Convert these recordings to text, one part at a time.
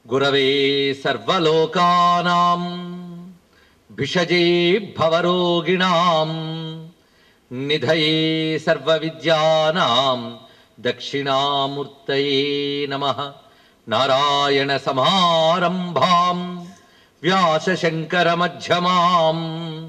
గురవే సర్వలోకానాం భిషజే భవరోగిణాం నిధయే సర్వవిద్యానాం దక్షిణామూర్తయే నమః నారాయణ సమారంభాం వ్యాసశంకరమధ్యమాం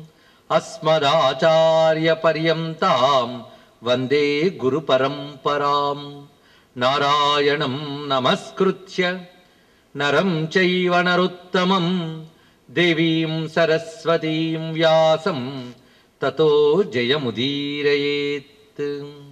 అస్మదాచార్యపర్యంతాం వందే గురుపరంపరాం నారాయణం నమస్కృత్య నరం చైవ నరోత్తమం దేవీం సరస్వతీం వ్యాసం తతో జయముదీరయేత్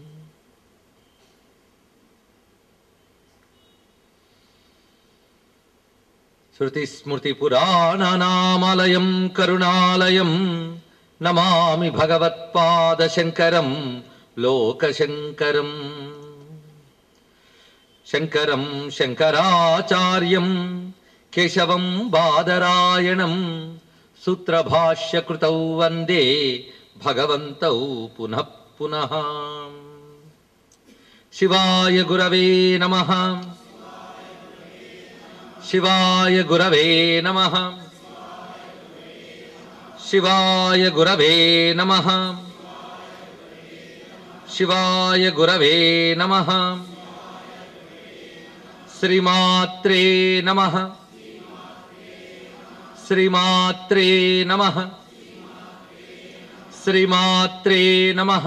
శృతిస్మృతిపురాణానామలయం కరుణాలయం నమామి భగవత్పాదశంకరం లోకశంకరం శంకరం శంకరాచార్యం కేశవం బాదరాయణం సూత్రభాష్యకృతౌ వందే భగవంతౌ పునః పునః శివాయ గురవే నమః శివాయ గురవే నమః శివాయ గురవే నమః శివాయ గురవే నమః శ్రీమాత్రే నమః శ్రీమాత్రే నమః శ్రీమాత్రే నమః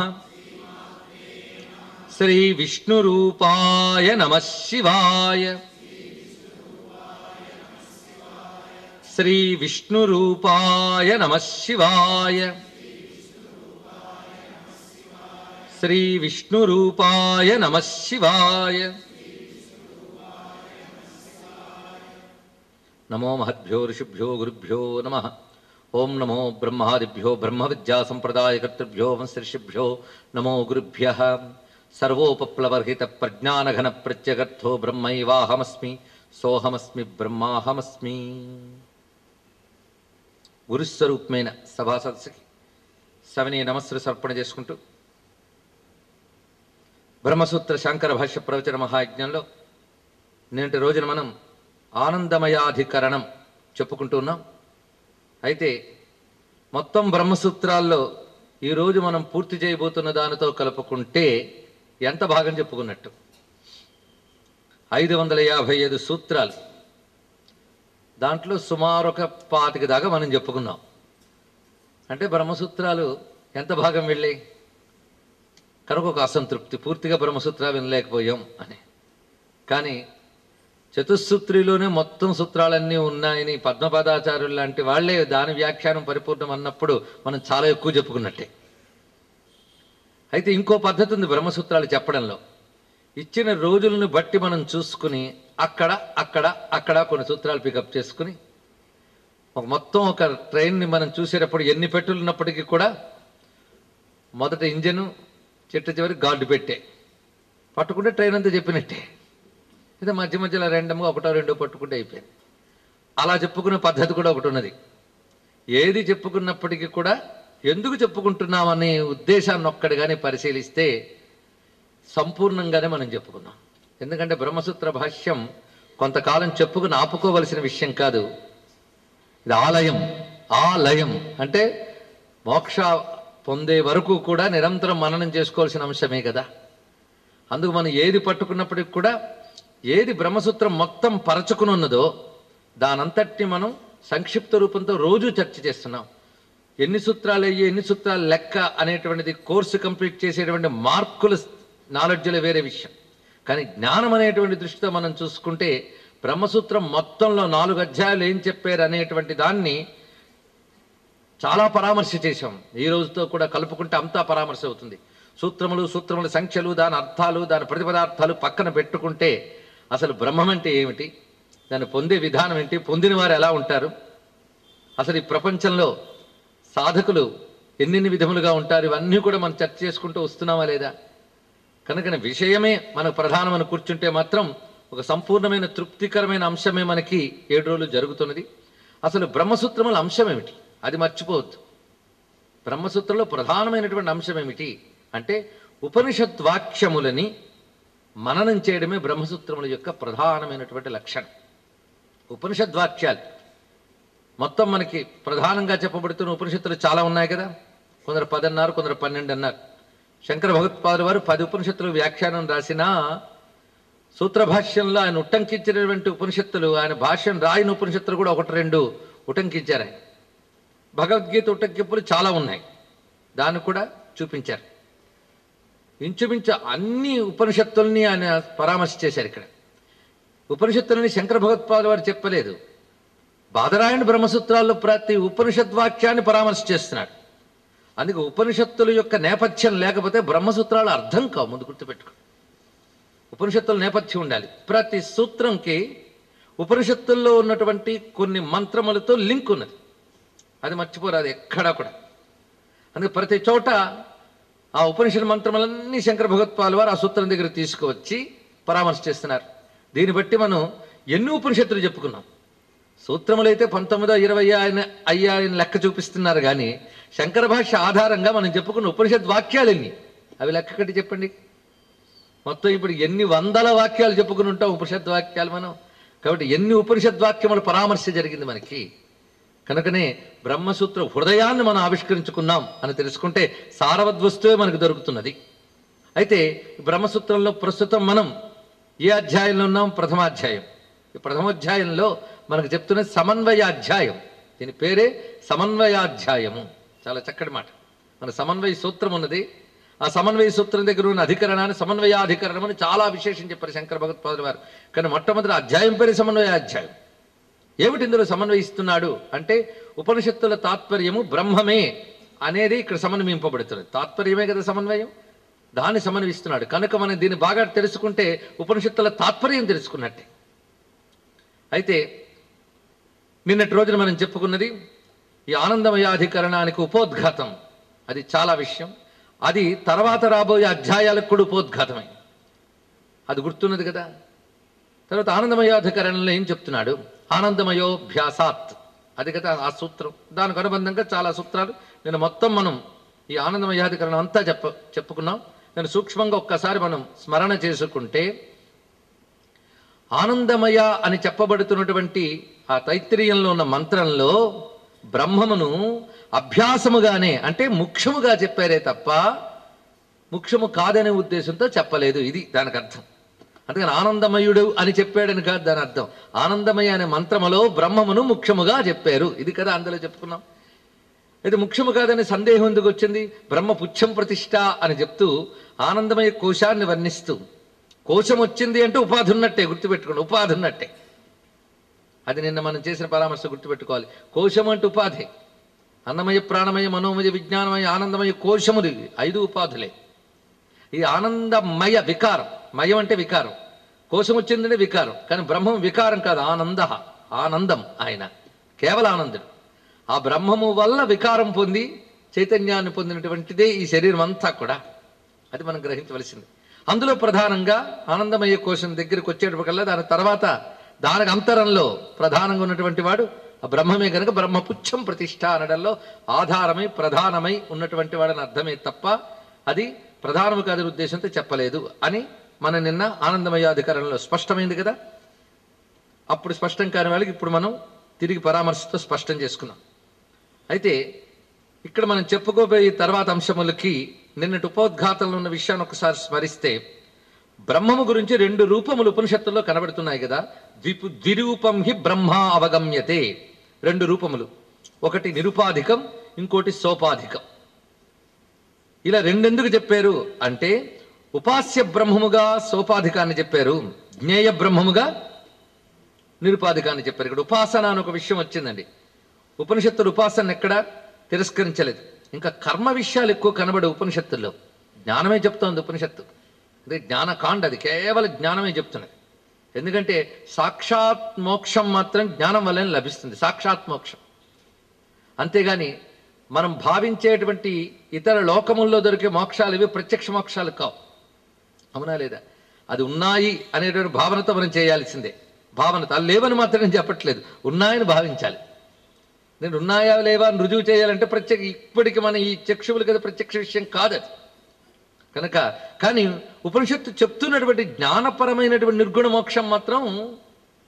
శ్రీ విష్ణురూపాయ నమః శివాయ శ్రీ విష్ణురూపాయ నమః శివాయ శ్రీ విష్ణురూపాయ నమః శివాయ నమో మహద్భ్యో ఋషిభ్యో గురుభ్యో నమ ఓం నమో బ్రహ్మాదిభ్యో బ్రహ్మ విద్యా సంప్రదాయకర్తృభ్యో వంశర్షిభ్యో నమో గురుభ్య సర్వోపప్లవర్హిత ప్రజ్ఞానఘన ప్రత్యగర్థో బ్రహ్మైవాహమస్మి సోహమస్మి బ్రహ్మాహమస్మి గురుస్వరూపమైన సభా సదస్సుకి సవినీయ నమస్సులు సమర్పణ చేసుకుంటూ బ్రహ్మసూత్ర శాంకర భాష్య ప్రవచన మహాయజ్ఞంలో నేటి రోజున మనం ఆనందమయాధికరణం చెప్పుకుంటూ ఉన్నాం అయితే మొత్తం బ్రహ్మసూత్రాల్లో ఈరోజు మనం పూర్తి చేయబోతున్న దానితో కలుపుకుంటే ఎంత భాగం చెప్పుకున్నట్టు ఐదు వందల యాభై ఐదు సూత్రాలు దాంట్లో సుమారు ఒక పాతిక దాకా మనం చెప్పుకున్నాం అంటే బ్రహ్మసూత్రాలు ఎంత భాగం వెళ్ళాయి కనుక ఒక అసంతృప్తి పూర్తిగా బ్రహ్మసూత్రాలు వినలేకపోయాం అని కానీ చతుస్సూత్రిలోనే మొత్తం సూత్రాలన్నీ ఉన్నాయని పద్మపదాచార్యులు లాంటి వాళ్ళే దాని వ్యాఖ్యానం పరిపూర్ణం అన్నప్పుడు మనం చాలా ఎక్కువ చెప్పుకున్నట్టే అయితే ఇంకో పద్ధతి ఉంది బ్రహ్మసూత్రాలు చెప్పడంలో ఇచ్చిన రోజులను బట్టి మనం చూసుకుని అక్కడ అక్కడ అక్కడ కొన్ని సూత్రాలు పికప్ చేసుకుని ఒక మొత్తం ఒక ట్రైన్ని మనం చూసేటప్పుడు ఎన్ని పెట్టులు ఉన్నప్పటికీ కూడా మొదట ఇంజను చెట్టు చివరి గార్డు పెట్టే పట్టుకుంటే ట్రైన్ అంతా చెప్పినట్టే ఇది మధ్య మధ్యలో రెండమ్గా ఒకటో రెండో పట్టుకుంటే అయిపోయింది అలా చెప్పుకునే పద్ధతి కూడా ఒకటి ఉన్నది ఏది చెప్పుకున్నప్పటికీ కూడా ఎందుకు చెప్పుకుంటున్నామనే ఉద్దేశాన్ని ఒక్కడి కానీ పరిశీలిస్తే సంపూర్ణంగానే మనం చెప్పుకున్నాం ఎందుకంటే బ్రహ్మసూత్ర భాష్యం కొంతకాలం చెప్పుకుని ఆపుకోవలసిన విషయం కాదు ఇది ఆలయం ఆలయం అంటే మోక్ష పొందే వరకు కూడా నిరంతరం మననం చేసుకోవాల్సిన అంశమే కదా అందుకు మనం ఏది పట్టుకున్నప్పటికి కూడా ఏది బ్రహ్మసూత్రం మొత్తం పరచుకుని ఉన్నదో దానంతటిని మనం సంక్షిప్త రూపంతో రోజు చర్చ చేస్తున్నాం ఎన్ని సూత్రాలు అయ్యి ఎన్ని సూత్రాలు లెక్క అనేటువంటిది కోర్సు కంప్లీట్ చేసేటువంటి మార్కుల నాలెడ్జ్లో వేరే విషయం కానీ జ్ఞానం అనేటువంటి దృష్టితో మనం చూసుకుంటే బ్రహ్మసూత్రం మొత్తంలో నాలుగు అధ్యాయాలు ఏం చెప్పారు అనేటువంటి దాన్ని చాలా పరామర్శ చేశాం ఈ రోజుతో కూడా కలుపుకుంటే అంతా పరామర్శ అవుతుంది సూత్రములు సూత్రముల సంఖ్యలు దాని అర్థాలు దాని ప్రతిపదార్థాలు పక్కన పెట్టుకుంటే అసలు బ్రహ్మం అంటే ఏమిటి దాన్ని పొందే విధానం ఏంటి పొందిన వారు ఎలా ఉంటారు అసలు ఈ ప్రపంచంలో సాధకులు ఎన్నెన్ని విధములుగా ఉంటారు ఇవన్నీ కూడా మనం చర్చ చేసుకుంటూ వస్తున్నామా లేదా కనుక విషయమే మనకు ప్రధానమని కూర్చుంటే మాత్రం ఒక సంపూర్ణమైన తృప్తికరమైన అంశమే మనకి ఏడు రోజులు జరుగుతున్నది అసలు బ్రహ్మసూత్రముల అంశం ఏమిటి అది మర్చిపోవద్దు బ్రహ్మసూత్రంలో ప్రధానమైనటువంటి అంశం ఏమిటి అంటే ఉపనిషత్ వాక్యములని మననం చేయడమే బ్రహ్మసూత్రముల యొక్క ప్రధానమైనటువంటి లక్షణం ఉపనిషద్ వాక్యాలు మొత్తం మనకి ప్రధానంగా చెప్పబడుతున్న ఉపనిషత్తులు చాలా ఉన్నాయి కదా కొందరు పది అన్నారు కొందరు పన్నెండు అన్నారు శంకర భగవత్పాదుల వారు పది ఉపనిషత్తులు వ్యాఖ్యానం రాసినా సూత్రభాష్యంలో ఆయన ఉట్టంకించినటువంటి ఉపనిషత్తులు ఆయన భాష్యం రాయని ఉపనిషత్తులు కూడా ఒకటి రెండు ఉటంకించారు ఆయన భగవద్గీత ఉటంకింపులు చాలా ఉన్నాయి దాన్ని కూడా చూపించారు ఇంచుమించు అన్ని ఉపనిషత్తుల్ని ఆయన పరామర్శ చేశారు ఇక్కడ ఉపనిషత్తులని శంకర భగవత్పాదుల వారు చెప్పలేదు బాదరాయణ బ్రహ్మసూత్రాల్లో ప్రతి ఉపనిషత్ వాక్యాన్ని పరామర్శ చేస్తున్నాడు అందుకే ఉపనిషత్తుల యొక్క నేపథ్యం లేకపోతే బ్రహ్మసూత్రాలు అర్థం కావు ముందు గుర్తుపెట్టుకో ఉపనిషత్తుల నేపథ్యం ఉండాలి ప్రతి సూత్రంకి ఉపనిషత్తుల్లో ఉన్నటువంటి కొన్ని మంత్రములతో లింక్ ఉన్నది అది మర్చిపోరాదు ఎక్కడా కూడా అందుకే ప్రతి చోట ఆ ఉపనిషత్ మంత్రములన్నీ శంకర భగవత్పాల్ వారు ఆ సూత్రం దగ్గర తీసుకువచ్చి పరామర్శ చేస్తున్నారు దీన్ని బట్టి మనం ఎన్ని ఉపనిషత్తులు చెప్పుకున్నాం సూత్రములైతే పంతొమ్మిదో ఇరవై ఆయన అయ్యా ఆయన లెక్క చూపిస్తున్నారు కానీ శంకర భాష ఆధారంగా మనం చెప్పుకున్న ఉపనిషత్ వాక్యాలు ఎన్ని అవి లెక్క కట్టి చెప్పండి మొత్తం ఇప్పుడు ఎన్ని వందల వాక్యాలు చెప్పుకుని ఉంటాం ఉపనిషత్ వాక్యాలు మనం కాబట్టి ఎన్ని ఉపనిషత్ వాక్యముల పరామర్శ జరిగింది మనకి కనుకనే బ్రహ్మసూత్ర హృదయాన్ని మనం ఆవిష్కరించుకున్నాం అని తెలుసుకుంటే సారవద్వస్తువే మనకు దొరుకుతున్నది అయితే ఈ బ్రహ్మసూత్రంలో ప్రస్తుతం మనం ఏ అధ్యాయంలో ఉన్నాం ప్రథమాధ్యాయం ఈ ప్రథమాధ్యాయంలో మనకు చెప్తున్నది సమన్వయాధ్యాయం దీని పేరే సమన్వయాధ్యాయము చాలా చక్కటి మాట మన సమన్వయ సూత్రం ఉన్నది ఆ సమన్వయ సూత్రం దగ్గర ఉన్న అధికరణాన్ని సమన్వయాధికరణం అని చాలా విశేషం చెప్పారు శంకర భగవత్పాదుల వారు కానీ మొట్టమొదటి అధ్యాయం పేరు సమన్వయాధ్యాయం ఏమిటి ఇందులో సమన్వయిస్తున్నాడు అంటే ఉపనిషత్తుల తాత్పర్యము బ్రహ్మమే అనేది ఇక్కడ సమన్వయింపబడుతున్నది తాత్పర్యమే కదా సమన్వయం దాన్ని సమన్వయిస్తున్నాడు కనుక మనం దీన్ని బాగా తెలుసుకుంటే ఉపనిషత్తుల తాత్పర్యం తెలుసుకున్నట్టే అయితే నిన్నటి రోజున మనం చెప్పుకున్నది ఈ ఆనందమయాధికరణానికి ఉపోద్ఘాతం అది చాలా విషయం అది తర్వాత రాబోయే అధ్యాయాలకు కూడా ఉపోద్ఘాతమే అది గుర్తున్నది కదా తర్వాత ఆనందమయాధికరణంలో ఏం చెప్తున్నాడు ఆనందమయోభ్యాసాత్ అది కదా ఆ సూత్రం దానికి అనుబంధంగా చాలా సూత్రాలు నేను మొత్తం మనం ఈ ఆనందమయాధికరణం అంతా చెప్ప చెప్పుకున్నాం నేను సూక్ష్మంగా ఒక్కసారి మనం స్మరణ చేసుకుంటే ఆనందమయ అని చెప్పబడుతున్నటువంటి ఆ తైత్రీయంలో ఉన్న మంత్రంలో బ్రహ్మమును అభ్యాసముగానే అంటే ముఖ్యముగా చెప్పారే తప్ప ముఖ్యము కాదనే ఉద్దేశంతో చెప్పలేదు ఇది దానికి అర్థం అందుకని ఆనందమయుడు అని చెప్పాడని కాదు దాని అర్థం ఆనందమయ అనే మంత్రములో బ్రహ్మమును ముఖ్యముగా చెప్పారు ఇది కదా అందులో చెప్పుకున్నాం అయితే ముఖ్యము కాదనే సందేహం ఎందుకు వచ్చింది బ్రహ్మ పుచ్చం ప్రతిష్ట అని చెప్తూ ఆనందమయ కోశాన్ని వర్ణిస్తూ కోశం వచ్చింది అంటే ఉపాధి ఉన్నట్టే గుర్తుపెట్టుకోండి ఉపాధి ఉన్నట్టే అది నిన్న మనం చేసిన పరామర్శ గుర్తుపెట్టుకోవాలి కోశం అంటే ఉపాధి అన్నమయ ప్రాణమయ మనోమయ విజ్ఞానమయ ఆనందమయ కోశములు ఇవి ఐదు ఉపాధులే ఈ ఆనందమయ వికారం మయం అంటే వికారం కోశం వచ్చిందంటే వికారం కానీ బ్రహ్మం వికారం కాదు ఆనంద ఆనందం ఆయన కేవల ఆనందుడు ఆ బ్రహ్మము వల్ల వికారం పొంది చైతన్యాన్ని పొందినటువంటిదే ఈ శరీరం అంతా కూడా అది మనం గ్రహించవలసింది అందులో ప్రధానంగా ఆనందమయ కోశం దగ్గరికి వచ్చేటప్పటికల్లా దాని తర్వాత దానికి అంతరంలో ప్రధానంగా ఉన్నటువంటి వాడు ఆ బ్రహ్మమే కనుక బ్రహ్మపుచ్చం ప్రతిష్ట అనడంలో ఆధారమై ప్రధానమై ఉన్నటువంటి వాడని అర్థమే తప్ప అది ప్రధానము కాదని ఉద్దేశంతో చెప్పలేదు అని మన నిన్న ఆనందమయాధికరణలో స్పష్టమైంది కదా అప్పుడు స్పష్టం కాని వాళ్ళకి ఇప్పుడు మనం తిరిగి పరామర్శతో స్పష్టం చేసుకున్నాం అయితే ఇక్కడ మనం చెప్పుకోబోయే తర్వాత అంశములకి నిన్నటి ఉపోద్ఘాతంలో ఉన్న విషయాన్ని ఒకసారి స్మరిస్తే బ్రహ్మము గురించి రెండు రూపములు ఉపనిషత్తుల్లో కనబడుతున్నాయి కదా ద్విపు ద్విరూపం హి బ్రహ్మ అవగమ్యతే రెండు రూపములు ఒకటి నిరుపాధికం ఇంకోటి సోపాధికం ఇలా రెండెందుకు చెప్పారు అంటే ఉపాస్య బ్రహ్మముగా సోపాధికాన్ని చెప్పారు జ్ఞేయ బ్రహ్మముగా నిరుపాధికాన్ని చెప్పారు ఇక్కడ ఉపాసన అని ఒక విషయం వచ్చిందండి ఉపనిషత్తులు ఉపాసన ఎక్కడ తిరస్కరించలేదు ఇంకా కర్మ విషయాలు ఎక్కువ కనబడే ఉపనిషత్తుల్లో జ్ఞానమే చెప్తోంది ఉపనిషత్తు అదే జ్ఞానకాండ అది కేవలం జ్ఞానమే చెప్తున్నది ఎందుకంటే సాక్షాత్ మోక్షం మాత్రం జ్ఞానం వల్లనే లభిస్తుంది సాక్షాత్ మోక్షం అంతేగాని మనం భావించేటువంటి ఇతర లోకముల్లో దొరికే మోక్షాలు ఇవి ప్రత్యక్ష మోక్షాలు కావు అవునా లేదా అది ఉన్నాయి అనేటువంటి భావనతో మనం చేయాల్సిందే భావనతో అవి లేవని మాత్రం చెప్పట్లేదు ఉన్నాయని భావించాలి నేను ఉన్నాయా లేవా అని రుజువు చేయాలంటే ప్రత్యేక ఇప్పటికి మన ఈ చక్షువులు కదా ప్రత్యక్ష విషయం కాదు అది కనుక కానీ ఉపనిషత్తు చెప్తున్నటువంటి జ్ఞానపరమైనటువంటి నిర్గుణ మోక్షం మాత్రం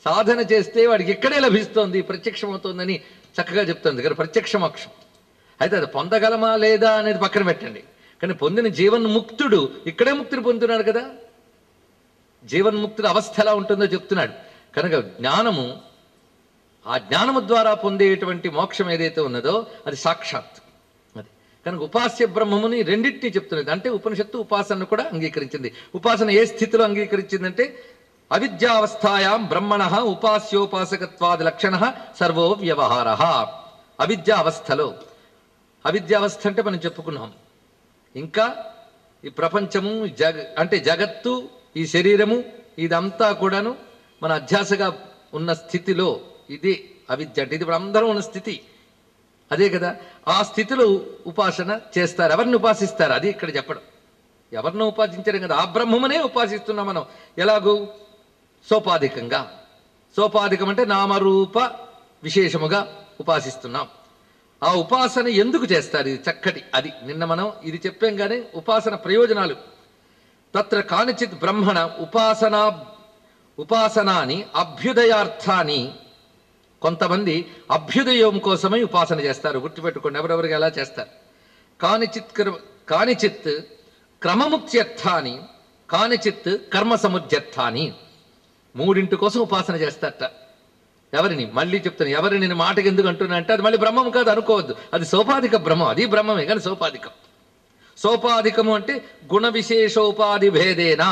సాధన చేస్తే వాడికి ఇక్కడే లభిస్తోంది ప్రత్యక్షమవుతోందని చక్కగా చెప్తుంది ఇక్కడ ప్రత్యక్ష మోక్షం అయితే అది పొందగలమా లేదా అనేది పక్కన పెట్టండి కానీ పొందిన జీవన్ముక్తుడు ఇక్కడే ముక్తిని పొందుతున్నాడు కదా జీవన్ముక్తుడు అవస్థ ఎలా ఉంటుందో చెప్తున్నాడు కనుక జ్ఞానము ఆ జ్ఞానము ద్వారా పొందేటువంటి మోక్షం ఏదైతే ఉన్నదో అది సాక్షాత్ అది కనుక ఉపాస్య బ్రహ్మముని రెండింటినీ చెప్తున్నది అంటే ఉపనిషత్తు ఉపాసనను కూడా అంగీకరించింది ఉపాసన ఏ స్థితిలో అంగీకరించిందంటే అవిద్యావస్థాయాం బ్రహ్మణ ఉపాస్యోపాసకత్వాది లక్షణ సర్వో వ్యవహార అవిద్యా అవస్థలో అవిద్యావస్థ అంటే మనం చెప్పుకున్నాం ఇంకా ఈ ప్రపంచము జగ అంటే జగత్తు ఈ శరీరము ఇదంతా కూడాను మన అధ్యాసగా ఉన్న స్థితిలో ఇది అవిద్య అంటే ఇది ఇప్పుడు అందరం ఉన్న స్థితి అదే కదా ఆ స్థితిలో ఉపాసన చేస్తారు ఎవరిని ఉపాసిస్తారు అది ఇక్కడ చెప్పడం ఎవరిని ఉపాసించడం కదా ఆ బ్రహ్మమునే ఉపాసిస్తున్నాం మనం ఎలాగూ సోపాధికంగా సోపాధికం అంటే నామరూప విశేషముగా ఉపాసిస్తున్నాం ఆ ఉపాసన ఎందుకు చేస్తారు ఇది చక్కటి అది నిన్న మనం ఇది చెప్పాం కానీ ఉపాసన ప్రయోజనాలు తత్ర కానిచిత్ బ్రహ్మణ ఉపాసనా ఉపాసనాని అభ్యుదయార్థాన్ని కొంతమంది అభ్యుదయం కోసమై ఉపాసన చేస్తారు గుర్తుపెట్టుకోండి ఎవరెవరికి ఎలా చేస్తారు కానిచిత్ కర్మ కానిచిత్ క్రమముక్త్యర్థాని కానిచిత్ కర్మ సముద్యర్థాని మూడింటి కోసం ఉపాసన చేస్తారట ఎవరిని మళ్ళీ చెప్తాను ఎవరిని నేను మాటకి ఎందుకు అంటున్నా అంటే అది మళ్ళీ బ్రహ్మం కాదు అనుకోవద్దు అది సోపాధిక బ్రహ్మం అది బ్రహ్మమే కానీ సోపాధికం సోపాధికము అంటే గుణ విశేషోపాధి భేదేనా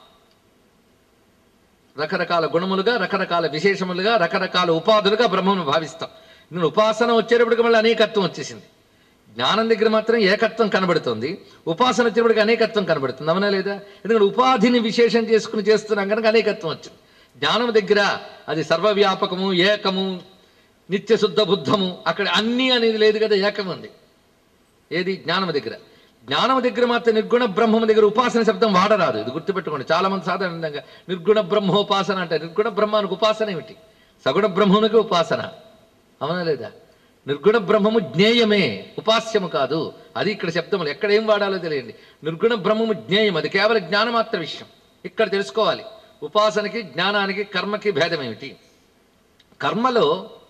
రకరకాల గుణములుగా రకరకాల విశేషములుగా రకరకాల ఉపాధులుగా బ్రహ్మను భావిస్తాం నేను ఉపాసన వచ్చేటప్పటికి మళ్ళీ అనేకత్వం వచ్చేసింది జ్ఞానం దగ్గర మాత్రం ఏకత్వం కనబడుతుంది ఉపాసన వచ్చేటప్పటికి అనేకత్వం కనబడుతుంది అవునా లేదా ఎందుకంటే ఉపాధిని విశేషం చేసుకుని చేస్తున్నాం కనుక అనేకత్వం వచ్చింది జ్ఞానం దగ్గర అది సర్వవ్యాపకము ఏకము నిత్య శుద్ధ బుద్ధము అక్కడ అన్నీ అనేది లేదు కదా ఏకం ఉంది ఏది జ్ఞానం దగ్గర జ్ఞానం దగ్గర మాత్రం నిర్గుణ బ్రహ్మం దగ్గర ఉపాసన శబ్దం వాడరాదు ఇది గుర్తుపెట్టుకోండి చాలా మంది సాధారణంగా నిర్గుణ బ్రహ్మోపాసన అంటారు నిర్గుణ బ్రహ్మానికి ఉపాసన ఏమిటి సగుణ బ్రహ్మమునికి ఉపాసన అవునా లేదా నిర్గుణ బ్రహ్మము జ్ఞేయమే ఉపాస్యము కాదు అది ఇక్కడ శబ్దములు ఎక్కడ ఏం వాడాలో తెలియండి నిర్గుణ బ్రహ్మము జ్ఞేయం అది కేవలం జ్ఞానమాత్ర విషయం ఇక్కడ తెలుసుకోవాలి ఉపాసనకి జ్ఞానానికి కర్మకి భేదం ఏమిటి కర్మలో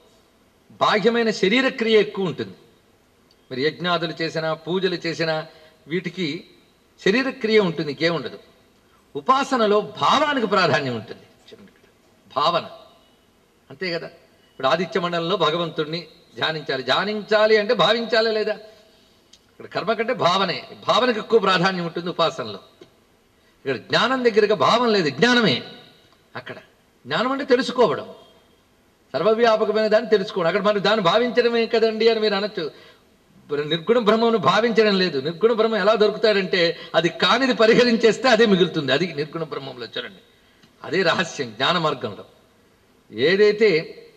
బాహ్యమైన శరీర క్రియ ఎక్కువ ఉంటుంది మరి యజ్ఞాదులు చేసినా పూజలు చేసినా వీటికి శరీర క్రియ ఉంటుంది ఇంకేముండదు ఉపాసనలో భావానికి ప్రాధాన్యం ఉంటుంది చూడండి ఇక్కడ. భావన అంతే కదా ఇప్పుడు ఆదిత్య మండలంలో భగవంతుణ్ణి ధ్యానించాలి ధ్యానించాలి అంటే భావించాలి లేదా ఇక్కడ కర్మ కంటే భావనే భావనకు ఎక్కువ ప్రాధాన్యం ఉంటుంది ఉపాసనలో ఇక్కడ జ్ఞానం దగ్గరగా భావం లేదు జ్ఞానమే అక్కడ జ్ఞానం అంటే తెలుసుకోవడం సర్వవ్యాపకమైన దాన్ని తెలుసుకోవడం అక్కడ మరి దాన్ని భావించడమే కదండి అని మీరు అనొచ్చు నిర్గుణ బ్రహ్మను భావించడం లేదు నిర్గుణ బ్రహ్మ ఎలా దొరుకుతాడంటే అది కానిది పరిహరించేస్తే అదే మిగులుతుంది అది నిర్గుణ బ్రహ్మంలో చూడండి అదే రహస్యం జ్ఞాన మార్గంలో ఏదైతే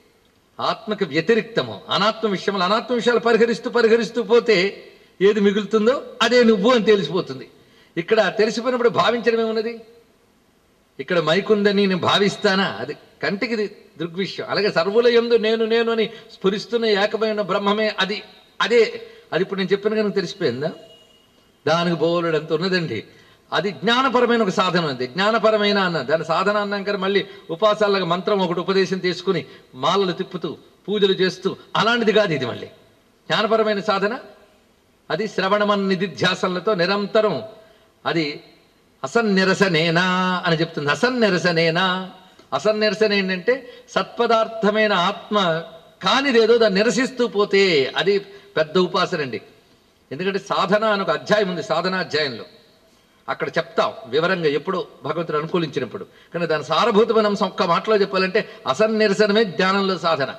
ఆత్మకు వ్యతిరిక్తమో అనాత్మ విషయంలో అనాత్మ విషయాలు పరిహరిస్తూ పరిహరిస్తూ పోతే ఏది మిగులుతుందో అదే నువ్వు అని తెలిసిపోతుంది ఇక్కడ తెలిసిపోయినప్పుడు భావించడం ఏమున్నది ఇక్కడ మైకుందని నేను భావిస్తానా అది కంటికి ఇది దృగ్విషయం అలాగే సర్వుల యందు నేను నేను అని స్ఫురిస్తున్న ఏకమైన బ్రహ్మమే అది అదే అది ఇప్పుడు నేను చెప్పిన కనుక తెలిసిపోయిందా దానికి బోలుడు ఎంత ఉన్నదండి అది జ్ఞానపరమైన ఒక సాధన ఉంది జ్ఞానపరమైన అన్న దాని సాధన అన్నాం కానీ మళ్ళీ ఉపాసాలకు మంత్రం ఒకటి ఉపదేశం తీసుకుని మాలలు తిప్పుతూ పూజలు చేస్తూ అలాంటిది కాదు ఇది మళ్ళీ జ్ఞానపరమైన సాధన అది శ్రవణమన్ నిధిధ్యాసనలతో నిరంతరం అది అసన్నిరసనేనా అని చెప్తుంది అసన్నిరసనేనా అసన్నిరసన ఏంటంటే సత్పదార్థమైన ఆత్మ కానిదేదో దాన్ని నిరసిస్తూ పోతే అది పెద్ద ఉపాసన అండి ఎందుకంటే సాధన అని ఒక అధ్యాయం ఉంది సాధనాధ్యాయంలో అక్కడ చెప్తాం వివరంగా ఎప్పుడు భగవంతుడు అనుకూలించినప్పుడు కానీ దాని సారభూతమైన అంశం ఒక్క మాటలో చెప్పాలంటే అసన్నిరసనమే జ్ఞానంలో సాధన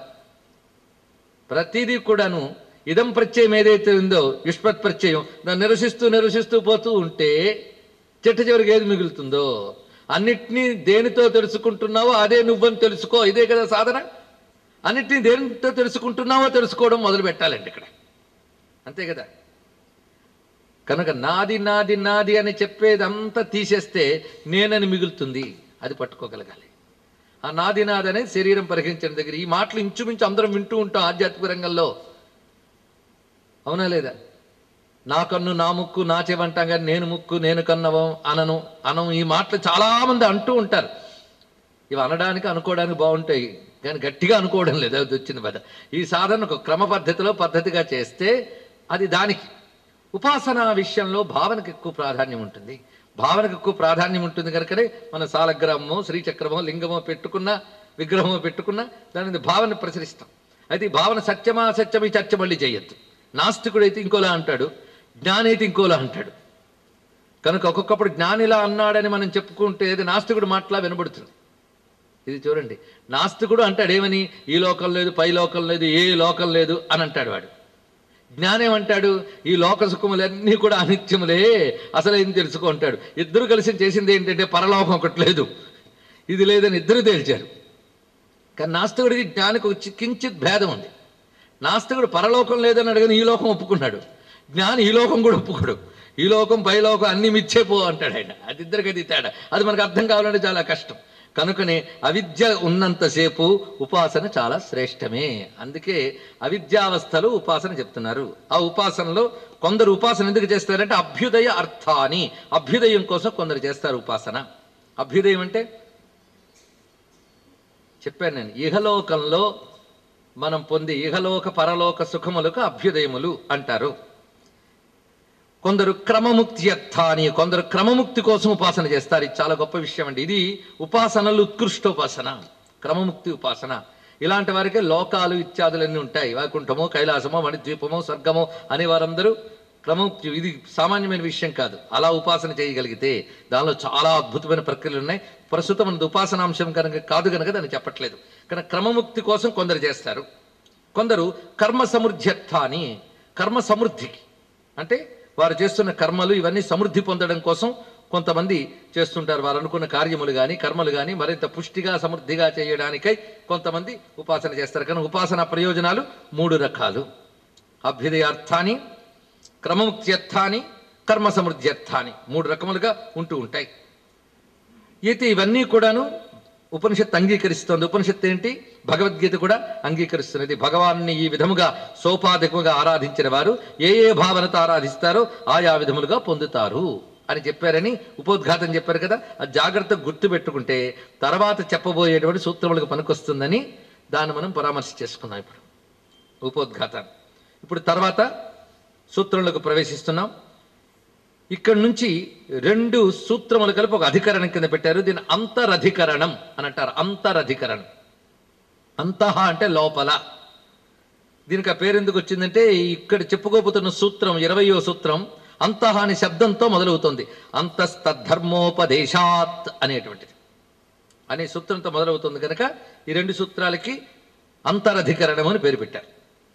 ప్రతిదీ కూడాను ఇదం ప్రత్యయం ఏదైతే ఉందో యుష్పత్ ప్రత్యయం దాన్ని నిరసిస్తూ నిరసిస్తూ పోతూ ఉంటే చిట్ట చివరికి ఏది మిగులుతుందో అన్నిటినీ దేనితో తెలుసుకుంటున్నావో అదే నువ్వని తెలుసుకో ఇదే కదా సాధన అన్నిటినీ దేనితో తెలుసుకుంటున్నావో తెలుసుకోవడం మొదలు పెట్టాలండి ఇక్కడ అంతే కదా కనుక నాది నాది నాది అని చెప్పేదంతా తీసేస్తే నేనని మిగులుతుంది అది పట్టుకోగలగాలి ఆ నాది నాది అనేది శరీరం పరిహరించిన దగ్గర ఈ మాటలు ఇంచుమించు అందరం వింటూ ఉంటాం ఆధ్యాత్మిక రంగంలో అవునా లేదా నా కన్ను నా ముక్కు నా చెవంటాం కానీ నేను ముక్కు నేను కన్నవం అనను అనం ఈ మాటలు చాలా మంది అంటూ ఉంటారు ఇవి అనడానికి అనుకోవడానికి బాగుంటాయి కానీ గట్టిగా అనుకోవడం లేదు అది వచ్చింది బాధ ఈ సాధన ఒక క్రమ పద్ధతిలో పద్ధతిగా చేస్తే అది దానికి ఉపాసన విషయంలో భావనకు ఎక్కువ ప్రాధాన్యం ఉంటుంది భావనకు ఎక్కువ ప్రాధాన్యం ఉంటుంది కనుకనే మన సాలగ్రామమో శ్రీచక్రమో లింగమో పెట్టుకున్న విగ్రహమో పెట్టుకున్న దాని మీద భావన ప్రచురిస్తాం అయితే ఈ భావన సత్యమా సత్యం ఈ చర్చ మళ్ళీ చేయొద్దు నాస్తికుడైతే ఇంకోలా అంటాడు జ్ఞానైతే ఇంకోలా అంటాడు కనుక ఒక్కొక్కప్పుడు జ్ఞానిలా అన్నాడని మనం చెప్పుకుంటే అది నాస్తికుడు మాటలా వినబడుతుంది ఇది చూడండి నాస్తికుడు అంటాడు ఏమని ఈ లోకం లేదు పై లోకం లేదు ఏ లోకం లేదు అని అంటాడు వాడు జ్ఞానేమంటాడు ఈ లోక సుఖములన్నీ కూడా అనిత్యములే అసలు ఏం తెలుసుకో అంటాడు ఇద్దరు కలిసి చేసింది ఏంటంటే పరలోకం ఒకటి లేదు ఇది లేదని ఇద్దరు తేల్చారు కానీ నాస్తికుడికి జ్ఞానికి వచ్చి కించిత్ భేదం ఉంది నాస్తికుడు పరలోకం లేదని అడగని ఈ లోకం ఒప్పుకున్నాడు జ్ఞాని ఈ లోకం కూడా ఒప్పుకోడు ఈ లోకం పై లోకం అన్ని మిచ్చే పో అంటాడు ఆయన అది ఇద్దరికి అది తేడా అది మనకు అర్థం కావాలంటే చాలా కష్టం కనుకనే అవిద్య ఉన్నంతసేపు ఉపాసన చాలా శ్రేష్టమే అందుకే అవిద్యావస్థలో ఉపాసన చెప్తున్నారు ఆ ఉపాసనలో కొందరు ఉపాసన ఎందుకు చేస్తారంటే అభ్యుదయ అర్థాని అభ్యుదయం కోసం కొందరు చేస్తారు ఉపాసన అభ్యుదయం అంటే చెప్పాను నేను ఇహలోకంలో మనం పొంది ఇహలోక పరలోక సుఖములకు అభ్యుదయములు అంటారు కొందరు క్రమముక్తి అని కొందరు క్రమముక్తి కోసం ఉపాసన చేస్తారు ఇది చాలా గొప్ప విషయం అండి ఇది ఉపాసనలు ఉత్కృష్ట ఉపాసన క్రమముక్తి ఉపాసన ఇలాంటి వారికే లోకాలు ఇత్యాదులన్నీ ఉంటాయి వైకుంఠమో కైలాసమో మణిద్వీపమో స్వర్గమో అనే వారందరూ క్రమముక్తి ఇది సామాన్యమైన విషయం కాదు అలా ఉపాసన చేయగలిగితే దానిలో చాలా అద్భుతమైన ప్రక్రియలు ఉన్నాయి ప్రస్తుతం మనది ఉపాసనాంశం కనుక కాదు కనుక దాన్ని చెప్పట్లేదు కానీ క్రమముక్తి కోసం కొందరు చేస్తారు కొందరు కర్మ సమృద్ధ్యర్థాని కర్మ సమృద్ధికి అంటే వారు చేస్తున్న కర్మలు ఇవన్నీ సమృద్ధి పొందడం కోసం కొంతమంది చేస్తుంటారు వారు అనుకున్న కార్యములు కానీ కర్మలు కానీ మరింత పుష్టిగా సమృద్ధిగా చేయడానికై కొంతమంది ఉపాసన చేస్తారు కానీ ఉపాసన ప్రయోజనాలు మూడు రకాలు అభ్యుదయార్థాన్ని క్రమముక్త్యర్థాన్ని కర్మ సమృద్ధ్యర్థాన్ని మూడు రకములుగా ఉంటూ ఉంటాయి అయితే ఇవన్నీ కూడాను ఉపనిషత్తు అంగీకరిస్తోంది ఉపనిషత్తు ఏంటి భగవద్గీత కూడా అంగీకరిస్తున్నది భగవాన్ని ఈ విధముగా సోపాధికముగా ఆరాధించిన వారు ఏ ఏ భావనతో ఆరాధిస్తారో ఆయా విధములుగా పొందుతారు అని చెప్పారని ఉపోద్ఘాతం చెప్పారు కదా అది జాగ్రత్తగా గుర్తు పెట్టుకుంటే తర్వాత చెప్పబోయేటువంటి సూత్రములకు పనికొస్తుందని దాన్ని మనం పరామర్శ చేసుకున్నాం ఇప్పుడు ఉపోద్ఘాతాన్ని ఇప్పుడు తర్వాత సూత్రములకు ప్రవేశిస్తున్నాం ఇక్కడి నుంచి రెండు సూత్రములు కలిపి ఒక అధికరణం కింద పెట్టారు దీని అంతరధికరణం అని అంటారు అంతరధికరణం అంతః అంటే లోపల దీనికి ఆ పేరు ఎందుకు వచ్చిందంటే ఇక్కడ చెప్పుకోబోతున్న సూత్రం ఇరవయో సూత్రం అంతః అనే శబ్దంతో మొదలవుతుంది అంతస్తద్ధర్మోపదేశాత్ అనేటువంటిది అనే సూత్రంతో మొదలవుతుంది కనుక ఈ రెండు సూత్రాలకి అంతరధికరణం అని పేరు పెట్టారు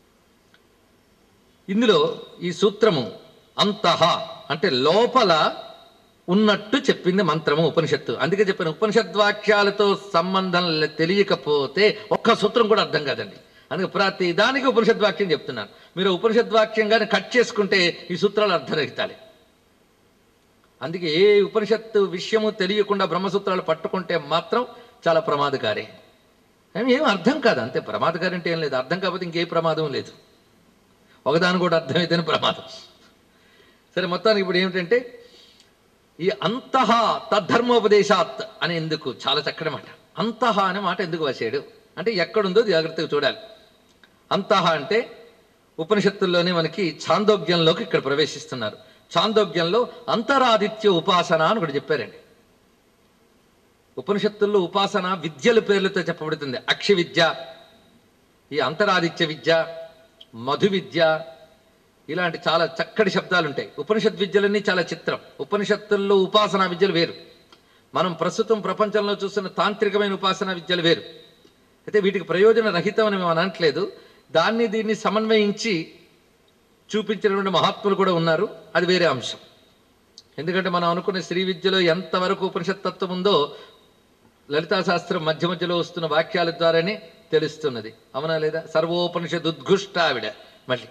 ఇందులో ఈ సూత్రము అంతః అంటే లోపల ఉన్నట్టు చెప్పింది మంత్రము ఉపనిషత్తు అందుకే చెప్పిన ఉపనిషద్వాక్యాలతో సంబంధం లే- తెలియకపోతే ఒక్క సూత్రం కూడా అర్థం కాదండి అందుకే ప్రతి దానికి ఉపనిషద్వాక్యం చెప్తున్నాను మీరు ఉపనిషద్వాక్యంగానే కట్ చేసుకుంటే ఈ సూత్రాలు అర్థరహితాలే అందుకే ఏ ఉపనిషత్తు విషయము తెలియకుండా బ్రహ్మసూత్రాలు పట్టుకుంటే మాత్రం చాలా ప్రమాదకారే ఏం- ఏం అర్థం కాదు అంతే ప్రమాదకారి అంటే ఏం లేదు అర్థం కాకపోతే ఇంకే ప్రమాదం లేదు ఒకదాని కూడా అర్థమైతేనే ప్రమాదం సరే మొత్తానికి ఇప్పుడు ఏమిటంటే ఈ అంతః తద్ధర్మోపదేశాత్ అని ఎందుకు చాలా చక్కటి మాట అంతః అనే మాట ఎందుకు వచ్చాడు అంటే ఎక్కడుందో జాగ్రత్తగా చూడాలి అంతః అంటే ఉపనిషత్తుల్లోనే మనకి ఛాందోగ్యంలోకి ఇక్కడ ప్రవేశిస్తున్నారు ఛాందోగ్యంలో అంతరాదిత్య ఉపాసన అని ఒకటి చెప్పారండి ఉపనిషత్తుల్లో ఉపాసన విద్యల పేర్లతో చెప్పబడుతుంది అక్ష విద్య ఈ అంతరాదిత్య విద్య మధు విద్య ఇలాంటి చాలా చక్కటి శబ్దాలు ఉంటాయి ఉపనిషత్ విద్యలన్నీ చాలా చిత్రం ఉపనిషత్తుల్లో ఉపాసనా విద్యలు వేరు మనం ప్రస్తుతం ప్రపంచంలో చూస్తున్న తాంత్రికమైన ఉపాసనా విద్యలు వేరు అయితే వీటికి ప్రయోజన రహితం అని మేము అనట్లేదు దాన్ని దీన్ని సమన్వయించి చూపించినటువంటి మహాత్ములు కూడా ఉన్నారు అది వేరే అంశం ఎందుకంటే మనం అనుకున్న శ్రీ విద్యలో ఎంతవరకు ఉపనిషత్ తత్వం ఉందో లలితా శాస్త్రం మధ్య మధ్యలో వస్తున్న వాక్యాల ద్వారానే తెలుస్తున్నది అవునా లేదా సర్వోపనిషద్ ఉద్ఘుష్ట ఆవిడ మళ్ళీ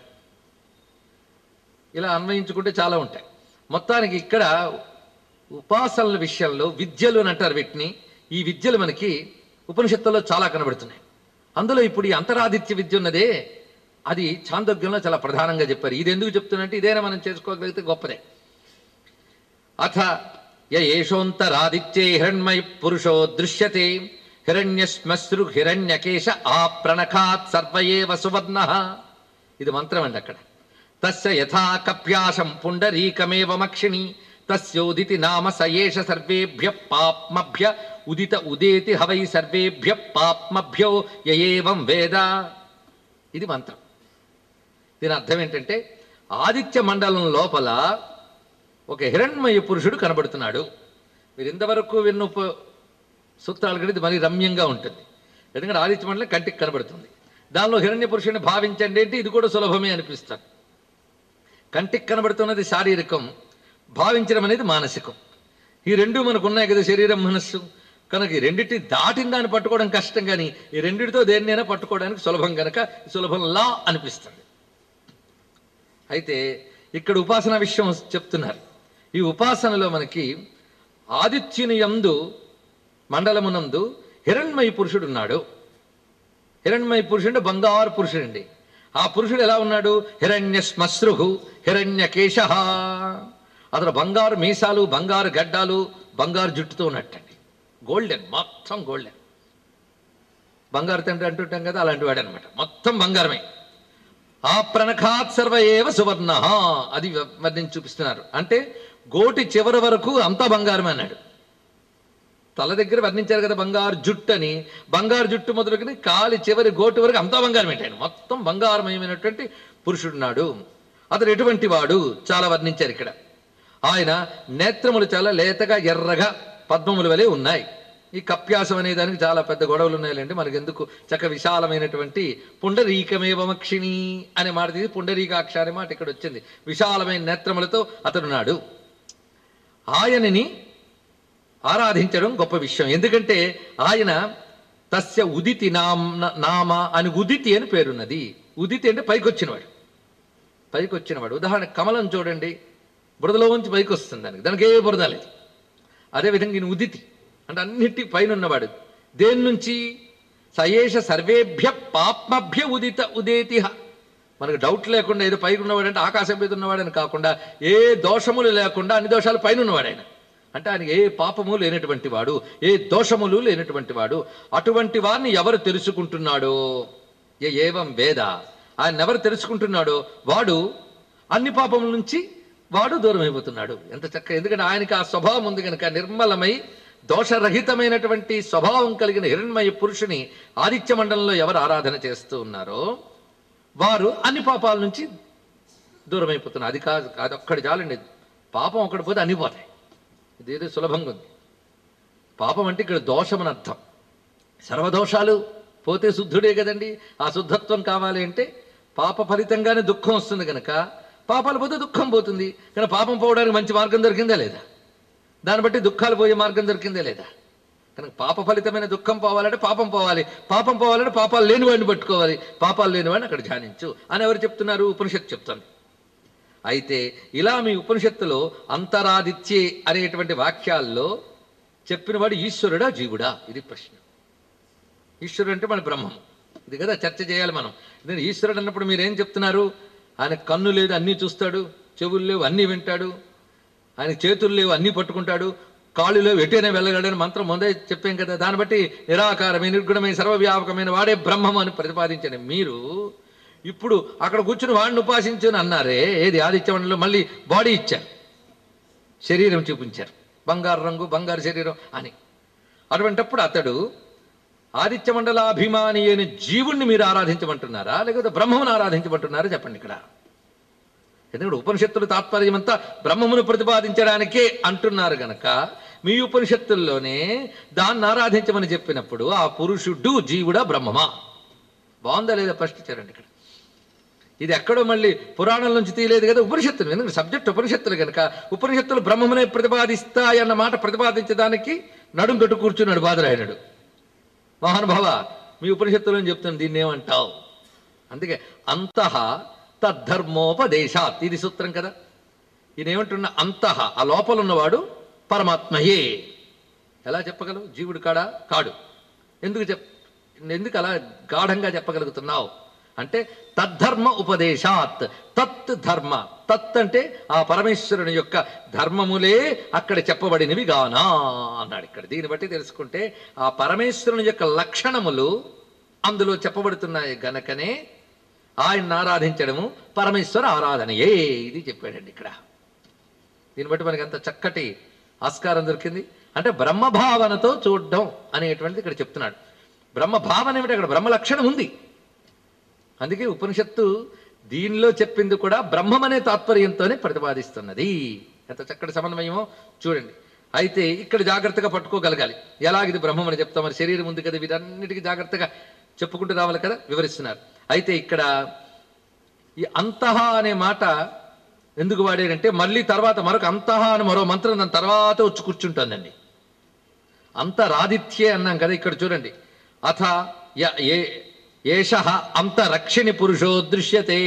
ఇలా అన్వయించుకుంటే చాలా ఉంటాయి మొత్తానికి ఇక్కడ ఉపాసనల విషయంలో విద్యలు అని అంటారు వీటిని ఈ విద్యలు మనకి ఉపనిషత్తుల్లో చాలా కనబడుతున్నాయి అందులో ఇప్పుడు ఈ అంతరాదిత్య విద్య ఉన్నదే అది చాందోగ్యంలో చాలా ప్రధానంగా చెప్పారు ఇది ఎందుకు చెప్తున్నట్టే ఇదేనా మనం చేసుకోగలిగితే గొప్పదే అథ య ఏషోంతరాదిత్యే హిరణ్మయ పురుషో దృశ్యతే హిరణ్యశ్మశ్రు హిరణ్యకేశ ఆ ప్రణఖాత్ సర్వయేవ సువర్ణ ఇది మంత్రం అండి అక్కడ తస్య యథా కప్యాశం పుండరీకమేవ మక్షిణి తస్యోదితి నామ సయేష సర్వేభ్య పాప్మభ్య ఉదిత ఉదేతి హవై సర్వేభ్య పాప్మభ్యో యయేవం వేద ఇది మంత్రం దీని అర్థం ఏంటంటే ఆదిత్య మండలం లోపల ఒక హిరణ్మయ పురుషుడు కనబడుతున్నాడు మీరు ఇంతవరకు విన్న ఉప సూత్రాలు కూడా ఇది మరీ రమ్యంగా ఉంటుంది ఎందుకంటే ఆదిత్య మండలం కంటికి కనబడుతుంది దానిలో హిరణ్య పురుషుడిని భావించండి అంటే ఇది కూడా సులభమే అనిపిస్తాను కంటికి కనబడుతున్నది శారీరకం భావించడం అనేది మానసికం ఈ రెండు మనకు ఉన్నాయి కదా శరీరం మనస్సు కనుక ఈ రెండింటిని దాటిన దాన్ని పట్టుకోవడం కష్టం కానీ ఈ రెండిటితో దేన్నైనా పట్టుకోవడానికి సులభం కనుక సులభంలా అనిపిస్తుంది అయితే ఇక్కడ ఉపాసన విషయం చెప్తున్నారు ఈ ఉపాసనలో మనకి ఆదిత్యుని యందు మండలమునందు హిరణ్మయ పురుషుడు ఉన్నాడు హిరణ్మయ పురుషుడు బంగారు పురుషుడండి ఆ పురుషుడు ఎలా ఉన్నాడు హిరణ్య శ్మశ్రు హిరణ్య కేశ అతను బంగారు మీసాలు బంగారు గడ్డాలు బంగారు జుట్టుతో ఉన్నట్టండి గోల్డెన్ మొత్తం గోల్డెన్ బంగారు తండ్రి అంటుంటాం కదా అలాంటి వాడు అనమాట మొత్తం బంగారమే ఆ ప్రణఖాత్ సర్వ ఏవ సువర్ణ అది వర్ణించి చూపిస్తున్నారు అంటే గోటి చివరి వరకు అంతా బంగారమే అన్నాడు తల దగ్గర వర్ణించారు కదా బంగారు జుట్టు అని బంగారు జుట్టు మొదలుకొని కాలి చివరి గోటు వరకు అంతా బంగారం ఏంటి మొత్తం బంగారమయమైనటువంటి పురుషుడున్నాడు అతడు ఎటువంటి వాడు చాలా వర్ణించారు ఇక్కడ ఆయన నేత్రములు చాలా లేతగా ఎర్రగా పద్మముల వలె ఉన్నాయి ఈ కప్యాసం అనే దానికి చాలా పెద్ద గొడవలు ఉన్నాయండి మనకి ఎందుకు చక్క విశాలమైనటువంటి పుండరీకమేవమక్షిణి అనే మాట తీసి పుండరీకాక్ష అనే మాట ఇక్కడ వచ్చింది విశాలమైన నేత్రములతో అతడున్నాడు ఆయనని ఆరాధించడం గొప్ప విషయం ఎందుకంటే ఆయన తస్య ఉదితి నామ నామ అని ఉదితి అని పేరున్నది ఉదితి అంటే పైకి వచ్చినవాడు పైకి వచ్చినవాడు ఉదాహరణ కమలం చూడండి బురదలో ఉంచి పైకి వస్తుంది దానికి దానికి ఏ బురద లేదు అదేవిధంగా ఈయన ఉదితి అంటే అన్నిటి పైన ఉన్నవాడు దేని నుంచి సయేష సర్వేభ్య పాప్మభ్య ఉదిత ఉదేతిహ మనకు డౌట్ లేకుండా ఏదో పైకి ఉన్నవాడు అంటే ఆకాశం మీద ఉన్నవాడని కాకుండా ఏ దోషములు లేకుండా అన్ని దోషాలు పైన ఉన్నవాడు ఆయన అంటే ఆయన ఏ పాపము లేనటువంటి వాడు ఏ దోషములు లేనటువంటి వాడు అటువంటి వారిని ఎవరు తెలుసుకుంటున్నాడో ఏ ఏవం వేద ఆయన ఎవరు తెలుసుకుంటున్నాడో వాడు అన్ని పాపముల నుంచి వాడు దూరం అయిపోతున్నాడు ఎంత చక్క ఎందుకంటే ఆయనకి ఆ స్వభావం ఉంది కనుక నిర్మలమై దోషరహితమైనటువంటి స్వభావం కలిగిన హిరణ్మయ పురుషుని ఆదిత్య మండలంలో ఎవరు ఆరాధన చేస్తూ ఉన్నారో వారు అన్ని పాపాల నుంచి దూరం అయిపోతున్నారు అది కాదు అది ఒక్కడి చాలండి పాపం ఒక్కడి పోతే అన్ని పోతాయి ఇదేదో సులభంగా ఉంది పాపం అంటే ఇక్కడ దోషం అని అర్థం సర్వదోషాలు పోతే శుద్ధుడే కదండి ఆ శుద్ధత్వం కావాలి అంటే పాప ఫలితంగానే దుఃఖం వస్తుంది కనుక పాపాలు పోతే దుఃఖం పోతుంది కానీ పాపం పోవడానికి మంచి మార్గం దొరికిందా లేదా దాన్ని బట్టి దుఃఖాలు పోయే మార్గం దొరికిందా లేదా కనుక పాప ఫలితమైన దుఃఖం పోవాలంటే పాపం పోవాలి పాపం పోవాలంటే పాపాలు లేనివాడిని పట్టుకోవాలి పాపాలు లేనివాడిని అక్కడ ధ్యానించు అని ఎవరు చెప్తున్నారు ఉపనిషత్తు చెప్తుంది అయితే ఇలా మీ ఉపనిషత్తులో అంతరాదిత్యే అనేటువంటి వాక్యాల్లో చెప్పినవాడు ఈశ్వరుడా జీవుడా ఇది ప్రశ్న ఈశ్వరుడు అంటే మన బ్రహ్మం ఇది కదా చర్చ చేయాలి మనం నేను ఈశ్వరుడు అన్నప్పుడు మీరేం చెప్తున్నారు ఆయన కన్ను లేదు అన్నీ చూస్తాడు చెవులు లేవు అన్నీ వింటాడు ఆయన చేతులు లేవు అన్నీ పట్టుకుంటాడు కాళ్ళు లేవు ఎటైనా వెళ్ళగలడని మంత్రం ముందే చెప్పాం కదా దాన్ని బట్టి నిరాకారమైన నిర్గుణమైన సర్వవ్యాపకమైన వాడే బ్రహ్మం అని ప్రతిపాదించండి మీరు ఇప్పుడు అక్కడ కూర్చుని వాడిని ఉపాసించని అన్నారే ఏది ఆదిత్యమండలో మళ్ళీ బాడీ ఇచ్చారు శరీరం చూపించారు బంగారు రంగు బంగారు శరీరం అని అటువంటప్పుడు అతడు ఆదిత్య మండలాభిమాని అయిన జీవుణ్ణి మీరు ఆరాధించమంటున్నారా లేకపోతే బ్రహ్మమును ఆరాధించమంటున్నారా చెప్పండి ఇక్కడ ఎందుకంటే ఉపనిషత్తుల తాత్పర్యం అంతా బ్రహ్మమును ప్రతిపాదించడానికే అంటున్నారు గనక మీ ఉపనిషత్తుల్లోనే దాన్ని ఆరాధించమని చెప్పినప్పుడు ఆ పురుషుడు జీవుడా బ్రహ్మమా బాగుందా లేదా ప్రశ్నించారండి ఇక్కడ ఇది ఎక్కడో మళ్ళీ పురాణం నుంచి తీయలేదు కదా ఉపనిషత్తులు ఎందుకంటే సబ్జెక్ట్ ఉపనిషత్తులు కనుక ఉపనిషత్తులు బ్రహ్మమునే ప్రతిపాదిస్తాయన్న మాట ప్రతిపాదించడానికి నడుం కట్టు కూర్చున్నాడు బాదరాయణుడు మహానుభావ మీ ఉపనిషత్తులో చెప్తాను దీన్ని ఏమంటావు అందుకే అంతః తద్ధర్మోపదేశాత్ ఇది సూత్రం కదా ఈయన ఏమంటున్నా అంతః ఆ లోపల ఉన్నవాడు పరమాత్మయే ఎలా చెప్పగలవు జీవుడు కాడా కాడు ఎందుకు చెప్ ఎందుకు అలా గాఢంగా చెప్పగలుగుతున్నావు అంటే తద్ధర్మ ఉపదేశాత్ తత్ ధర్మ తత్ అంటే ఆ పరమేశ్వరుని యొక్క ధర్మములే అక్కడ చెప్పబడినవి గానా అన్నాడు ఇక్కడ దీన్ని బట్టి తెలుసుకుంటే ఆ పరమేశ్వరుని యొక్క లక్షణములు అందులో చెప్పబడుతున్నాయి గనకనే ఆయన్ని ఆరాధించడము పరమేశ్వర ఆరాధనయే ఇది చెప్పాడండి ఇక్కడ దీన్ని బట్టి మనకి అంత చక్కటి ఆస్కారం దొరికింది అంటే బ్రహ్మభావనతో చూడడం అనేటువంటిది ఇక్కడ చెప్తున్నాడు బ్రహ్మభావన ఏమిటి అక్కడ బ్రహ్మ లక్షణం ఉంది అందుకే ఉపనిషత్తు దీనిలో చెప్పింది కూడా బ్రహ్మం అనే తాత్పర్యంతోనే ప్రతిపాదిస్తున్నది ఎంత చక్కటి సమన్వయమో చూడండి అయితే ఇక్కడ జాగ్రత్తగా పట్టుకోగలగాలి ఎలాగ ఇది బ్రహ్మం అని చెప్తాం మరి శరీరం ఉంది కదా వీటన్నిటికీ జాగ్రత్తగా చెప్పుకుంటూ రావాలి కదా వివరిస్తున్నారు అయితే ఇక్కడ ఈ అంతః అనే మాట ఎందుకు వాడారంటే మళ్ళీ తర్వాత మరొక అంతః అని మరో మంత్రం దాని తర్వాత వచ్చి కూర్చుంటుందండి అంతరాదిత్యే అన్నాం కదా ఇక్కడ చూడండి అథ య ఏ ఏష అంతరక్షిణి పురుషో దృశ్యతే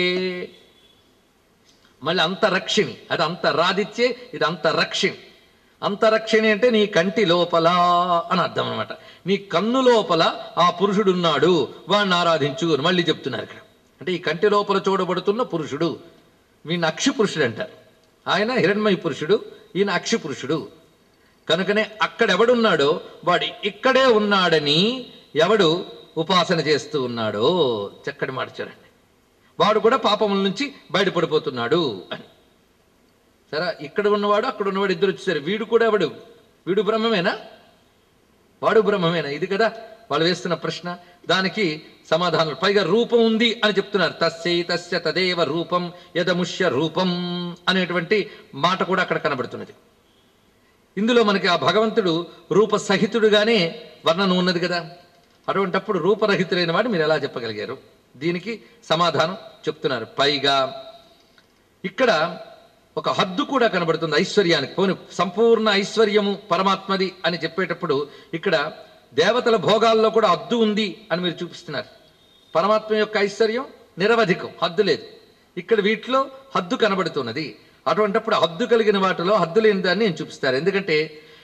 మళ్ళీ అంతరక్షిణి అది అంతరాదిత్యే ఇది అంతరక్షిణి అంతరక్షిణి అంటే నీ కంటి లోపల అని అర్థం అనమాట నీ కన్ను లోపల ఆ పురుషుడు ఉన్నాడు వాడిని ఆరాధించు అని మళ్ళీ చెప్తున్నారు ఇక్కడ అంటే ఈ కంటి లోపల చూడబడుతున్న పురుషుడు వీడిని అక్షి పురుషుడు అంటారు ఆయన హిరణ్మయ పురుషుడు ఈయన అక్షి పురుషుడు కనుకనే అక్కడెవడున్నాడో వాడు ఇక్కడే ఉన్నాడని ఎవడు ఉపాసన చేస్తూ ఉన్నాడో చక్కటి మాట చూడండి వాడు కూడా పాపముల నుంచి బయటపడిపోతున్నాడు అని సరే ఇక్కడ ఉన్నవాడు అక్కడ ఉన్నవాడు ఇద్దరు వచ్చేసారు వీడు కూడా ఎవడు వీడు బ్రహ్మమేనా వాడు బ్రహ్మమేనా ఇది కదా వాళ్ళు వేస్తున్న ప్రశ్న దానికి సమాధానం పైగా రూపం ఉంది అని చెప్తున్నారు తస్యై తస్య తదేవ రూపం యదముష్య రూపం అనేటువంటి మాట కూడా అక్కడ కనబడుతున్నది ఇందులో మనకి ఆ భగవంతుడు రూప సహితుడుగానే వర్ణన ఉన్నది కదా అటువంటప్పుడు రూపరహితులైన వాడు మీరు ఎలా చెప్పగలిగారు దీనికి సమాధానం చెప్తున్నారు పైగా ఇక్కడ ఒక హద్దు కూడా కనబడుతుంది ఐశ్వర్యానికి పోని సంపూర్ణ ఐశ్వర్యము పరమాత్మది అని చెప్పేటప్పుడు ఇక్కడ దేవతల భోగాల్లో కూడా హద్దు ఉంది అని మీరు చూపిస్తున్నారు పరమాత్మ యొక్క ఐశ్వర్యం నిరవధికం హద్దు లేదు ఇక్కడ వీటిలో హద్దు కనబడుతున్నది అటువంటప్పుడు హద్దు కలిగిన వాటిలో హద్దు లేని దాన్ని నేను చూపిస్తారు ఎందుకంటే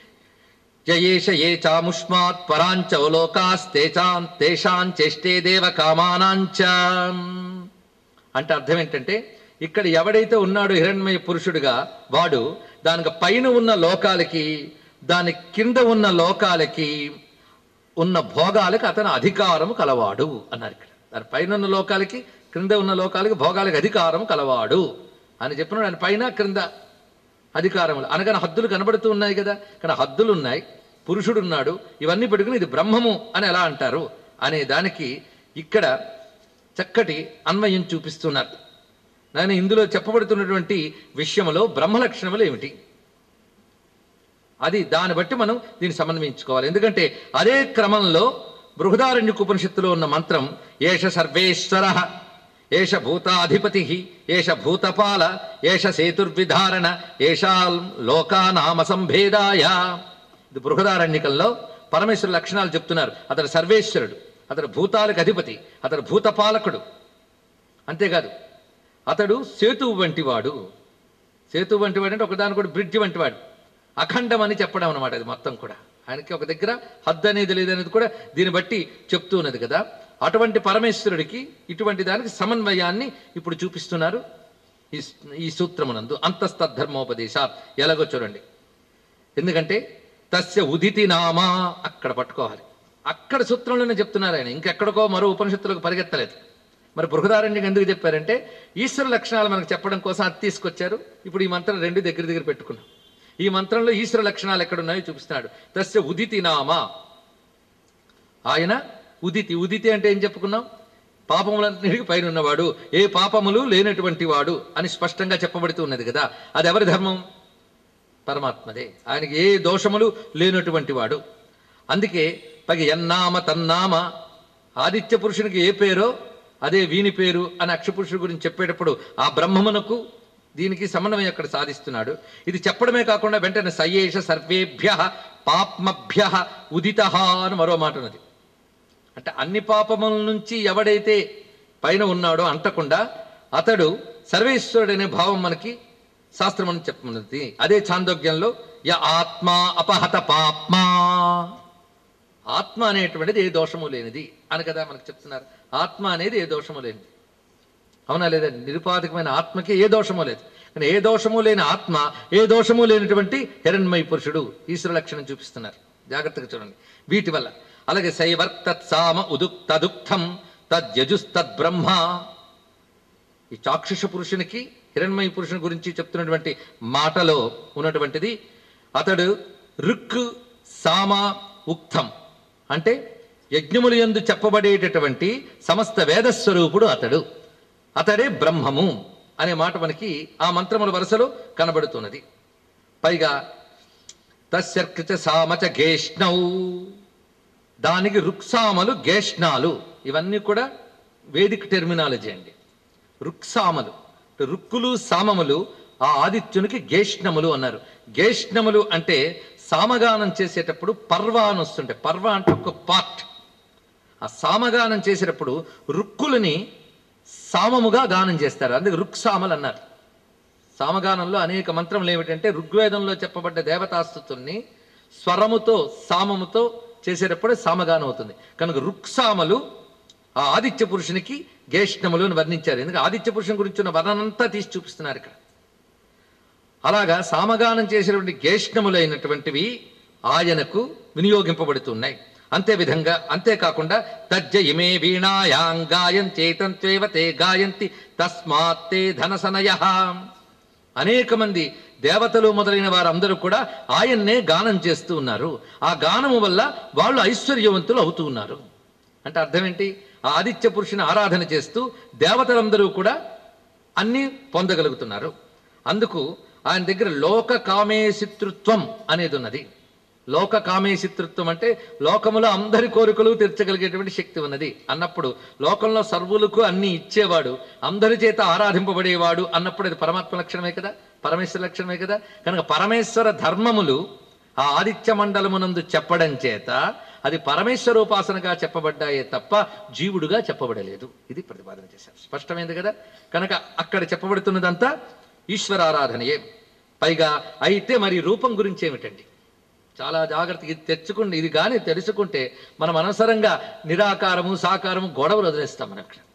జయేష ఏ చాముష్మాత్ పరాంచ లోకాస్తేచాం తేషాం చేష్టే దేవ కామానాంచ అంటే అర్థం ఏంటంటే ఇక్కడ ఎవడైతే ఉన్నాడో హిరణ్మయ పురుషుడుగా వాడు దానికి పైన ఉన్న లోకాలకి దాని కింద ఉన్న లోకాలకి ఉన్న భోగాలకు అతను అధికారం కలవాడు అన్నారు ఇక్కడ దాని పైన ఉన్న లోకాలకి క్రింద ఉన్న లోకాలకి భోగాలకు అధికారం కలవాడు అని చెప్పిన దాని పైన క్రింద అధికారములు అనగానే హద్దులు కనబడుతూ ఉన్నాయి కదా కానీ హద్దులు ఉన్నాయి పురుషుడు ఉన్నాడు ఇవన్నీ పెట్టుకుని ఇది బ్రహ్మము అని ఎలా అంటారు అనే దానికి ఇక్కడ చక్కటి అన్వయం చూపిస్తున్నారు నేను ఇందులో చెప్పబడుతున్నటువంటి విషయంలో బ్రహ్మ లక్షణములు ఏమిటి అది దాన్ని బట్టి మనం దీన్ని సమన్వయించుకోవాలి ఎందుకంటే అదే క్రమంలో బృహదారణ్యక ఉపనిషత్తులో ఉన్న మంత్రం ఏష సర్వేశ్వర ఏష భూతాధిపతి ఏష భూతపాల ఏష సేతుర్విధారణ ఏషా లోకానామ సంభేదాయ ఇది బృహదారణ్యకంలో పరమేశ్వరు లక్షణాలు చెప్తున్నారు అతడు సర్వేశ్వరుడు అతడు భూతాలకు అధిపతి అతడు భూతపాలకుడు అంతేకాదు అతడు సేతువు వంటివాడు సేతువు వంటివాడు అంటే ఒకదాని కూడా బ్రిడ్జ్ వంటివాడు అఖండం అని చెప్పడం అనమాట అది మొత్తం కూడా ఆయనకి ఒక దగ్గర హద్దు అనేది లేదనేది కూడా దీన్ని బట్టి చెప్తూ ఉన్నది కదా అటువంటి పరమేశ్వరుడికి ఇటువంటి దానికి సమన్వయాన్ని ఇప్పుడు చూపిస్తున్నారు ఈ ఈ సూత్రమునందు అంతస్తద్ధర్మోపదేశాత్ ఎలాగో చూడండి ఎందుకంటే తస్య ఉదితి నామా అక్కడ పట్టుకోవాలి అక్కడ సూత్రంలోనే చెప్తున్నారు ఆయన ఇంకెక్కడికో మరో ఉపనిషత్తులకు పరిగెత్తలేదు మరి బృహదారణ్యం ఎందుకు చెప్పారంటే ఈశ్వర లక్షణాలు మనకు చెప్పడం కోసం అది తీసుకొచ్చారు ఇప్పుడు ఈ మంత్రం రెండు దగ్గర దగ్గర పెట్టుకున్నాం ఈ మంత్రంలో ఈశ్వర లక్షణాలు ఎక్కడున్నాయో చూపిస్తున్నాడు తస్య ఉదితి నామా ఆయన ఉదితి ఉదితి అంటే ఏం చెప్పుకున్నాం పాపములన్నిటికీ పైన ఉన్నవాడు ఏ పాపములు లేనటువంటి వాడు అని స్పష్టంగా చెప్పబడుతూ ఉన్నది కదా అది ఎవరి ధర్మం పరమాత్మదే ఆయనకి ఏ దోషములు లేనటువంటి వాడు అందుకే పైగా ఎన్నామ తన్నామ ఆదిత్య పురుషునికి ఏ పేరో అదే వీని పేరు అని అక్షపురుషుడి గురించి చెప్పేటప్పుడు ఆ బ్రహ్మమునకు దీనికి సమన్వయం అక్కడ సాధిస్తున్నాడు ఇది చెప్పడమే కాకుండా వెంటనే సయేష సర్వేభ్య పాప్మభ్య ఉదిత అని మరో మాట ఉన్నది అంటే అన్ని పాపముల నుంచి ఎవడైతే పైన ఉన్నాడో అంటకుండా అతడు సర్వేశ్వరుడనే భావం మనకి శాస్త్రం అని చెప్పున్నది అదే చాందోగ్యంలో య ఆత్మ అపహత పాప్మా ఆత్మ అనేటువంటిది ఏ దోషము లేనిది అని కదా మనకు చెప్తున్నారు ఆత్మ అనేది ఏ దోషము లేనిది అవునా లేదా నిరుపాధికమైన ఆత్మకి ఏ దోషము లేదు కానీ ఏ దోషము లేని ఆత్మ ఏ దోషము లేనటువంటి హిరణ్మయ పురుషుడు ఈశ్వర లక్షణం చూపిస్తున్నారు జాగ్రత్తగా చూడండి వీటి వల్ల అలాగే శైవర్తత్ సామ ఉదుక్ తదుక్తం తద్యజుస్తద్బ్రహ్మ ఈ చాక్షుష పురుషునికి హిరణ్మయ పురుషుని గురించి చెప్తున్నటువంటి మాటలో ఉన్నటువంటిది అతడు రుక్ సామ ఉక్తం అంటే యజ్ఞములు ఎందు చెప్పబడేటటువంటి సమస్త వేదస్వరూపుడు అతడు అతడే బ్రహ్మము అనే మాట మనకి ఆ మంత్రముల వరుసలో కనబడుతున్నది పైగా తస్యర్కృత సామచ గేష్ణౌ దానికి రుక్సామలు గేష్ణాలు ఇవన్నీ కూడా వేదిక టెర్మినాలజీ అండి రుక్సామలు రుక్కులు సామములు ఆ ఆదిత్యునికి గేష్ణములు అన్నారు గేష్ణములు అంటే సామగానం చేసేటప్పుడు పర్వ అని వస్తుంటాయి పర్వ అంటే ఒక పార్ట్ ఆ సామగానం చేసేటప్పుడు రుక్కులని సామముగా గానం చేస్తారు అందుకే రుక్సామలు అన్నారు సామగానంలో అనేక మంత్రములు ఏమిటంటే ఋగ్వేదంలో చెప్పబడ్డ దేవతాస్తుతుల్ని స్వరముతో సామముతో చేసేటప్పుడు సామగానం అవుతుంది కనుక రుక్సామలు ఆ ఆదిత్య పురుషునికి గేష్ణములు అని వర్ణించారు ఎందుకంటే ఆదిత్య పురుషుని గురించి ఉన్న వర్ణనంతా తీసి చూపిస్తున్నారు ఇక్కడ అలాగా సామగానం చేసినటువంటి గేష్ణములైనటువంటివి ఆయనకు వినియోగింపబడుతున్నాయి అంతే విధంగా అంతేకాకుండా తజ్జ ఇమే వీణాయాం గాయం చేతంత్వేవ తే గాయంతి తస్మాత్ తే ధనసనయ అనేక మంది దేవతలు మొదలైన వారందరూ కూడా ఆయన్నే గానం చేస్తూ ఉన్నారు ఆ గానము వల్ల వాళ్ళు ఐశ్వర్యవంతులు అవుతూ ఉన్నారు అంటే అర్థం ఏంటి ఆ ఆదిత్య పురుషుని ఆరాధన చేస్తూ దేవతలందరూ కూడా అన్ని పొందగలుగుతున్నారు అందుకు ఆయన దగ్గర లోక కామేశితృత్వం అనేది ఉన్నది లోక కామేశితృత్వం అంటే లోకములో అందరి కోరికలు తీర్చగలిగేటువంటి శక్తి ఉన్నది అన్నప్పుడు లోకంలో సర్వులకు అన్ని ఇచ్చేవాడు అందరి చేత ఆరాధింపబడేవాడు అన్నప్పుడు అది పరమాత్మ లక్షణమే కదా పరమేశ్వర లక్షణమే కదా కనుక పరమేశ్వర ధర్మములు ఆ ఆదిత్య మండలమునందు చెప్పడం చేత అది పరమేశ్వర ఉపాసనగా చెప్పబడ్డాయే తప్ప జీవుడుగా చెప్పబడలేదు ఇది ప్రతిపాదన చేశారు స్పష్టమైంది కదా కనుక అక్కడ చెప్పబడుతున్నదంతా ఈశ్వరారాధనయే పైగా అయితే మరి రూపం గురించి ఏమిటండి చాలా జాగ్రత్తగా ఇది తెచ్చుకుంటే ఇది కానీ తెలుసుకుంటే మనం అనవసరంగా నిరాకారము సాకారము గొడవలు వదిలేస్తాం మనం ఇక్కడ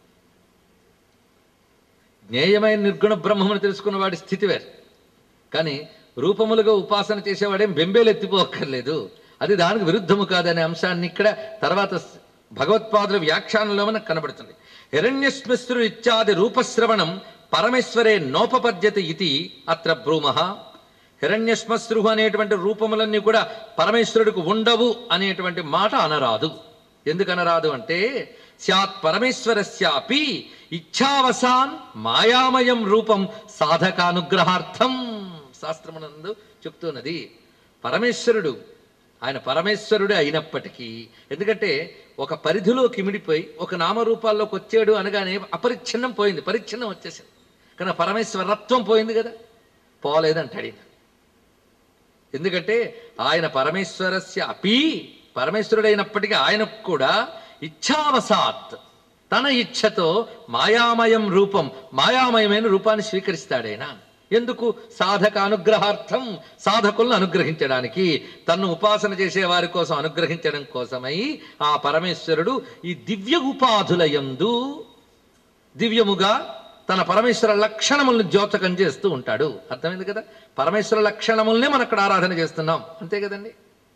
జ్ఞేయమైన నిర్గుణ బ్రహ్మమును తెలుసుకున్న వాడి స్థితి వేరు కానీ రూపములుగా ఉపాసన చేసేవాడేం బెంబేలు ఎత్తిపోక్కర్లేదు అది దానికి విరుద్ధము కాదనే అంశాన్ని ఇక్కడ తర్వాత భగవత్పాదుల వ్యాఖ్యానంలో మనకు కనబడుతుంది హిరణ్యస్మిశ్రు ఇత్యాది రూపశ్రవణం పరమేశ్వరే నోపపద్యత ఇది అత్ర బ్రూమః హిరణ్యశ్మశ్రు అనేటువంటి రూపములన్నీ కూడా పరమేశ్వరుడికి ఉండవు అనేటువంటి మాట అనరాదు ఎందుకు అనరాదు అంటే స్యాత్ పరమేశ్వరస్యాపి ఇచ్ఛావసాన్ మాయామయం రూపం సాధకానుగ్రహార్థం శాస్త్రమునందు చెప్తున్నది పరమేశ్వరుడు ఆయన పరమేశ్వరుడే అయినప్పటికీ ఎందుకంటే ఒక పరిధిలో కిమిడిపోయి ఒక నామరూపాల్లోకి వచ్చాడు అనగానే అపరిచ్ఛిన్నం పోయింది పరిచ్ఛిన్నం వచ్చేసింది కానీ పరమేశ్వరత్వం పోయింది కదా పోలేదంటాడు ఈయన. ఎందుకంటే ఆయన పరమేశ్వరస్య అపి పరమేశ్వరుడైనప్పటికీ ఆయనకు కూడా ఇచ్ఛావసాత్ తన ఇచ్ఛతో మాయామయం రూపం మాయామయమైన రూపాన్ని స్వీకరిస్తాడైనా ఎందుకు సాధక అనుగ్రహార్థం సాధకులను అనుగ్రహించడానికి తన్ను ఉపాసన చేసే వారి కోసం అనుగ్రహించడం కోసమై ఆ పరమేశ్వరుడు ఈ దివ్య ఉపాధుల యందు దివ్యముగా తన పరమేశ్వర లక్షణములను ద్యోతకం చేస్తూ ఉంటాడు అర్థమైంది కదా పరమేశ్వర లక్షణములనే మనం అక్కడ ఆరాధన చేస్తున్నాం అంతే కదండి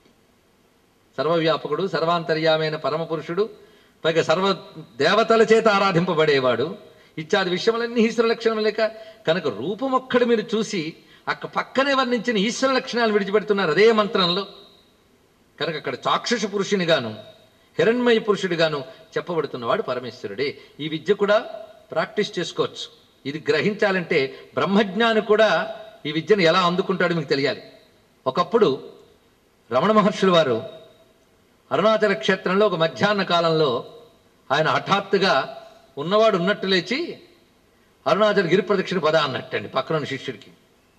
సర్వవ్యాపకుడు సర్వాంతర్యామైన పరమపురుషుడు పైగా సర్వ దేవతల చేత ఆరాధింపబడేవాడు ఇత్యాది విషయములన్నీ ఈశ్వర లక్షణం లేక కనుక రూపం ఒక్కడు మీరు చూసి అక్క పక్కనే వర్ణించిన ఈశ్వర లక్షణాలు విడిచిపెడుతున్నారు అదే మంత్రంలో కనుక అక్కడ చాక్షుష పురుషునిగాను హిరణ్మయ పురుషుడిగాను చెప్పబడుతున్నవాడు పరమేశ్వరుడే ఈ విద్య కూడా ప్రాక్టీస్ చేసుకోవచ్చు ఇది గ్రహించాలంటే బ్రహ్మజ్ఞాని కూడా ఈ విద్యను ఎలా అందుకుంటాడో మీకు తెలియాలి ఒకప్పుడు రమణ మహర్షుల వారు అరుణాచల క్షేత్రంలో ఒక మధ్యాహ్న కాలంలో ఆయన హఠాత్తుగా ఉన్నవాడు ఉన్నట్టు లేచి అరుణాచల గిరి ప్రదక్షిణ పద అన్నట్టండి పక్కన ఉన్న శిష్యుడికి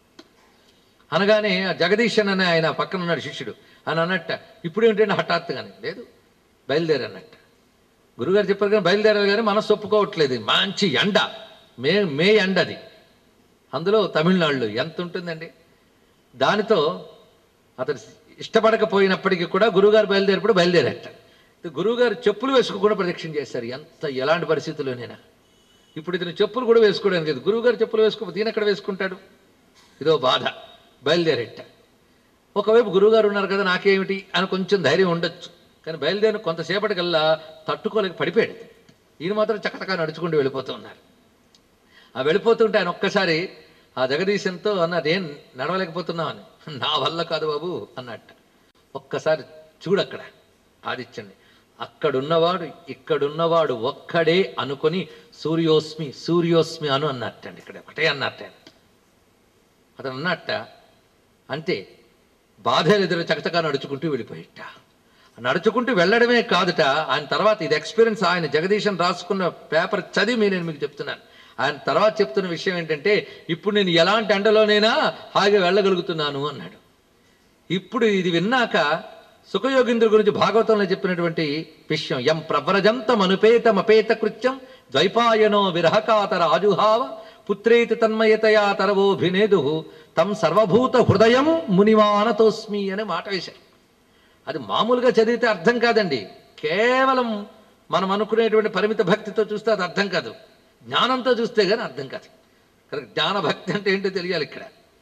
అనగానే ఆ జగదీశన్ అనే ఆయన పక్కన ఉన్నాడు శిష్యుడు అని అన్నట్ట ఇప్పుడు ఏంటంటే హఠాత్తుగానే లేదు బయలుదేరన్నట్ట గురుగారు చెప్పారు కానీ బయలుదేరాలి కానీ మనసు ఒప్పుకోవట్లేదు మంచి ఎండ మే మే ఎండ అది అందులో తమిళనాడులో ఎంత ఉంటుందండి దానితో అతడు ఇష్టపడకపోయినప్పటికీ కూడా గురువుగారు బయలుదేరినప్పుడు బయలుదేరట గురువుగారు చెప్పులు వేసుకోకుండా ప్రదక్షిణ చేశారు ఎంత ఎలాంటి పరిస్థితుల్లోనైనా ఇప్పుడు ఇతను చెప్పులు కూడా వేసుకోవడానికి లేదు గురువుగారు చెప్పులు వేసుకోకపోతే ఈయన ఎక్కడ వేసుకుంటాడు ఇదో బాధ బయలుదేరెట్ట ఒకవైపు గురువుగారు ఉన్నారు కదా నాకేమిటి అని కొంచెం ధైర్యం ఉండొచ్చు కానీ బయలుదేరిన కొంతసేపటికల్లా తట్టుకోలేక పడిపోయాడు ఈయన మాత్రం చక్కచక్క నడుచుకుంటూ వెళ్ళిపోతూ ఉన్నారు ఆ వెళ్ళిపోతుంటే ఆయన ఒక్కసారి ఆ జగదీశంతో అన్నారు ఏం నడవలేకపోతున్నామని నా వల్ల కాదు బాబు అన్నట్ట ఒక్కసారి చూడక్కడ ఆదిత్యండి అక్కడున్నవాడు ఇక్కడున్నవాడు ఒక్కడే అనుకొని సూర్యోస్మి సూర్యోస్మి అను అన్నట్టండి ఇక్కడ ఒకటే అన్నట్ట ఆయన. అతను అన్నట్ట అంతే బాధలు ఎదురు చకచకా నడుచుకుంటూ వెళ్ళిపోయిట నడుచుకుంటూ వెళ్ళడమే కాదుట ఆయన తర్వాత ఇది ఎక్స్పీరియన్స్ ఆయన జగదీశన్ రాసుకున్న పేపర్ చదివి నేను మీకు చెప్తున్నాను ఆయన తర్వాత చెప్తున్న విషయం ఏంటంటే ఇప్పుడు నేను ఎలాంటి ఎండలోనైనా హాయిగా వెళ్ళగలుగుతున్నాను అన్నాడు ఇప్పుడు ఇది విన్నాక సుఖయోగింద్రుడి గురించి భాగవతంలో చెప్పినటువంటి విషయం ఎం ప్రవ్రజంతం అనుపేతమపేత కృత్యం ద్వైపాయనో విరహకాతర ఆజుహావ పుత్రేతి తన్మయతయా తరవోభినేదు తం సర్వభూత హృదయం మునిమానతోస్మి అనే మాట వేశారు అది మామూలుగా చదివితే అర్థం కాదండి కేవలం మనం అనుకునేటువంటి పరిమిత భక్తితో చూస్తే అది అర్థం కాదు జ్ఞానంతో చూస్తే కానీ అర్థం కాదు ఇక్కడ జ్ఞాన భక్తి అంటే ఏంటో తెలియాలి ఇక్కడ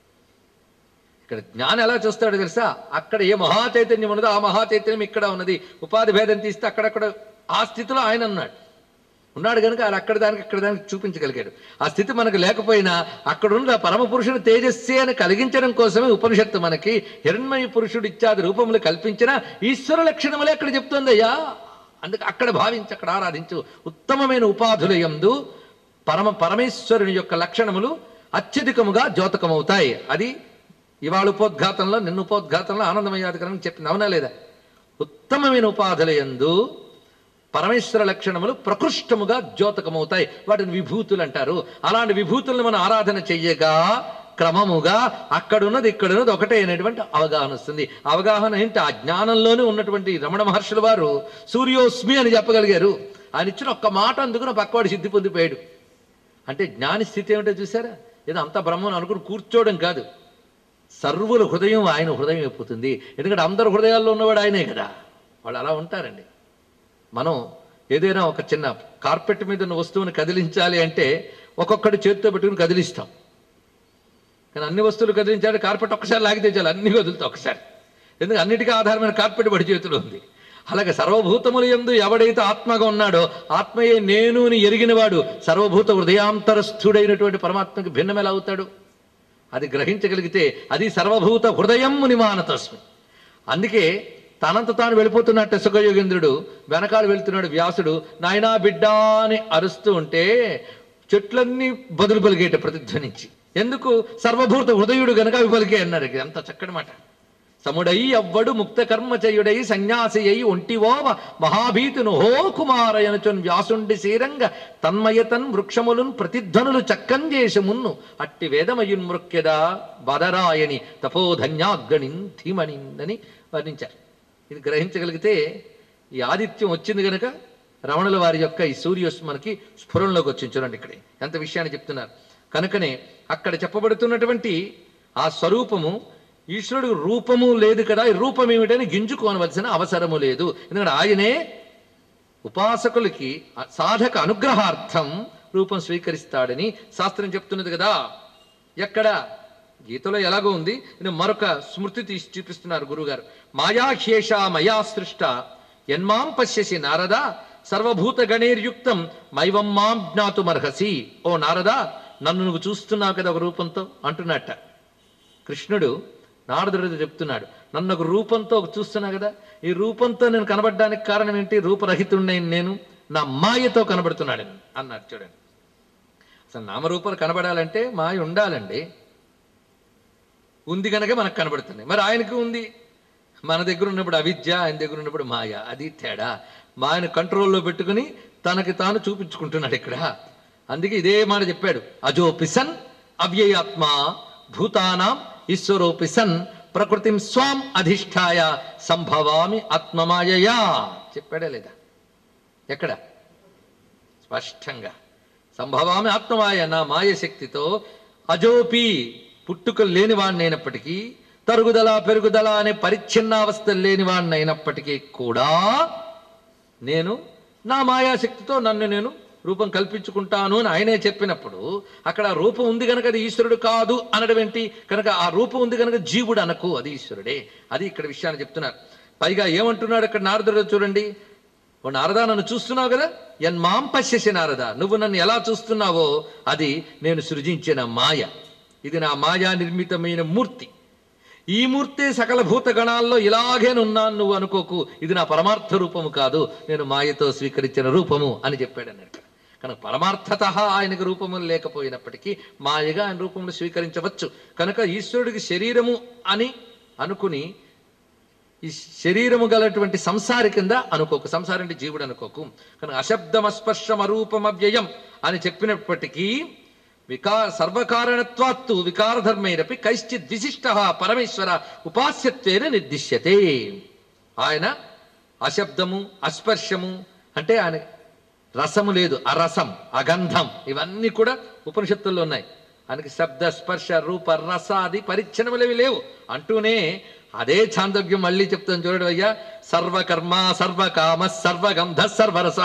ఇక్కడ జ్ఞానం ఎలా చూస్తాడో తెలుసా అక్కడ ఏ మహా చైతన్యం ఉన్నదో ఆ మహా చైతన్యం ఇక్కడ ఉన్నది ఉపాధి భేదం తీస్తే అక్కడక్కడ ఆ స్థితిలో ఆయన ఉన్నాడు ఉన్నాడు కనుక ఆయన అక్కడ దానికి అక్కడ దానికి చూపించగలిగాడు ఆ స్థితి మనకు లేకపోయినా అక్కడ ఉన్న పరమ పురుషుని తేజస్సే అని కలిగించడం కోసమే ఉపనిషత్తు మనకి హిరణ్మయ పురుషుడు ఇత్యాది రూపములు కల్పించిన ఈశ్వర లక్షణములే అక్కడ చెప్తుందయ్యా అందుకే అక్కడ భావించి అక్కడ ఆరాధించు ఉత్తమమైన ఉపాధుల యందు పరమ పరమేశ్వరుని యొక్క లక్షణములు అత్యధికముగా ద్యోతకమవుతాయి అది ఇవాళ ఉపోద్ఘాతంలో నిన్న ఉపోద్ఘాతంలో ఆనందమయాధికరణం చెప్పింది అవునా లేదా ఉత్తమమైన ఉపాధుల యందు పరమేశ్వర లక్షణములు ప్రకృష్టముగా ద్యోతకమవుతాయి వాటిని విభూతులు అంటారు అలాంటి విభూతులను మనం ఆరాధన చెయ్యగా క్రమముగా అక్కడున్నది ఇక్కడున్నది ఒకటే అనేటువంటి అవగాహన వస్తుంది అవగాహన ఏంటి ఆ జ్ఞానంలోనే ఉన్నటువంటి రమణ మహర్షుల వారు సూర్యోస్మి అని చెప్పగలిగారు ఆయన ఇచ్చిన ఒక్క మాట అందుకుని పక్కవాడు సిద్ధి పొందిపోయాడు అంటే జ్ఞాని స్థితి ఏమిటో చూసారా ఏదో అంత బ్రహ్మను అనుకుని కూర్చోవడం కాదు సర్వుల హృదయం ఆయన హృదయం అయిపోతుంది ఎందుకంటే అందరి హృదయాల్లో ఉన్నవాడు ఆయనే కదా వాళ్ళు అలా ఉంటారండి మనం ఏదైనా ఒక చిన్న కార్పెట్ మీద ఉన్న వస్తువుని కదిలించాలి అంటే ఒక్కొక్కటి చేతితో పెట్టుకుని కదిలిస్తాం కానీ అన్ని వస్తువులు కదిలించాలి కార్పెట్ ఒక్కసారి లాగితే చాలు అన్ని వదులుతాం ఒకసారి ఎందుకంటే అన్నిటికీ ఆధారమైన కార్పెట్ పడి చేతిలో ఉంది అలాగే సర్వభూతములు ఎందు ఎవడైతే ఆత్మగా ఉన్నాడో ఆత్మయే నేను అని ఎరిగినవాడు సర్వభూత హృదయాంతరస్థుడైనటువంటి పరమాత్మకి భిన్నం ఎలా అవుతాడు అది గ్రహించగలిగితే అది సర్వభూత హృదయం మునిమానతస్మి అందుకే తనంత తాను వెళ్ళిపోతున్నట్టు సుఖయోగేంద్రుడు వెనకాల వెళ్తున్నాడు వ్యాసుడు నాయనా బిడ్డా అని అరుస్తూ ఉంటే చెట్లన్నీ బదులు పలిగేట ప్రతిధ్వనించి ఎందుకు సర్వభూత హృదయుడు గనక అవి పలికే అన్నారు ఇది ఎంత చక్కటి మాట సముడై అవ్వడు ముక్త కర్మచయుడై సన్యాసి అయి ఒంటివోవ మహాభీతును హో కుమారయనుచున్ వ్యాసుండి శీరంగ తన్మయతన్ వృక్షములున్ ప్రతిధ్వనులు చక్కంజేసి మున్ను అట్టి వేదమయున్ మృక్యదా బదరాయని తపోధన్యాగ్నిన్ ధీమణిందని వర్ణించారు ఇది గ్రహించగలిగితే ఈ ఆదిత్యం వచ్చింది గనక రమణుల వారి యొక్క ఈ సూర్యోస్ మనకి స్ఫురణలోకి వచ్చింది చూడండి ఇక్కడ ఎంత విషయాన్ని చెప్తున్నారు కనుకనే అక్కడ చెప్పబడుతున్నటువంటి ఆ స్వరూపము ఈశ్వరుడు రూపము లేదు కదా ఈ రూపం ఏమిటని గింజుకోనవలసిన అవసరము లేదు ఎందుకంటే ఆయనే ఉపాసకులకి ఆ సాధక అనుగ్రహార్థం రూపం స్వీకరిస్తాడని శాస్త్రం చెప్తున్నది కదా ఎక్కడ గీతలో ఎలాగో ఉంది ఇది మరొక స్మృతి తీసి చూపిస్తున్నారు గురుగారు మాయాహ్యేష మయా సృష్ట యన్మాం పశ్యసి నారద సర్వభూత గణేర్యుక్తం మైవం మాం జ్ఞాతుమర్హసి ఓ నారద నన్ను నువ్వు చూస్తున్నావు కదా ఒక రూపంతో అంటున్నట్ట కృష్ణుడు నారదుడితో చెప్తున్నాడు నన్ను ఒక రూపంతో చూస్తున్నా కదా ఈ రూపంతో నేను కనబడడానికి కారణం ఏంటి రూపరహితుడిని నేను నా మాయతో కనబడుతున్నాడు అన్నాడు చూడండి అసలు నామరూపాలు కనబడాలంటే మాయ ఉండాలండి ఉంది కనుక మనకు కనబడుతుంది మరి ఆయనకి ఉంది మన దగ్గర ఉన్నప్పుడు అవిద్య ఆయన దగ్గర ఉన్నప్పుడు మాయ అది తేడా మాయను కంట్రోల్లో పెట్టుకుని తనకి తాను చూపించుకుంటున్నాడు ఇక్కడ అందుకే ఇదే మాట చెప్పాడు అజోపిసన్ అవ్యయాత్మ భూతానాం ఈశ్వరోపిసన్ ప్రకృతిం స్వాం అధిష్టాయ సంభవామి ఆత్మమాయయా చెప్పాడా లేదా ఎక్కడ స్పష్టంగా సంభవామి ఆత్మమాయ నా మాయ శక్తితో అజోపి పుట్టుకలు లేనివాణ్ణైనప్పటికీ తరుగుదల పెరుగుదల అనే పరిచ్ఛిన్నావస్థలు లేనివాణ్ణైనప్పటికీ కూడా నేను నా మాయాశక్తితో నన్ను నేను రూపం కల్పించుకుంటాను అని ఆయనే చెప్పినప్పుడు అక్కడ ఆ రూపం ఉంది కనుక అది ఈశ్వరుడు కాదు అనడం ఏంటి కనుక ఆ రూపం ఉంది కనుక జీవుడు అనకు అది ఈశ్వరుడే అది ఇక్కడ విషయాన్ని చెప్తున్నారు పైగా ఏమంటున్నాడు ఇక్కడ నారదుడు చూడండి ఓ నారదా నన్ను చూస్తున్నావు కదా ఎన్మాం పశ్యసి నారద నువ్వు నన్ను ఎలా చూస్తున్నావో అది నేను సృజించిన మాయ ఇది నా మాయా నిర్మితమైన మూర్తి ఈ మూర్తే సకల భూత గణాల్లో ఇలాగేనున్నాను నువ్వు అనుకోకు ఇది నా పరమార్థ రూపము కాదు నేను మాయతో స్వీకరించిన రూపము అని చెప్పాడు అన్నట్టు కనుక పరమార్థత ఆయనకు రూపము లేకపోయినప్పటికీ మాయగా ఆయన రూపమును స్వీకరించవచ్చు కనుక ఈశ్వరుడికి శరీరము అని అనుకుని ఈ శరీరము గలటువంటి సంసారి కింద అనుకోకు సంసారం అంటే జీవుడు అనుకోకు కనుక అశబ్దం అస్పర్శం అరూపం అవ్యయం అని చెప్పినప్పటికీ వికా సర్వకారణత్వాత్తు వికారధర్మైరపి కైశ్చిత్ విశిష్ట పరమేశ్వర ఉపాస్యత్వేన నిర్దిశ్యతే ఆయన అశబ్దము అస్పర్శము అంటే ఆయన రసము లేదు అరసం అగంధం ఇవన్నీ కూడా ఉపనిషత్తుల్లో ఉన్నాయి ఆయనకి శబ్ద స్పర్శ రూప రస అది పరిచ్ఛిన్నములేవి లేవు అంటూనే అదే చాందోగ్యం మళ్ళీ చెప్తాను చూడడం అయ్యా సర్వకర్మ సర్వకామ సర్వగంధ సర్వరస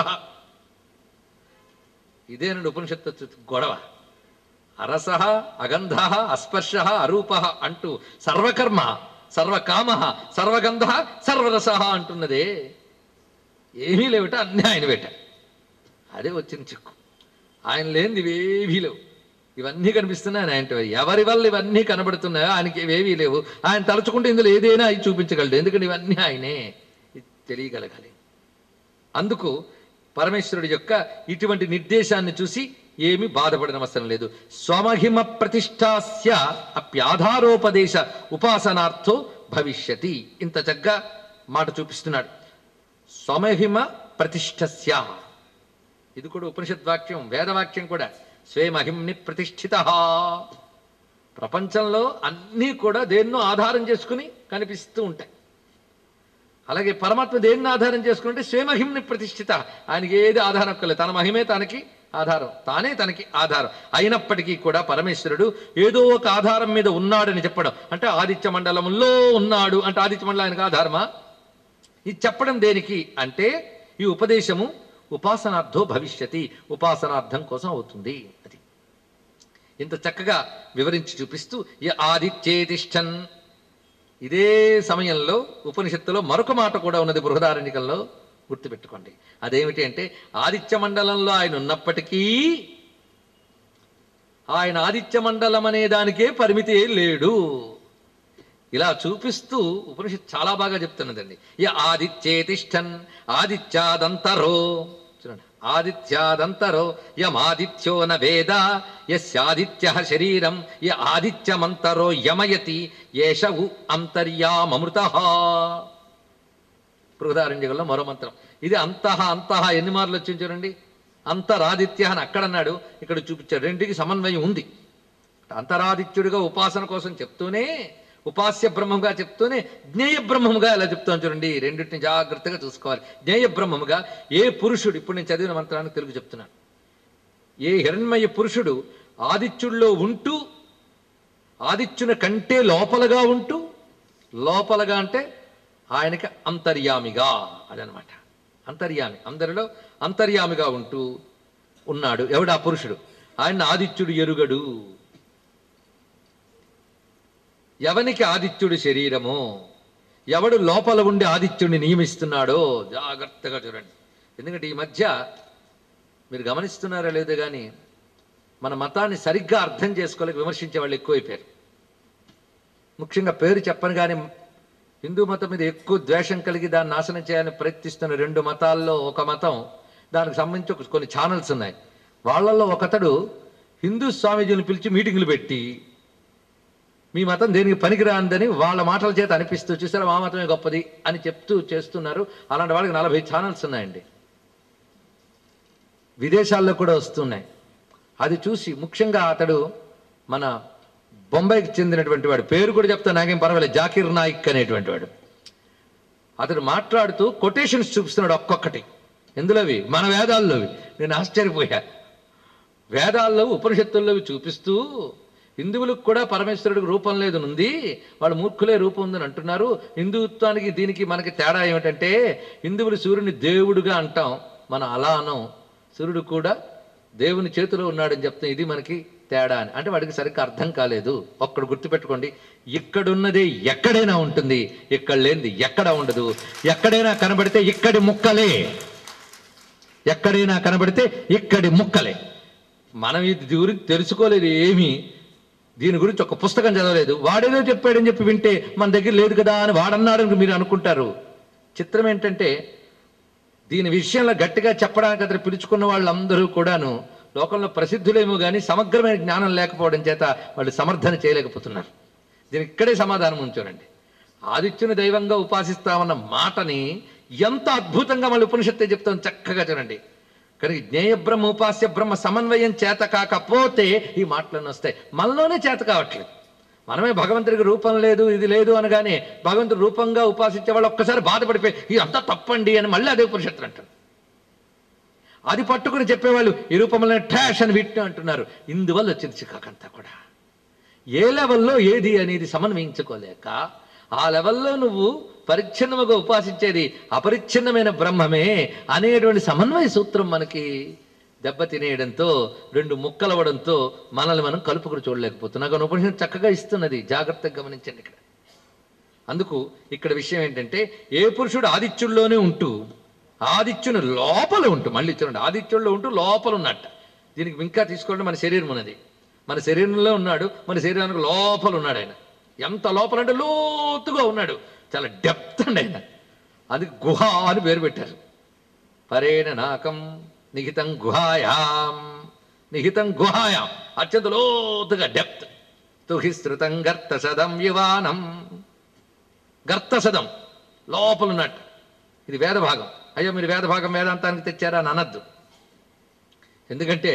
ఇదేనండి ఉపనిషత్తు చు- గొడవ అరస అగంధ అస్పర్శ అరూప అంటూ సర్వకర్మ సర్వకామ సర్వగంధ సర్వరస అంటున్నదే ఏమీ లేవట అన్నీ ఆయన పెట్ట అదే వచ్చిన చిక్కు ఆయన లేనిది ఇవేవీ లేవు ఇవన్నీ కనిపిస్తున్నాయి ఆయన ఎవరి వల్ల ఇవన్నీ కనబడుతున్నాయో ఆయనకి ఇవేవీ లేవు ఆయన తలుచుకుంటే ఇందులో ఏదైనా అవి చూపించగలడు ఎందుకంటే ఇవన్నీ ఆయనే ఇది తెలియగలగాలి అందుకు పరమేశ్వరుడి యొక్క ఇటువంటి నిర్దేశాన్ని చూసి ఏమి బాధపడిన అవసరం లేదు స్వమహిమ ప్రతిష్టాస్య అప్యాధారోపదేశ ఉపాసనార్థో భవిష్యతి ఇంత చక్కగా మాట చూపిస్తున్నాడు స్వమహిమ ప్రతిష్టస్య ఇది కూడా ఉపనిషత్ వాక్యం వేదవాక్యం కూడా స్వేమహిమ్ని ప్రతిష్ఠిత ప్రపంచంలో అన్నీ కూడా దేన్నో ఆధారం చేసుకుని కనిపిస్తూ ఉంటాయి అలాగే పరమాత్మ దేన్ని ఆధారం చేసుకుంటే స్వమహిమ్ని ప్రతిష్ఠిత ఆయనకి ఏది ఆధారం కలేదు తన మహిమే తనకి ఆధారం తానే తనకి ఆధారం అయినప్పటికీ కూడా పరమేశ్వరుడు ఏదో ఒక ఆధారం మీద ఉన్నాడని చెప్పడం అంటే ఆదిత్య మండలంలో ఉన్నాడు అంటే ఆదిత్య మండలం ఆయనకు ఆధారమా ఇది చెప్పడం దేనికి అంటే ఈ ఉపదేశము ఉపాసనార్థో భవిష్యతి ఉపాసనార్థం కోసం అవుతుంది అది ఇంత చక్కగా వివరించి చూపిస్తూ ఈ ఆదిత్యేతిష్టన్ ఇదే సమయంలో ఉపనిషత్తులో మరొక మాట కూడా ఉన్నది బృహదారణ్యకంలో గుర్తుపెట్టుకోండి అదేమిటి అంటే ఆదిత్య మండలంలో ఆయన ఉన్నప్పటికీ ఆయన ఆదిత్య మండలం అనే దానికే పరిమితి ఏం లేడు ఇలా చూపిస్తూ ఉపనిషత్ చాలా బాగా చెప్తున్నదండి ఈ ఆదిత్యేతిష్టన్ ఆదిత్యాదంతరో చూడండి ఆదిత్యాదంతరో యమాదిత్యో న వేద యస్యాదిత్య శరీరం య ఆదిత్యమంతరో యమయతి ఏషవు అంతర్యామృత బృహదారణ్యకంలో మరో మంత్రం ఇది అంతః అంతః ఎన్ని మార్లు వచ్చింది చూడండి అంతరాదిత్య అని అక్కడన్నాడు ఇక్కడ చూపించాడు రెండుకి సమన్వయం ఉంది అంతరాదిత్యుడిగా ఉపాసన కోసం చెప్తూనే ఉపాస్య బ్రహ్మముగా చెప్తూనే జ్ఞేయ బ్రహ్మముగా ఎలా చెప్తాను చూడండి రెండింటిని జాగ్రత్తగా చూసుకోవాలి జ్ఞేయ బ్రహ్మముగా ఏ పురుషుడు ఇప్పుడు నేను చదివిన మంత్రాన్ని తెలుగు చెప్తున్నాను ఏ హిరణ్మయ పురుషుడు ఆదిత్యుల్లో ఉంటూ ఆదిత్యుని కంటే లోపలగా ఉంటూ లోపలగా అంటే ఆయనకి అంతర్యామిగా అదనమాట అంతర్యామి అందరిలో అంతర్యామిగా ఉంటూ ఉన్నాడు ఎవడు ఆ పురుషుడు ఆయన ఆదిత్యుడు ఎరుగడు ఎవనికి ఆదిత్యుడి శరీరము ఎవడు లోపల ఉండి ఆదిత్యుడిని నియమిస్తున్నాడో జాగ్రత్తగా చూడండి ఎందుకంటే ఈ మధ్య మీరు గమనిస్తున్నారో లేదో కానీ మన మతాన్ని సరిగ్గా అర్థం చేసుకోలేక విమర్శించే వాళ్ళు ఎక్కువైపోయారు ముఖ్యంగా పేరు చెప్పను కానీ హిందూ మతం మీద ఎక్కువ ద్వేషం కలిగి దాన్ని నాశనం చేయాలని ప్రయత్నిస్తున్న రెండు మతాల్లో ఒక మతం దానికి సంబంధించి ఒక కొన్ని ఛానల్స్ ఉన్నాయి వాళ్ళల్లో ఒకతడు హిందూ స్వామీజీని పిలిచి మీటింగులు పెట్టి మీ మతం దేనికి పనికిరాందని వాళ్ళ మాటల చేత అనిపిస్తూ చూసారా మా మతమే గొప్పది అని చెప్తూ చేస్తున్నారు అలాంటి వాళ్ళకి నలభై ఛానల్స్ ఉన్నాయండి విదేశాల్లో కూడా వస్తున్నాయి అది చూసి ముఖ్యంగా అతడు మన బొంబాయికి చెందినటువంటి వాడు పేరు కూడా చెప్తా నాకేం పర్వాలేదు జాకిర్ నాయిక్ అనేటువంటి వాడు అతడు మాట్లాడుతూ కొటేషన్స్ చూపిస్తున్నాడు ఒక్కొక్కటి ఎందులోవి మన వేదాల్లోవి నేను ఆశ్చర్యపోయా వేదాల్లో ఉపనిషత్తుల్లోవి చూపిస్తూ హిందువులకు కూడా పరమేశ్వరుడికి రూపం లేదు ఉంది వాళ్ళు మూర్ఖులే రూపం ఉందని అంటున్నారు హిందుత్వానికి దీనికి మనకి తేడా ఏమిటంటే హిందువులు సూర్యుని దేవుడుగా అంటాం మనం అలా అనం సూర్యుడు కూడా దేవుని చేతిలో ఉన్నాడని చెప్తే ఇది మనకి తేడా అని అంటే వాడికి సరిగ్గా అర్థం కాలేదు ఒక్కడు గుర్తుపెట్టుకోండి ఇక్కడున్నదే ఎక్కడైనా ఉంటుంది ఇక్కడ లేనిది ఎక్కడ ఉండదు ఎక్కడైనా కనబడితే ఇక్కడి ముక్కలే ఎక్కడైనా కనబడితే ఇక్కడి ముక్కలే మనం ఇది గురించి తెలుసుకోలేదు ఏమీ దీని గురించి ఒక పుస్తకం చదవలేదు వాడేదో చెప్పాడని చెప్పి వింటే మన దగ్గర లేదు కదా అని వాడన్నాడని మీరు అనుకుంటారు చిత్రం ఏంటంటే దీని విషయంలో గట్టిగా చెప్పడానికి అతను పిలుచుకున్న వాళ్ళందరూ కూడాను లోకంలో ప్రసిద్ధులేమో కానీ సమగ్రమైన జ్ఞానం లేకపోవడం చేత వాళ్ళు సమర్థన చేయలేకపోతున్నారు దీనికి ఇక్కడే సమాధానం ఉంచానండి ఆదిత్యుని దైవంగా ఉపాసిస్తామన్న మాటని ఎంత అద్భుతంగా మళ్ళీ ఉపనిషత్తే చెప్తాం చక్కగా చూడండి కనుక జ్ఞేయ బ్రహ్మ ఉపాస్య బ్రహ్మ సమన్వయం చేత కాకపోతే ఈ మాటలన్నీ వస్తాయి మనలోనే చేత కావట్లేదు మనమే భగవంతుడికి రూపం లేదు ఇది లేదు అనగానే భగవంతుడు రూపంగా ఉపాసించే వాళ్ళు ఒక్కసారి బాధపడిపోయి ఇది అంతా తప్పండి అని మళ్ళీ అదే ఉపనిషత్తులు అంటారు అది పట్టుకుని చెప్పేవాళ్ళు ఈ రూపంలో ట్రాష్ అని వీటిని అంటున్నారు ఇందువల్ల వచ్చింది చికాకంతా కూడా ఏ లెవెల్లో ఏది అనేది సమన్వయించుకోలేక ఆ లెవెల్లో నువ్వు పరిచ్ఛిన్నముగా ఉపాసించేది అపరిచ్ఛిన్నమైన బ్రహ్మమే అనేటువంటి సమన్వయ సూత్రం మనకి దెబ్బతినేయడంతో రెండు ముక్కలవడంతో మనల్ని మనం కలుపుకుని చూడలేకపోతున్నాం కానీ ఉపనిషత్తు చక్కగా ఇస్తున్నది జాగ్రత్తగా గమనించండి ఇక్కడ అందుకు ఇక్కడ విషయం ఏంటంటే ఏ పురుషుడు ఆదిత్యుల్లోనే ఉంటూ ఆదిత్యుని లోపల ఉంటూ మళ్ళీ చూడండి ఆదిత్యుల్లో ఉంటూ లోపల ఉన్నట్ట దీనికి ఇంకా తీసుకోండి మన శరీరం ఉన్నది మన శరీరంలో ఉన్నాడు మన శరీరానికి లోపల ఉన్నాడు ఆయన ఎంత లోపల అంటే లోతుగా ఉన్నాడు చాలా డెప్త్ అండి ఆయన అది గుహ అని పేరు పెట్టారు పరేణ నాకం నిహితం గుహాయాం నిహితం గుహాయాం అత్యంత లోతుగా డెప్త్ తుహిశ్రుతం గర్త సదం యువానం గర్తసదం లోపల ఉన్నట్టు ఇది వేద భాగం అయ్యో మీరు వేద భాగం వేదాంతానికి తెచ్చారా అని అనద్దు ఎందుకంటే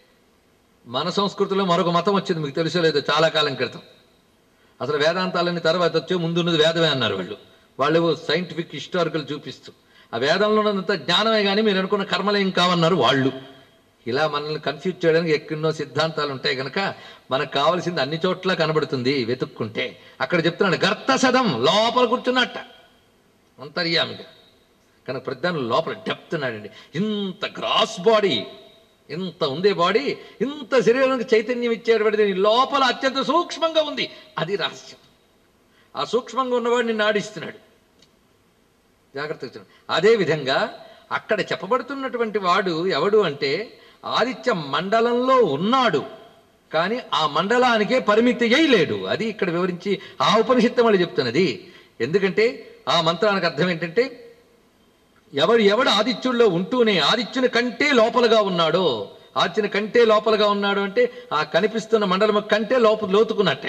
మన సంస్కృతిలో మరొక మతం వచ్చింది మీకు తెలుసో లేదో చాలా కాలం క్రితం అసలు వేదాంతాలన్నీ తర్వాత వచ్చే ముందున్నది వేదమే అన్నారు వాళ్ళు వాళ్ళు సైంటిఫిక్ హిస్టారికల్ చూపిస్తూ ఆ వేదంలో ఉన్నంత జ్ఞానమే కానీ మీరు అనుకున్న కర్మలేం కావన్నారు వాళ్ళు ఇలా మనల్ని కన్ఫ్యూజ్ చేయడానికి ఎక్కడో సిద్ధాంతాలు ఉంటాయి కనుక మనకు కావాల్సింది అన్ని చోట్ల కనబడుతుంది వెతుక్కుంటే అక్కడ చెప్తున్నాడు గర్త సదం లోపల కూర్చున్నట్ట అంతర్యామిగా కనుక ప్రధాన లోపల డెప్త్ ఉన్నాడండి ఇంత గ్రాస్ బాడీ ఇంత ఉందే బాడీ ఇంత శరీరానికి చైతన్యం ఇచ్చేటువంటి దీని లోపల అత్యంత సూక్ష్మంగా ఉంది అది రహస్యం ఆ సూక్ష్మంగా ఉన్నవాడు నిన్ను ఆడిస్తున్నాడు జాగ్రత్తగా చూడండి అదే విధంగా అక్కడ చెప్పబడుతున్నటువంటి వాడు ఎవడు అంటే ఆదిత్య మండలంలో ఉన్నాడు కానీ ఆ మండలానికే పరిమితి లేడు అది ఇక్కడ వివరించి ఆ ఉపనిషత్తు మళ్ళీ చెప్తున్నది ఎందుకంటే ఆ మంత్రానికి అర్థం ఏంటంటే ఎవడు ఎవడు ఆదిత్యుల్లో ఉంటూనే ఆదిత్యుని కంటే లోపలగా ఉన్నాడో ఆదిత్యుని కంటే లోపలగా ఉన్నాడు అంటే ఆ కనిపిస్తున్న మండలం కంటే లోపల లోతుకున్నట్టే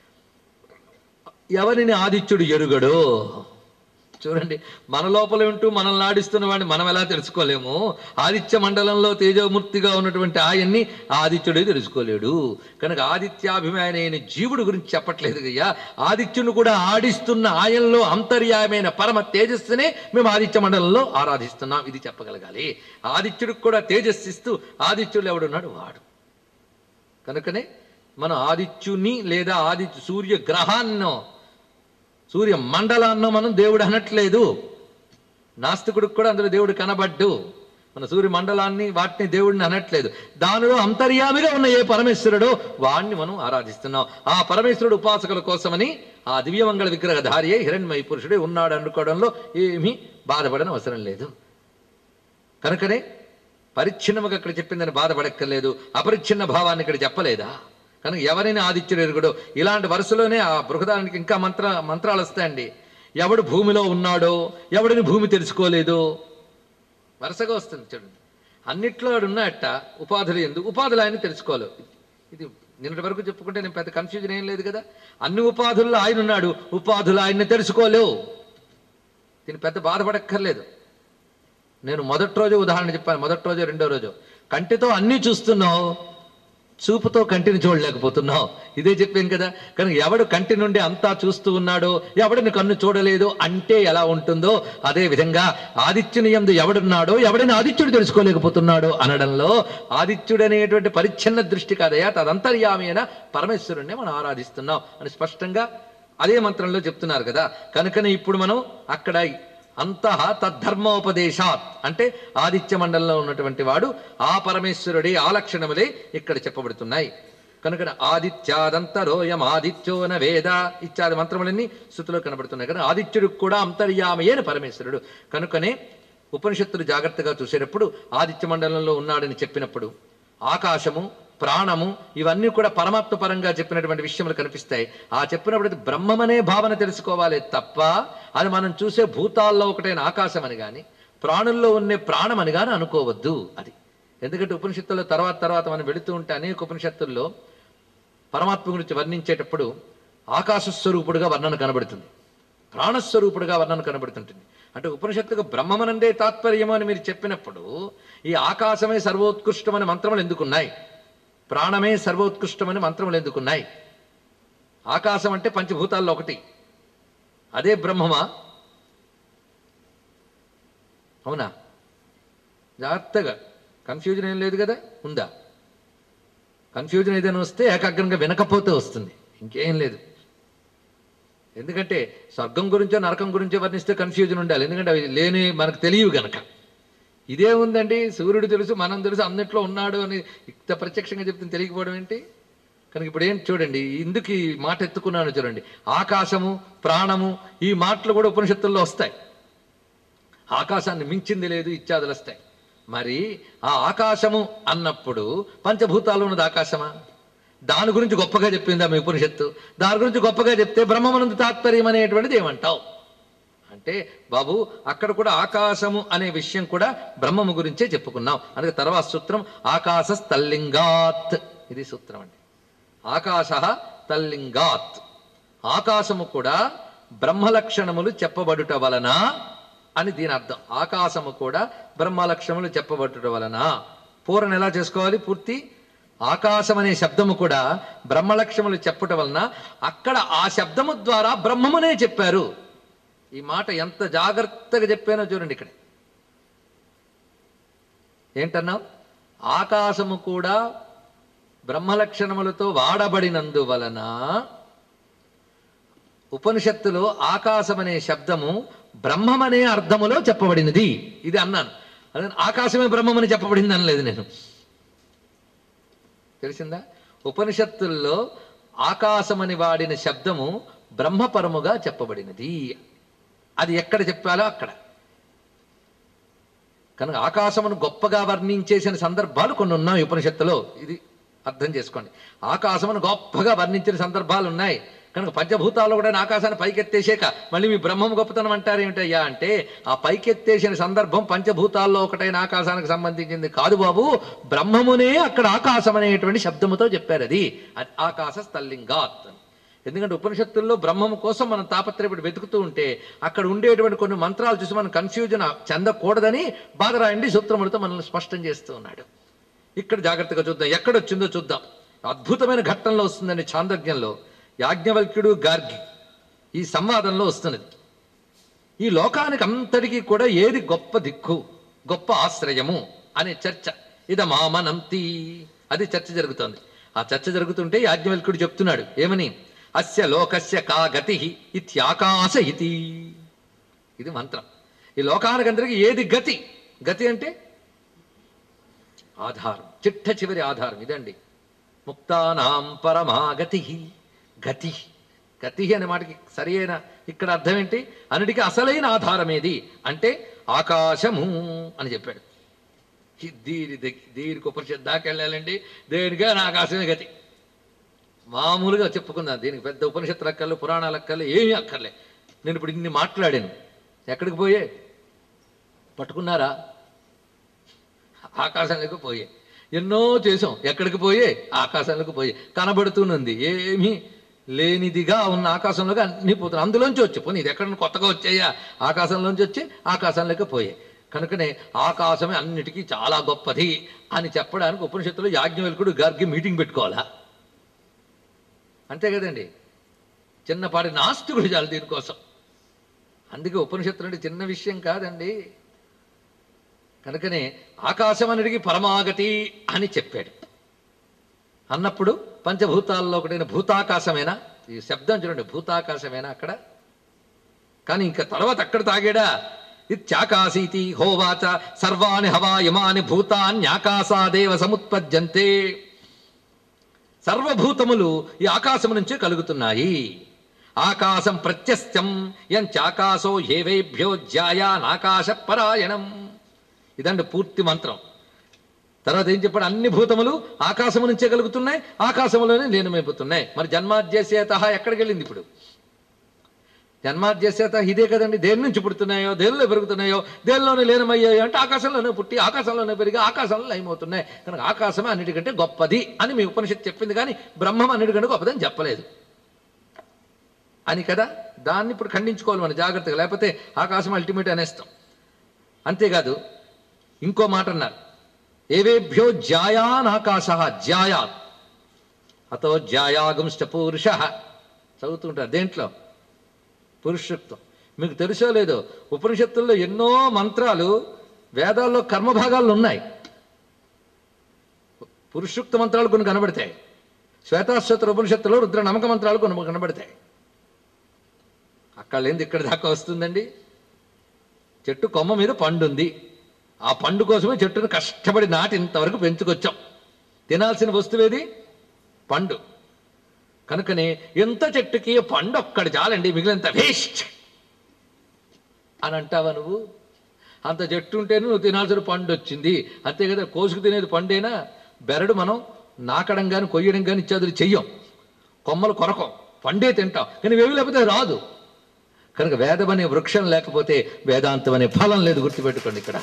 ఎవరిని ఆదిత్యుడు ఎరుగడో చూడండి మన లోపల ఉంటూ మనల్ని ఆడిస్తున్న వాడిని మనం ఎలా తెలుసుకోలేము ఆదిత్య మండలంలో తేజోమూర్తిగా ఉన్నటువంటి ఆయన్ని ఆదిత్యుడే తెలుసుకోలేడు కనుక ఆదిత్యాభిమానైన జీవుడు గురించి చెప్పట్లేదు అయ్యా ఆదిత్యుని కూడా ఆడిస్తున్న ఆయనలో అంతర్యామైన పరమ తేజస్సునే మేము ఆదిత్య మండలంలో ఆరాధిస్తున్నాం ఇది చెప్పగలగాలి ఆదిత్యుడికి కూడా తేజస్సిస్తూ ఆదిత్యుడు ఎవడున్నాడు వాడు కనుకనే మనం ఆదిత్యుని లేదా ఆదిత్య సూర్య గ్రహాన్నో సూర్య మండలాన్నో మనం దేవుడు అనట్లేదు నాస్తికుడికి కూడా అందులో దేవుడు కనబడ్డు మన సూర్య మండలాన్ని వాటిని దేవుడిని అనట్లేదు దానిలో అంతర్యామిగా ఉన్న ఏ పరమేశ్వరుడో వాణ్ణి మనం ఆరాధిస్తున్నాం ఆ పరమేశ్వరుడు ఉపాసకుల కోసమని ఆ దివ్యమంగళ విగ్రహధారి అయి హిరణ్మయ పురుషుడే ఉన్నాడు అనుకోవడంలో ఏమీ బాధపడని అవసరం లేదు కనుకనే పరిచ్ఛిన్నముగా ఇక్కడ చెప్పిందని బాధపడక్కర్లేదు అపరిచ్ఛిన్న భావాన్ని ఇక్కడ చెప్పలేదా కనుక ఎవరిని ఆదిత్యుడు ఎరుగుడో ఇలాంటి వరుసలోనే ఆ బృహదానికి ఇంకా మంత్ర మంత్రాలు వస్తాయండి ఎవడు భూమిలో ఉన్నాడో ఎవడిని భూమి తెలుసుకోలేదో వరుసగా వస్తుంది చూడండి అన్నిట్లో వాడు ఉన్నట్ట ఉపాధులు ఎందుకు ఉపాధులు ఆయన తెలుసుకోలేదు ఇది నిన్నటి వరకు చెప్పుకుంటే నేను పెద్ద కన్ఫ్యూజన్ ఏం లేదు కదా అన్ని ఉపాధుల్లో ఆయన ఉన్నాడు ఉపాధులు ఆయన్ని తెలుసుకోలేవు దీని పెద్ద బాధపడక్కర్లేదు నేను మొదటి రోజు ఉదాహరణ చెప్పాను మొదటి రోజు రెండో రోజు కంటితో అన్నీ చూస్తున్నావు చూపుతో కంటిని చూడలేకపోతున్నావు ఇదే చెప్పాను కదా కనుక ఎవడు కంటి నుండి అంతా చూస్తూ ఉన్నాడో ఎవడిని కన్ను చూడలేదు అంటే ఎలా ఉంటుందో అదే విధంగా ఆదిత్యుని ఎందు ఎవడున్నాడో ఎవడిని ఆదిత్యుడు తెలుసుకోలేకపోతున్నాడో అనడంలో ఆదిత్యుడు అనేటువంటి పరిచ్ఛిన్న దృష్టి కాదయా తదంతర్యామి అయిన పరమేశ్వరుణ్ణి మనం ఆరాధిస్తున్నాం అని స్పష్టంగా అదే మంత్రంలో చెప్తున్నారు కదా కనుకనే ఇప్పుడు మనం అక్కడ అంతః తద్ధర్మోపదేశాత్ అంటే ఆదిత్య మండలంలో ఉన్నటువంటి వాడు ఆ పరమేశ్వరుడి ఆ లక్షణములే ఇక్కడ చెప్పబడుతున్నాయి కనుక ఆదిత్యాదంతరోయం ఆదిత్యోన వేద ఇత్యాది మంత్రములన్నీ స్థుతిలో కనబడుతున్నాయి కదా ఆదిత్యుడికి కూడా అంతర్యామయేన పరమేశ్వరుడు కనుకనే ఉపనిషత్తులు జాగ్రత్తగా చూసేటప్పుడు ఆదిత్య మండలంలో ఉన్నాడని చెప్పినప్పుడు ఆకాశము ప్రాణము ఇవన్నీ కూడా పరమాత్మ పరంగా చెప్పినటువంటి విషయములు కనిపిస్తాయి ఆ చెప్పినప్పుడు అది బ్రహ్మమనే భావన తెలుసుకోవాలి తప్ప అది మనం చూసే భూతాల్లో ఒకటైన ఆకాశం అని గాని ప్రాణుల్లో ఉండే ప్రాణం అని గాని అనుకోవద్దు అది ఎందుకంటే ఉపనిషత్తుల్లో తర్వాత తర్వాత మనం వెళుతూ ఉంటే అనేక ఉపనిషత్తుల్లో పరమాత్మ గురించి వర్ణించేటప్పుడు ఆకాశ స్వరూపుడుగా వర్ణన కనబడుతుంది ప్రాణస్వరూపుడుగా వర్ణన కనబడుతుంటుంది అంటే ఉపనిషత్తుకు బ్రహ్మమనందే తాత్పర్యము అని మీరు చెప్పినప్పుడు ఈ ఆకాశమే సర్వోత్కృష్టమని మంత్రములు ఎందుకున్నాయి ప్రాణమే సర్వోత్కృష్టమని మంత్రములు ఎందుకున్నాయి ఆకాశం అంటే పంచభూతాల్లో ఒకటి అదే బ్రహ్మమా అవునా జాగ్రత్తగా కన్ఫ్యూజన్ ఏం లేదు కదా ఉందా కన్ఫ్యూజన్ ఏదైనా వస్తే ఏకాగ్రంగా వినకపోతే వస్తుంది ఇంకేం లేదు ఎందుకంటే స్వర్గం గురించో నరకం గురించో వర్ణిస్తే కన్ఫ్యూజన్ ఉండాలి ఎందుకంటే అవి లేని మనకు తెలియవు గనక ఇదే ఉందండి సూర్యుడు తెలుసు మనం తెలుసు అన్నిట్లో ఉన్నాడు అని ఇంత ప్రత్యక్షంగా చెప్తే తెలియకపోవడం ఏంటి కనుక ఇప్పుడు ఏం చూడండి ఇందుకు ఈ మాట ఎత్తుకున్నాను చూడండి ఆకాశము ప్రాణము ఈ మాటలు కూడా ఉపనిషత్తుల్లో వస్తాయి ఆకాశాన్ని మించింది లేదు ఇత్యాదులు వస్తాయి మరి ఆ ఆకాశము అన్నప్పుడు పంచభూతాలు ఉన్నది ఆకాశమా దాని గురించి గొప్పగా చెప్పిందా మీ ఉపనిషత్తు దాని గురించి గొప్పగా చెప్తే బ్రహ్మమనందు తాత్పర్యం అనేటువంటిది ఏమంటావు అంటే బాబు అక్కడ కూడా ఆకాశము అనే విషయం కూడా బ్రహ్మము గురించే చెప్పుకున్నాం అందుకే తర్వాత సూత్రం ఆకాశ తల్లింగాత్ ఇది సూత్రం అండి ఆకాశ తల్లింగాత్ ఆకాశము కూడా బ్రహ్మలక్షణములు చెప్పబడుట వలన అని దీని అర్థం ఆకాశము కూడా బ్రహ్మలక్షణములు చెప్పబడుట వలన పూర్ణ ఎలా చేసుకోవాలి పూర్తి ఆకాశం అనే శబ్దము కూడా బ్రహ్మలక్షణములు చెప్పుట వలన అక్కడ ఆ శబ్దము ద్వారా బ్రహ్మమునే చెప్పారు ఈ మాట ఎంత జాగ్రత్తగా చెప్పానో చూడండి ఇక్కడ ఏంటన్నావు ఆకాశము కూడా బ్రహ్మలక్షణములతో వాడబడినందువలన ఉపనిషత్తులో ఆకాశం అనే శబ్దము బ్రహ్మమనే అర్థములో చెప్పబడినది ఇది అన్నాను అదే ఆకాశమే బ్రహ్మమని చెప్పబడింది అనలేదు నేను తెలిసిందా ఉపనిషత్తుల్లో ఆకాశమని వాడిన శబ్దము బ్రహ్మపరముగా చెప్పబడినది అది ఎక్కడ చెప్పాలో అక్కడ కనుక ఆకాశమును గొప్పగా వర్ణించేసిన సందర్భాలు కొన్ని ఉన్నాయి ఉపనిషత్తులో ఇది అర్థం చేసుకోండి ఆకాశమును గొప్పగా వర్ణించిన సందర్భాలు ఉన్నాయి కనుక పంచభూతాల్లో కూడా ఆకాశాన్ని పైకెత్తేసాక మళ్ళీ మీ బ్రహ్మం గొప్పతనం అంటారు ఏమిటయ్యా అంటే ఆ పైకెత్తేసిన సందర్భం పంచభూతాల్లో ఒకటైన ఆకాశానికి సంబంధించింది కాదు బాబు బ్రహ్మమునే అక్కడ ఆకాశం అనేటువంటి శబ్దముతో చెప్పారు అది అది ఆకాశ స్థల్లింగాత్ అని. ఎందుకంటే ఉపనిషత్తుల్లో బ్రహ్మము కోసం మనం తాపత్రయపడి వెతుకుతూ ఉంటే అక్కడ ఉండేటువంటి కొన్ని మంత్రాలు చూసి మనం కన్ఫ్యూజన్ చెందకూడదని బాధరాయండి సూత్రములతో మనల్ని స్పష్టం చేస్తూ ఉన్నాడు ఇక్కడ జాగ్రత్తగా చూద్దాం ఎక్కడొచ్చిందో చూద్దాం అద్భుతమైన ఘట్టంలో వస్తుందండి చాంద్రజ్ఞంలో యాజ్ఞవల్క్యుడు గార్గి ఈ సంవాదంలో వస్తున్నది ఈ లోకానికి అంతటికీ కూడా ఏది గొప్ప దిక్కు గొప్ప ఆశ్రయము అనే చర్చ ఇద మామనంతి అది చర్చ జరుగుతోంది ఆ చర్చ జరుగుతుంటే యాజ్ఞవల్క్యుడు చెప్తున్నాడు ఏమని అస్య లోకస్య కా గతి ఇత్యాకాశ ఇతి ఇది మంత్రం ఈ లోకానికి అందరికి ఏది గతి గతి అంటే ఆధారం చిట్ట చివరి ఆధారం ఇదండి ముక్తానాం పరమాగతి గతి గతి అనే మాటకి సరి అయిన ఇక్కడ అర్థం ఏంటి అన్నిటికీ అసలైన ఆధారం ఏది అంటే ఆకాశము అని చెప్పాడు ఈ దీని దగ్గ- దీనికి ఉపనిషత్ దాకా వెళ్ళాలండి దేనిగా నా ఆకాశమే గతి మామూలుగా చెప్పుకుందాం దీనికి పెద్ద ఉపనిషత్తు అక్కర్లు పురాణాలు అక్కర్లు ఏమీ అక్కర్లే నేను ఇప్పుడు ఇన్ని మాట్లాడాను ఎక్కడికి పోయే పట్టుకున్నారా ఆకాశానికి పోయే ఎన్నో చేసాం ఎక్కడికి పోయే ఆకాశానికి పోయే కనబడుతున్నది ఏమీ లేనిదిగా ఉన్న ఆకాశంలోకి అన్ని పోతున్నాయి అందులోంచి వచ్చి పోనీ ఇది ఎక్కడ కొత్తగా వచ్చాయా ఆకాశంలోంచి వచ్చి ఆకాశంలోకి పోయే కనుకనే ఆకాశమే అన్నిటికీ చాలా గొప్పది అని చెప్పడానికి ఉపనిషత్తులో యాజ్ఞవల్కుడు గారికి మీటింగ్ పెట్టుకోవాలా అంతే కదండి చిన్నపాటి నాస్తికుడు చాలు దీనికోసం అందుకే ఉపనిషత్తులు అంటే చిన్న విషయం కాదండి కనుకనే ఆకాశం అనేది పరమాగతి అని చెప్పాడు అన్నప్పుడు పంచభూతాల్లో ఒకటైన భూతాకాశమేనా ఈ శబ్దం చూడండి భూతాకాశమేనా అక్కడ కానీ ఇంకా తర్వాత అక్కడ తాగాడా ఇత్యాకాశీతి హోవాచ సర్వాణి హవా యమాని భూతాన్యాకాశాదేవ సముత్పద్యంతే సర్వభూతములు ఈ ఆకాశము నుంచే కలుగుతున్నాయి ఆకాశం ప్రత్యస్థం ఎంచాకాశో ఏవేభ్యో జ్యాయానాకాశ పరాయణం ఇదండి పూర్తి మంత్రం తర్వాత ఏం చెప్పాడు అన్ని భూతములు ఆకాశము నుంచే కలుగుతున్నాయి ఆకాశంలోనే లీనమైపోతున్నాయి మరి జన్మాద్యసేత ఎక్కడికి వెళ్ళింది ఇప్పుడు జన్మాద్యసేత ఇదే కదండి దేని నుంచి పుడుతున్నాయో దేనిలో పెరుగుతున్నాయో దేనిలోనే లీనమయ్యాయో అంటే ఆకాశంలోనే పుట్టి ఆకాశంలోనే పెరిగి ఆకాశంలో లయమవుతున్నాయి కనుక ఆకాశమే అన్నిటికంటే గొప్పది అని మీ ఉపనిషత్తు చెప్పింది కానీ బ్రహ్మం అన్నిటికంటే గొప్పదని చెప్పలేదు అని కదా దాన్ని ఇప్పుడు ఖండించుకోవాలి మనం జాగ్రత్తగా లేకపోతే ఆకాశం అల్టిమేట్ అనేస్తాం అంతేకాదు ఇంకో మాట అన్నారు ఏవేభ్యో జ్యాయానాకాశ జ్యాయాత్ అతో జ్యాయాగుంశ్చ పురుష చదువుతుంటారు దేంట్లో పురుషత్వం మీకు తెలుసో లేదో ఉపనిషత్తుల్లో ఎన్నో మంత్రాలు వేదాల్లో కర్మభాగాలు ఉన్నాయి పురుషుక్త మంత్రాలు కొన్ని కనబడతాయి శ్వేతాశ్వత ఉపనిషత్తులో రుద్ర నమ్మక మంత్రాలు కొన్ని కనబడతాయి అక్కడ లేనిది ఇక్కడ దాకా వస్తుందండి చెట్టు కొమ్మ మీద పండు ఉంది ఆ పండు కోసమే చెట్టును కష్టపడి నాటి ఇంతవరకు పెంచుకొచ్చాం తినాల్సిన వస్తువేది పండు కనుకనే ఎంత చెట్టుకి పండు ఒక్కడి చాలండి మిగిలినంత వేస్ట్ అని అంటావా నువ్వు అంత చెట్టు ఉంటేనే నువ్వు తినాల్సిన పండు వచ్చింది అంతే కదా కోసుకు తినేది పండేనా బెరడు మనం నాకడం కానీ కొయ్యడం కానీ ఇచ్చేది చెయ్యం కొమ్మలు కొరకం పండే తింటాం కానీ ఇవేవి లేకపోతే రాదు కనుక వేదం అనే వృక్షం లేకపోతే వేదాంతం అనే ఫలం లేదు గుర్తుపెట్టుకోండి ఇక్కడ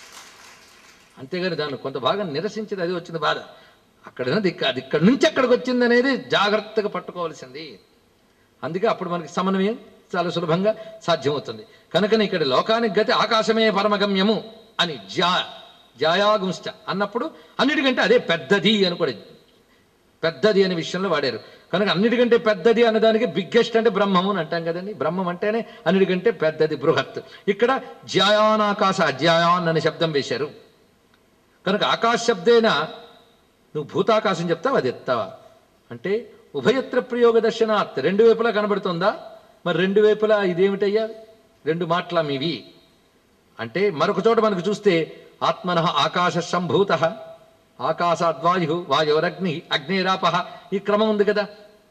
అంతేగాని దాన్ని కొంత భాగం నిరసించింది అది వచ్చింది బాధ అక్కడ ఉన్నది ఇక్క- అది ఇక్కడ నుంచి అక్కడికి వచ్చింది అనేది జాగ్రత్తగా పట్టుకోవాల్సింది అందుకే అప్పుడు మనకి సమన్వయం చాలా సులభంగా సాధ్యమవుతుంది కనుకనే ఇక్కడ లోకానికి గతి ఆకాశమే పరమగమ్యము అని జా జాయాగుంశ్చ అన్నప్పుడు అన్నిటికంటే అదే పెద్దది అని కూడా పెద్దది అనే విషయంలో వాడారు కనుక అన్నిటికంటే పెద్దది అన్నదానికి బిగ్గెస్ట్ అంటే బ్రహ్మము అని అంటాం కదండి బ్రహ్మం అంటేనే అన్నిటికంటే పెద్దది బృహత్ ఇక్కడ జ్యాయానాకాశ అజ్యాయాన్ అనే శబ్దం వేశారు కనుక ఆకాశ శబ్దేనా నువ్వు భూతాకాశం చెప్తావా అది ఎత్తావా అంటే ఉభయత్ర ప్రయోగ దర్శనాత్ రెండు వైపులా కనబడుతుందా మరి రెండు వైపులా ఇదేమిటయ్యా రెండు మాటల మీవి అంటే మరొక చోట మనకు చూస్తే ఆత్మన ఆకాశ సంభూత ఆకాశాద్వాయు వాయురగ్ని అగ్నిరాప ఈ క్రమం ఉంది కదా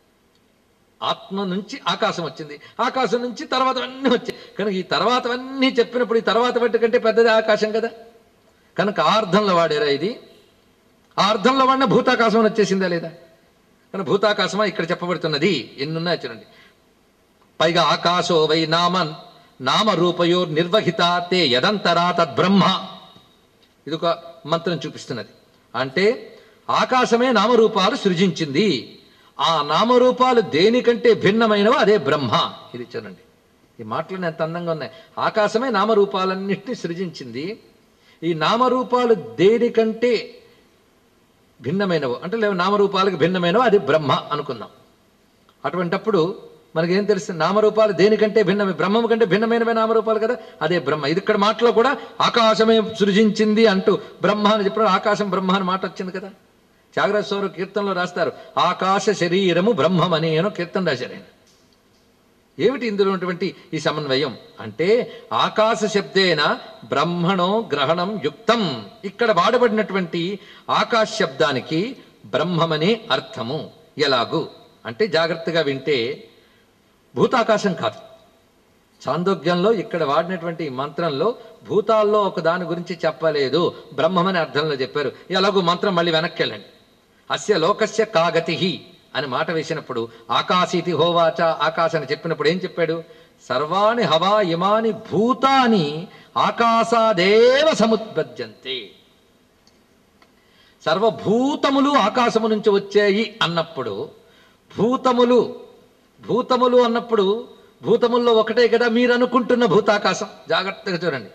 ఆత్మ నుంచి ఆకాశం వచ్చింది ఆకాశం నుంచి తర్వాత అన్నీ వచ్చాయి కనుక ఈ తర్వాతవన్నీ చెప్పినప్పుడు ఈ తర్వాత వాటి కంటే పెద్దది ఆకాశం కదా కనుక ఆ అర్థంలో వాడారా ఇది ఆ అర్థంలో వాడిన భూతాకాశం అని వచ్చేసిందా లేదా కానీ భూతాకాశమా ఇక్కడ చెప్పబడుతున్నది ఎన్నున్నాయి చూడండి పైగా ఆకాశో వై నామ నామ రూపయో నిర్వహిత తే యదంతరా తద్బ్రహ్మ ఇది ఒక మంత్రం చూపిస్తున్నది అంటే ఆకాశమే నామరూపాలు సృజించింది ఆ నామరూపాలు దేనికంటే భిన్నమైనవో అదే బ్రహ్మ ఇది చూడండి ఈ మాటలు ఎంత అందంగా ఉన్నాయి ఆకాశమే నామరూపాలన్నింటినీ సృజించింది ఈ నామరూపాలు దేనికంటే భిన్నమైనవో అంటే లేవు నామరూపాలకు భిన్నమైనవో అది బ్రహ్మ అనుకుందాం అటువంటప్పుడు మనకేం తెలుస్తుంది నామరూపాలు దేనికంటే భిన్నమే బ్రహ్మము కంటే భిన్నమైనవే నామరూపాలు కదా అదే బ్రహ్మ ఇది ఇక్కడ మాటలో కూడా ఆకాశమే సృజించింది అంటూ బ్రహ్మ అని చెప్పినప్పుడు ఆకాశం బ్రహ్మ అని మాట వచ్చింది కదా త్యాగరాజస్వరు కీర్తనలో రాస్తారు ఆకాశ శరీరము బ్రహ్మమని అనో కీర్తన రాశారు ఆయన ఏమిటి ఇందులో ఉన్నటువంటి ఈ సమన్వయం అంటే ఆకాశ శబ్దేన బ్రహ్మణో గ్రహణం యుక్తం ఇక్కడ వాడబడినటువంటి ఆకాశ శబ్దానికి బ్రహ్మమనే అర్థము ఎలాగు అంటే జాగ్రత్తగా వింటే భూతాకాశం కాదు చాందోగ్యంలో ఇక్కడ వాడినటువంటి ఈ మంత్రంలో భూతాల్లో ఒక దాని గురించి చెప్పలేదు బ్రహ్మమని అర్థంలో చెప్పారు ఎలాగో మంత్రం మళ్ళీ వెనక్కి వెళ్ళండి అస్య లోకస్య కాగతి అని మాట వేసినప్పుడు ఆకాశీతి హోవాచ ఆకాశాన్ని చెప్పినప్పుడు ఏం చెప్పాడు సర్వాణి హవా ఇమాని భూతాని ఆకాశాదేవ సముత్పద్యంతే సర్వభూతములు ఆకాశము నుంచి వచ్చాయి అన్నప్పుడు భూతములు భూతములు అన్నప్పుడు భూతముల్లో ఒకటే కదా మీరు అనుకుంటున్న భూతాకాశం జాగ్రత్తగా చూడండి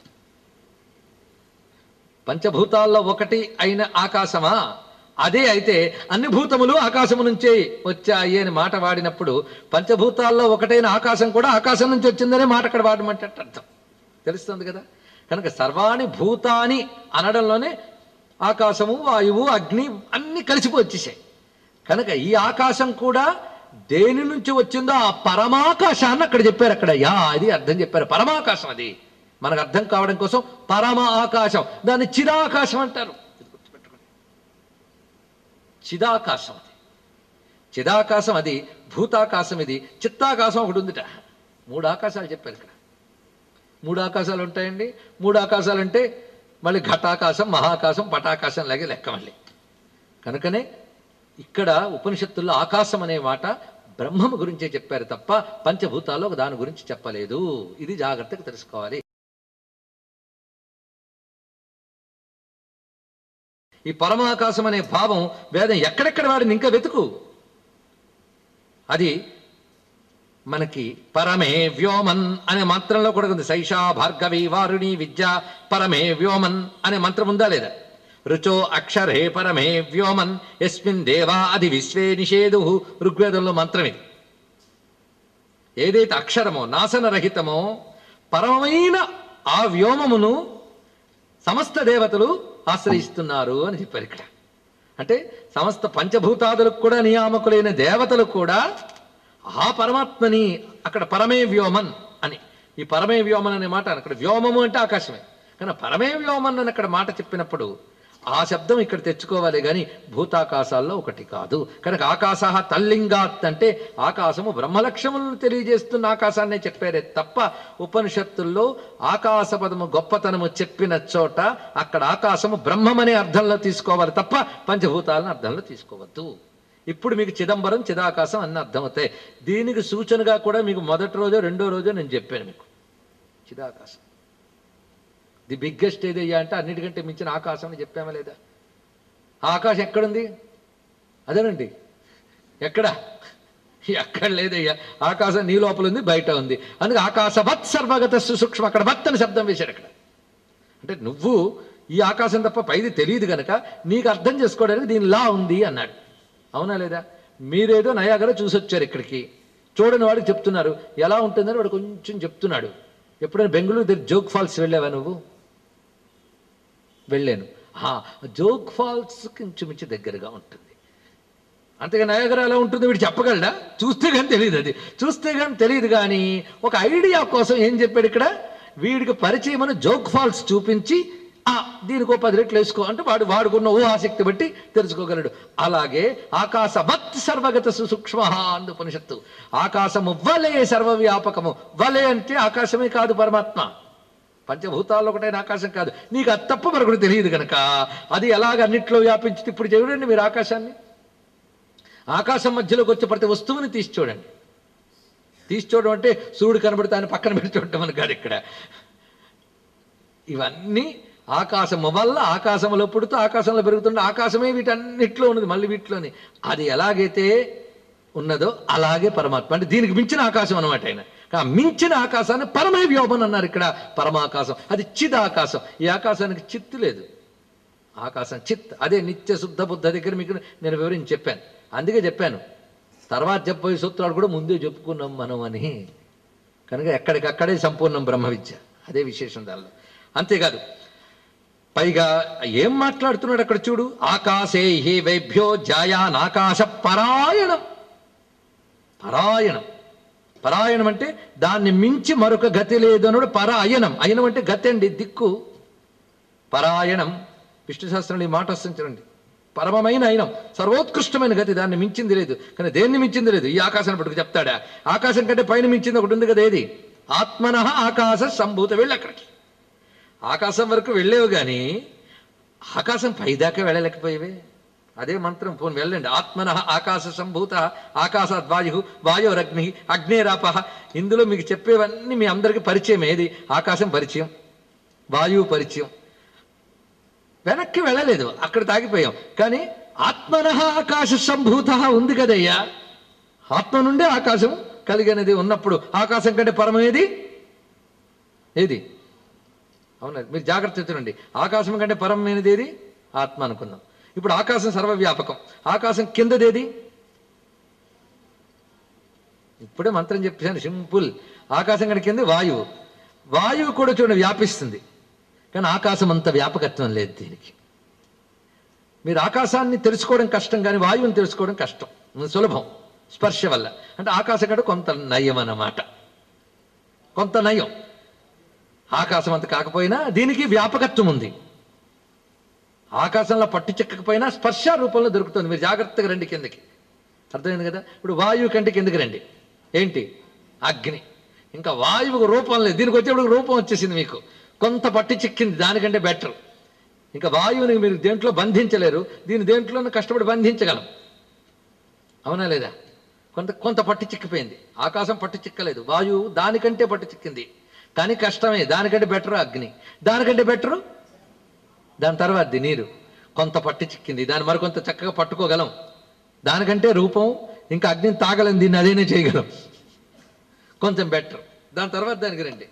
పంచభూతాల్లో ఒకటి అయిన ఆకాశమా అదే అయితే అన్ని భూతములు ఆకాశము నుంచే వచ్చాయి అని మాట వాడినప్పుడు పంచభూతాల్లో ఒకటైన ఆకాశం కూడా ఆకాశం నుంచి వచ్చిందనే మాట అక్కడ వాడమంటే అర్థం తెలుస్తుంది కదా కనుక సర్వాణి భూతాని అనడంలోనే ఆకాశము వాయువు అగ్ని అన్ని కలిసిపోయి వచ్చేసాయి కనుక ఈ ఆకాశం కూడా దేని నుంచి వచ్చిందో ఆ పరమాకాశాన్ని అక్కడ చెప్పారు అక్కడ యా అది అర్థం చెప్పారు పరమాకాశం అది మనకు అర్థం కావడం కోసం పరమ ఆకాశం దాన్ని చిరాకాశం అంటారు ఇది గుర్తుపెట్టుకోండి చిదాకాశం అది చిదాకాశం అది భూతాకాశం ఇది చిత్తాకాశం ఒకటి ఉందిట మూడు ఆకాశాలు చెప్పారు ఇక్కడ మూడు ఆకాశాలు ఉంటాయండి మూడు ఆకాశాలు అంటే మళ్ళీ ఘటాకాశం మహాకాశం పటాకాశం లాగే లెక్క మళ్ళీ కనుకనే ఇక్కడ ఉపనిషత్తుల్లో ఆకాశం అనే మాట బ్రహ్మము గురించే చెప్పారు తప్ప పంచభూతాల్లో ఒక దాని గురించి చెప్పలేదు ఇది జాగ్రత్తగా తెలుసుకోవాలి ఈ పరమాకాశం అనే భావం వేదం ఎక్కడెక్కడ వాడిని ఇంకా వెతుకు అది మనకి పరమే వ్యోమన్ అనే మంత్రంలో కూడా ఉంది సైషా భార్గవి వారుణి విద్య పరమే వ్యోమన్ అనే మంత్రం ఉందా లేదా రుచో అక్షరే పరమే వ్యోమన్ ఎస్మిన్ దేవా అది విశ్వే నిషేధు ఋగ్వేదంలో మంత్రం ఇది ఏదైతే అక్షరమో నాశనరహితమో పరమైన ఆ వ్యోమమును సమస్త దేవతలు ఆశ్రయిస్తున్నారు అని చెప్పారు ఇక్కడ అంటే సమస్త పంచభూతాదులకు కూడా నియామకులైన దేవతలు కూడా ఆ పరమాత్మని అక్కడ పరమే వ్యోమన్ అని ఈ పరమే వ్యోమన్ అనే మాట అక్కడ వ్యోమము అంటే ఆకాశమే కానీ పరమే వ్యోమన్ అని అక్కడ మాట చెప్పినప్పుడు ఆ శబ్దం ఇక్కడ తెచ్చుకోవాలి కానీ భూతాకాశాల్లో ఒకటి కాదు కనుక ఆకాశ తల్లింగాత్ అంటే ఆకాశము బ్రహ్మలక్ష్యములను తెలియజేస్తున్న ఆకాశాన్నే చెప్పారే తప్ప ఉపనిషత్తుల్లో ఆకాశ పదము గొప్పతనము చెప్పిన చోట అక్కడ ఆకాశము బ్రహ్మమనే అర్థంలో తీసుకోవాలి తప్ప పంచభూతాలను అర్థంలో తీసుకోవద్దు ఇప్పుడు మీకు చిదంబరం చిదాకాశం అన్న అర్థమవుతాయి దీనికి సూచనగా కూడా మీకు మొదటి రోజో రెండో రోజో నేను చెప్పాను మీకు చిదాకాశం ది బిగ్గెస్ట్ ఏదయ్యా అంటే అన్నిటికంటే మించిన ఆకాశం అని చెప్పామా లేదా ఆ ఆకాశం ఎక్కడుంది అదేనండి ఎక్కడ ఎక్కడ లేదయ్యా ఆకాశం నీ లోపల ఉంది బయట ఉంది అందుకే ఆకాశవత్ సర్వగత సూక్ష్మ అక్కడ వత్ అని శబ్దం వేశాడు అక్కడ అంటే నువ్వు ఈ ఆకాశం తప్ప పైది తెలియదు గనక నీకు అర్థం చేసుకోవడానికి దీని లా ఉంది అన్నాడు అవునా లేదా మీరేదో నయాగర చూసొచ్చారు ఇక్కడికి చూడని వాడికి చెప్తున్నారు ఎలా ఉంటుందని వాడు కొంచెం చెప్తున్నాడు ఎప్పుడైనా బెంగళూరు దగ్గర జోగ్ ఫాల్స్ వెళ్ళావా నువ్వు వెళ్ళాను ఆ, జోగ్ ఫాల్స్ కొంచెమించి దగ్గరగా ఉంటుంది అంతేగా నయాగర ఎలా ఉంటుందో వీడు చెప్పగలడా చూస్తే కానీ తెలియదు అది చూస్తే కానీ తెలియదు కానీ ఒక ఐడియా కోసం ఏం చెప్పాడు ఇక్కడ వీడికి పరిచయం జోగ్ ఫాల్స్ చూపించి ఆ దీనికి ఓ పది రెట్లు వేసుకో అంటే వాడు వాడుకున్న ఊహాశక్తి బట్టి తెలుసుకోగలడు అలాగే ఆకాశవత్ సర్వగత సూక్ష్మ అందు ఉపనిషత్తు ఆకాశము వలే సర్వవ్యాపకము వలే అంటే ఆకాశమే కాదు పరమాత్మ పంచభూతాల్లో ఒకటైన ఆకాశం కాదు నీకు అది తప్ప మరొకటి తెలియదు కనుక అది ఎలాగ అన్నిట్లో వ్యాపించి ఇప్పుడు చూడండి మీరు ఆకాశాన్ని ఆకాశం మధ్యలోకి వచ్చే ప్రతి వస్తువుని తీసి చూడండి తీసి చూడడం అంటే సూర్యుడు కనబడితే ఆయన పక్కన పెట్టి చూడటం అని కాదు ఇక్కడ ఇవన్నీ ఆకాశము వల్ల ఆకాశంలో పుడుతూ ఆకాశంలో పెరుగుతుండే ఆకాశమే వీటన్నిట్లో ఉన్నది మళ్ళీ వీటిలోని అది ఎలాగైతే ఉన్నదో అలాగే పరమాత్మ అంటే దీనికి మించిన ఆకాశం అనమాట ఆయన ఆ మించిన ఆకాశాన్ని పరమే వ్యోమన్ అన్నారు ఇక్కడ పరమాకాశం అది చిద్ ఆకాశం ఈ ఆకాశానికి చిత్తు లేదు ఆకాశం చిత్ అదే నిత్య శుద్ధ బుద్ధ దగ్గర మీకు నేను వివరించి చెప్పాను అందుకే చెప్పాను తర్వాత చెప్పబోయే సూత్రాలు కూడా ముందే చెప్పుకున్నాం మనం అని కనుక ఎక్కడికక్కడే సంపూర్ణం బ్రహ్మ విద్య అదే విశేషం దానిలో అంతేకాదు పైగా ఏం మాట్లాడుతున్నాడు అక్కడ చూడు ఆకాశే హే వైభ్యో జాయానాకాశ పరాయణం పరాయణం పరాయణం అంటే దాన్ని మించి మరొక గతి లేదు అన్నాడు పరాయణం అయనం అంటే గతి అండి దిక్కు పరాయణం విష్ణు శాస్త్రంలో ఈ మాట వస్తుంది చూడండి పరమమైన అయినం సర్వోత్కృష్టమైన గతి దాన్ని మించింది లేదు కానీ దేన్ని మించింది లేదు ఈ ఆకాశాన్ని పట్టుకు చెప్తాడా ఆకాశం కంటే పైన మించింది ఒకటి ఉంది కదా ఏది ఆత్మన ఆకాశ సంభూత వెళ్ళి అక్కడికి ఆకాశం వరకు వెళ్ళేవు కానీ ఆకాశం పైదాకా వెళ్ళలేకపోయేవే అదే మంత్రం పోను వెళ్ళండి ఆత్మన ఆకాశ సంభూత ఆకాశాత్ వాయు వాయురగ్ని అగ్నేరాప ఇందులో మీకు చెప్పేవన్నీ మీ అందరికీ పరిచయం ఏది ఆకాశం పరిచయం వాయువు పరిచయం వెనక్కి వెళ్ళలేదు అక్కడ తాగిపోయాం కానీ ఆత్మన ఆకాశ సంభూత ఉంది కదయ్యా ఆత్మ నుండే ఆకాశం కలిగినది ఉన్నప్పుడు ఆకాశం కంటే పరమేది ఏది అవునా మీరు జాగ్రత్త చూడండి ఆకాశం కంటే పరమైనది ఏది ఆత్మ అనుకుందాం ఇప్పుడు ఆకాశం సర్వవ్యాపకం ఆకాశం కిందదేది ఇప్పుడే మంత్రం చెప్పాను సింపుల్ ఆకాశం కంటే కింద వాయువు వాయువు కూడా చూడండి వ్యాపిస్తుంది కానీ ఆకాశం అంత వ్యాపకత్వం లేదు దీనికి మీరు ఆకాశాన్ని తెలుసుకోవడం కష్టం కానీ వాయువుని తెలుసుకోవడం కష్టం సులభం స్పర్శ వల్ల అంటే ఆకాశం కంటే కొంత నయం అన్నమాట కొంత నయం ఆకాశం అంత కాకపోయినా దీనికి వ్యాపకత్వం ఉంది ఆకాశంలో పట్టు చెక్కకపోయినా స్పర్శ రూపంలో దొరుకుతుంది మీరు జాగ్రత్తగా రండి కిందకి అర్థమైంది కదా ఇప్పుడు వాయువు కంటే కిందకి రండి ఏంటి అగ్ని ఇంకా వాయువుకు రూపం లేదు దీనికి వచ్చేప్పుడు రూపం వచ్చేసింది మీకు కొంత పట్టి చిక్కింది దానికంటే బెటర్ ఇంకా వాయువుని మీరు దేంట్లో బంధించలేరు దీని దేంట్లోనూ కష్టపడి బంధించగలం అవునా లేదా కొంత కొంత పట్టు చిక్కిపోయింది ఆకాశం పట్టు చిక్కలేదు వాయువు దానికంటే పట్టు చిక్కింది కానీ కష్టమే దానికంటే బెటర్ అగ్ని దానికంటే బెటరు దాని తర్వాత నీరు కొంత పట్టి చిక్కింది దాన్ని మరికొంత చక్కగా పట్టుకోగలం దానికంటే రూపం ఇంకా అగ్నిని తాగలం దీన్ని అదేనే చేయగలం కొంచెం బెటర్ దాని తర్వాత దానికి రండి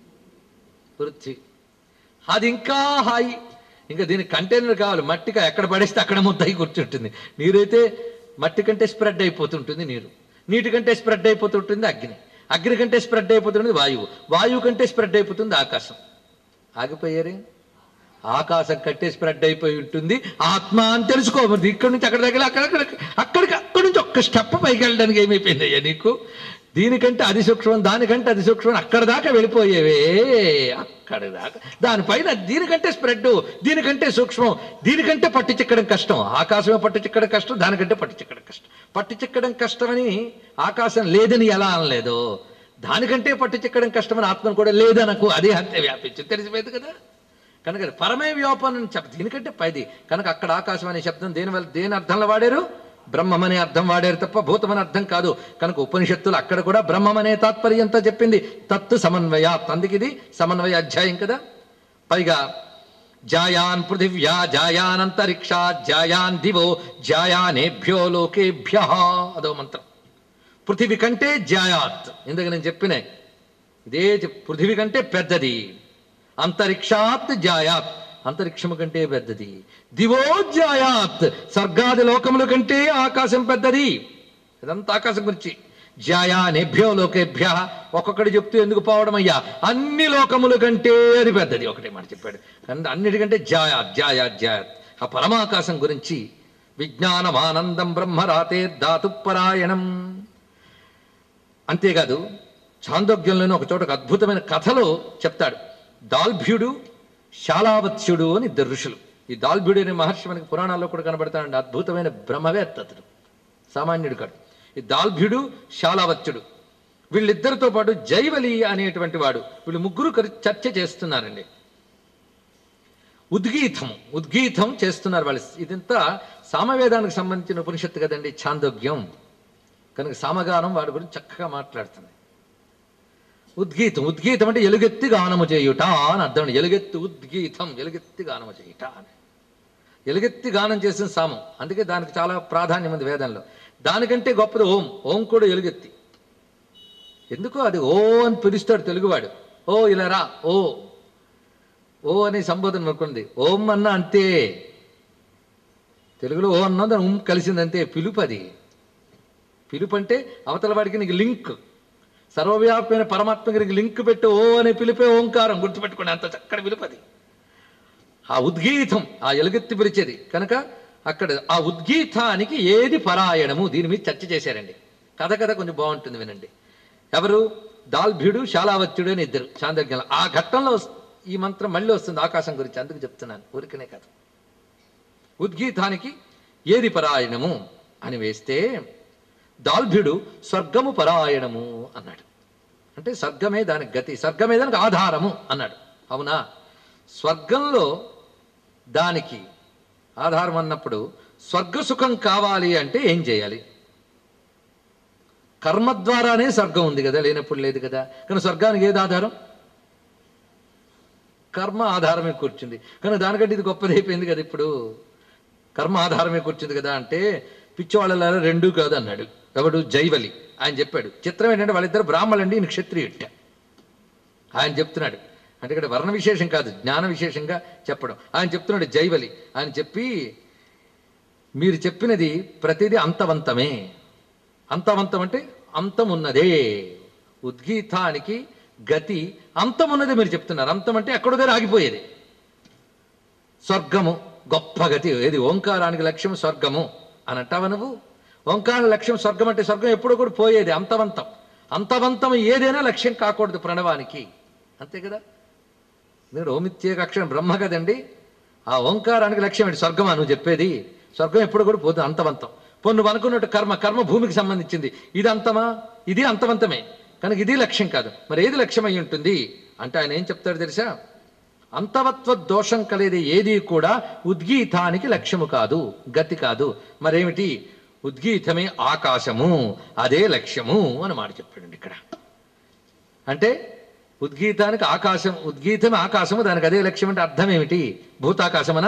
పృథ్వీ అది ఇంకా హాయి ఇంకా దీనికి కంటైనర్ కావాలి మట్టిగా ఎక్కడ పడేస్తే అక్కడ ముద్దయి కూర్చుంటుంది నీరైతే మట్టి కంటే స్ప్రెడ్ అయిపోతుంటుంది నీరు నీటి కంటే స్ప్రెడ్ అయిపోతుంటుంది అగ్ని అగ్ని కంటే స్ప్రెడ్ అయిపోతుంది వాయువు వాయువు కంటే స్ప్రెడ్ అయిపోతుంది ఆకాశం ఆగిపోయారే ఆకాశం కట్టే స్ప్రెడ్ అయిపోయి ఉంటుంది ఆత్మ అని తెలుసుకో మరి ఇక్కడ నుంచి అక్కడ దగ్గర అక్కడ అక్కడికి అక్కడి నుంచి ఒక్క స్టెప్ పైకి వెళ్ళడానికి ఏమైపోయింది అయ్యా నీకు దీనికంటే అది సూక్ష్మం దానికంటే అది సూక్ష్మం అక్కడ దాకా వెళ్ళిపోయేవే అక్కడ దాకా దానిపైన దీనికంటే స్ప్రెడ్ దీనికంటే సూక్ష్మం దీనికంటే పట్టి చిక్కడం కష్టం ఆకాశమే పట్టి చిక్కడం కష్టం దానికంటే పట్టి చిక్కడం కష్టం పట్టి చిక్కడం కష్టమని ఆకాశం లేదని ఎలా అనలేదు దానికంటే పట్టి చిక్కడం కష్టమని ఆత్మను కూడా లేదనకు అదే అంతే వ్యాపించి తెలిసిపోయింది కదా కనుక పరమే వ్యోపనం చెప్ప దీనికంటే పైది కనుక అక్కడ ఆకాశం అనే శబ్దం దేని వల్ల దేని అర్థంలో వాడారు బ్రహ్మం అనే అర్థం వాడారు తప్ప భూతం అనే అర్థం కాదు కనుక ఉపనిషత్తులు అక్కడ కూడా బ్రహ్మం అనే తాత్పర్యంతో చెప్పింది తత్తు సమన్వయాత్ అందుకు ఇది సమన్వయ అధ్యాయం కదా పైగా జాయాన్ పృథివ్యా జాయాన్ అంతరిక్షా జాయాన్ దివో జాయానేభ్యో లోకేభ్య అదో మంత్రం పృథివి కంటే జాయాత్ ఇందుకు నేను చెప్పిన ఇదే చెప్- పృథివి కంటే పెద్దది అంతరిక్షాత్ జాయాత్ అంతరిక్షము కంటే పెద్దది దివో జాయాత్ స్వర్గాది లోకముల కంటే ఆకాశం పెద్దది ఇదంతా ఆకాశం గురించి జాయా నెభ్యో లోకేభ్య ఒక్కొక్కటి చెప్తూ ఎందుకు పోవడం అయ్యా అన్ని లోకముల కంటే అది పెద్దది ఒకటే మాట చెప్పాడు అంద- అన్నిటికంటే జాయా జాయా జాయాత్ ఆ పరమాకాశం గురించి విజ్ఞానమానందం బ్రహ్మరాతే ధాతుపరాయణం అంతేకాదు చాందోగ్యంలోని ఒక చోట ఒక అద్భుతమైన కథలో చెప్తాడు దాల్భ్యుడు శాలావత్స్యుడు అని ఇద్దరు ఋషులు ఈ దాల్భ్యుడు అనే మహర్షి మనకి పురాణాల్లో కూడా కనబడతాడండి అద్భుతమైన బ్రహ్మవేత్త అతడు సామాన్యుడు కాడు ఈ దాల్భ్యుడు శాలావత్యుడు వీళ్ళిద్దరితో పాటు జైవలి అనేటువంటి వాడు వీళ్ళు ముగ్గురు కలిసి చర్చ చేస్తున్నారండి ఉద్గీతం ఉద్గీతం చేస్తున్నారు వాళ్ళు ఇదంతా సామవేదానికి సంబంధించిన ఉపనిషత్తు కదండి ఛాందోగ్యం కనుక సామగానం వాడి గురించి చక్కగా మాట్లాడుతుంది ఉద్గీతం ఉద్గీతం అంటే ఎలుగెత్తి గానము చేయుట అని అర్థం ఎలుగెత్తి ఉద్గీతం ఎలుగెత్తి గానము చేయుట అని ఎలుగెత్తి గానం చేసిన సామం అందుకే దానికి చాలా ప్రాధాన్యం ఉంది వేదంలో దానికంటే గొప్పది ఓం ఓం కూడా ఎలుగెత్తి ఎందుకో అది ఓ అని పిలుస్తాడు తెలుగువాడు ఓ ఇలా రా ఓ ఓ అనే సంబోధన అనుకుంది ఓం అన్న అంతే తెలుగులో ఓ అన్నది ఉం కలిసింది అంతే పిలుపు అది పిలుపు అంటే అవతల వాడికి నీకు లింక్ సర్వవ్యాపమైన పరమాత్మకి నీకు లింక్ పెట్టి ఓ అనే పిలిపే ఓంకారం గుర్తుపెట్టుకోండి అంత చక్కటి పిలుపు అది ఆ ఉద్గీతం ఆ ఎలుగెత్తి పిలిచేది కనుక అక్కడ ఆ ఉద్గీతానికి ఏది పరాయణము దీని మీద చర్చ చేశారండి కథ కథ కొంచెం బాగుంటుంది వినండి ఎవరు దాల్భ్యుడు శాలావత్యుడు అని ఇద్దరు చాంద్రజ్ఞానం ఆ ఘట్టంలో వస్- ఈ మంత్రం మళ్ళీ వస్తుంది ఆకాశం గురించి అందుకు చెప్తున్నాను ఊరికనే కథ ఉద్గీతానికి ఏది పరాయణము అని వేస్తే దాల్భ్యుడు స్వర్గము పరాయణము అన్నాడు అంటే స్వర్గమే దానికి గతి స్వర్గమే దానికి ఆధారము అన్నాడు అవునా స్వర్గంలో దానికి ఆధారం అన్నప్పుడు స్వర్గ సుఖం కావాలి అంటే ఏం చేయాలి కర్మ ద్వారానే స్వర్గం ఉంది కదా లేనప్పుడు లేదు కదా కానీ స్వర్గానికి ఏది ఆధారం కర్మ ఆధారమే కూర్చుంది కానీ దానికంటే ఇది గొప్పది అయిపోయింది కదా ఇప్పుడు కర్మ ఆధారమే కూర్చుంది కదా అంటే పిచ్చివాళ్ళ రెండూ కాదు అన్నాడు ఎవడు జైవలి ఆయన చెప్పాడు చిత్రం ఏంటంటే వాళ్ళిద్దరు బ్రాహ్మణులండి ఈయన క్షత్రియుట్ట ఆయన చెప్తున్నాడు అంటే ఇక్కడ వర్ణ విశేషం కాదు జ్ఞాన విశేషంగా చెప్పడం ఆయన చెప్తున్నాడు జైవలి ఆయన చెప్పి మీరు చెప్పినది ప్రతిదీ అంతవంతమే అంతవంతం అంటే అంతం ఉన్నదే ఉద్గీతానికి గతి అంతం ఉన్నదే మీరు చెప్తున్నారు అంతం అంటే ఎక్కడో దగ్గర ఆగిపోయేది స్వర్గము గొప్ప గతి ఏది ఓంకారానికి లక్ష్యం స్వర్గము అని అంటావా నువ్వు ఓంకార లక్ష్యం స్వర్గం అంటే స్వర్గం ఎప్పుడు కూడా పోయేది అంతవంతం అంతవంతం ఏదైనా లక్ష్యం కాకూడదు ప్రణవానికి అంతే కదా మీరు ఓమిత్యేక అక్షరం బ్రహ్మ కదండి ఆ ఓంకారానికి లక్ష్యం ఏంటి స్వర్గమా నువ్వు చెప్పేది స్వర్గం ఎప్పుడు కూడా పోతుంది అంతవంతం పోను నువ్వు అనుకున్నట్టు కర్మ కర్మ భూమికి సంబంధించింది ఇది అంతమా ఇది అంతవంతమే కనుక ఇది లక్ష్యం కాదు మరి ఏది లక్ష్యం అయి ఉంటుంది అంటే ఆయన ఏం చెప్తాడు తెలుసా అంతవత్వ దోషం కలిగేది ఏది కూడా ఉద్గీతానికి లక్ష్యము కాదు గతి కాదు మరేమిటి ఉద్గీతమే ఆకాశము అదే లక్ష్యము అని మాట చెప్పాడండి ఇక్కడ అంటే ఉద్గీతానికి ఆకాశం ఉద్గీతం ఆకాశము దానికి అదే లక్ష్యం అంటే అర్థం ఏమిటి భూతాకాశమనా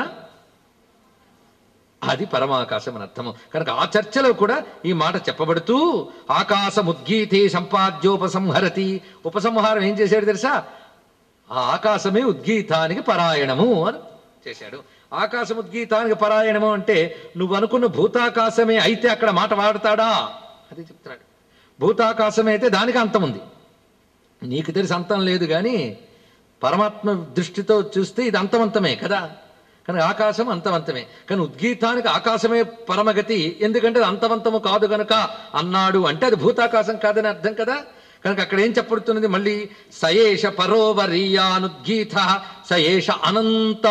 అది పరమాకాశం అని అర్థము కనుక ఆ చర్చలో కూడా ఈ మాట చెప్పబడుతూ ఆకాశం ఉద్గీతే సంపాద్యోపసంహరతి ఉపసంహారం ఏం చేశాడు తెలుసా ఆ ఆకాశమే ఉద్గీతానికి పరాయణము అని చేశాడు ఆకాశం ఉద్గీతానికి పరాయణము అంటే నువ్వు అనుకున్న భూతాకాశమే అయితే అక్కడ మాట వాడతాడా అది చెప్తున్నాడు భూతాకాశమే అయితే దానికి అంతం ఉంది నీకు తెలిసి అంతం లేదు కానీ పరమాత్మ దృష్టితో చూస్తే ఇది అంతవంతమే కదా కనుక ఆకాశం అంతవంతమే కానీ ఉద్గీతానికి ఆకాశమే పరమగతి ఎందుకంటే అది అంతవంతము కాదు గనుక అన్నాడు అంటే అది భూతాకాశం కాదని అర్థం కదా కనుక అక్కడ ఏం చెప్పబడుతున్నది మళ్ళీ సయేష పరోవరీయానుద్గీత సయేష అనంత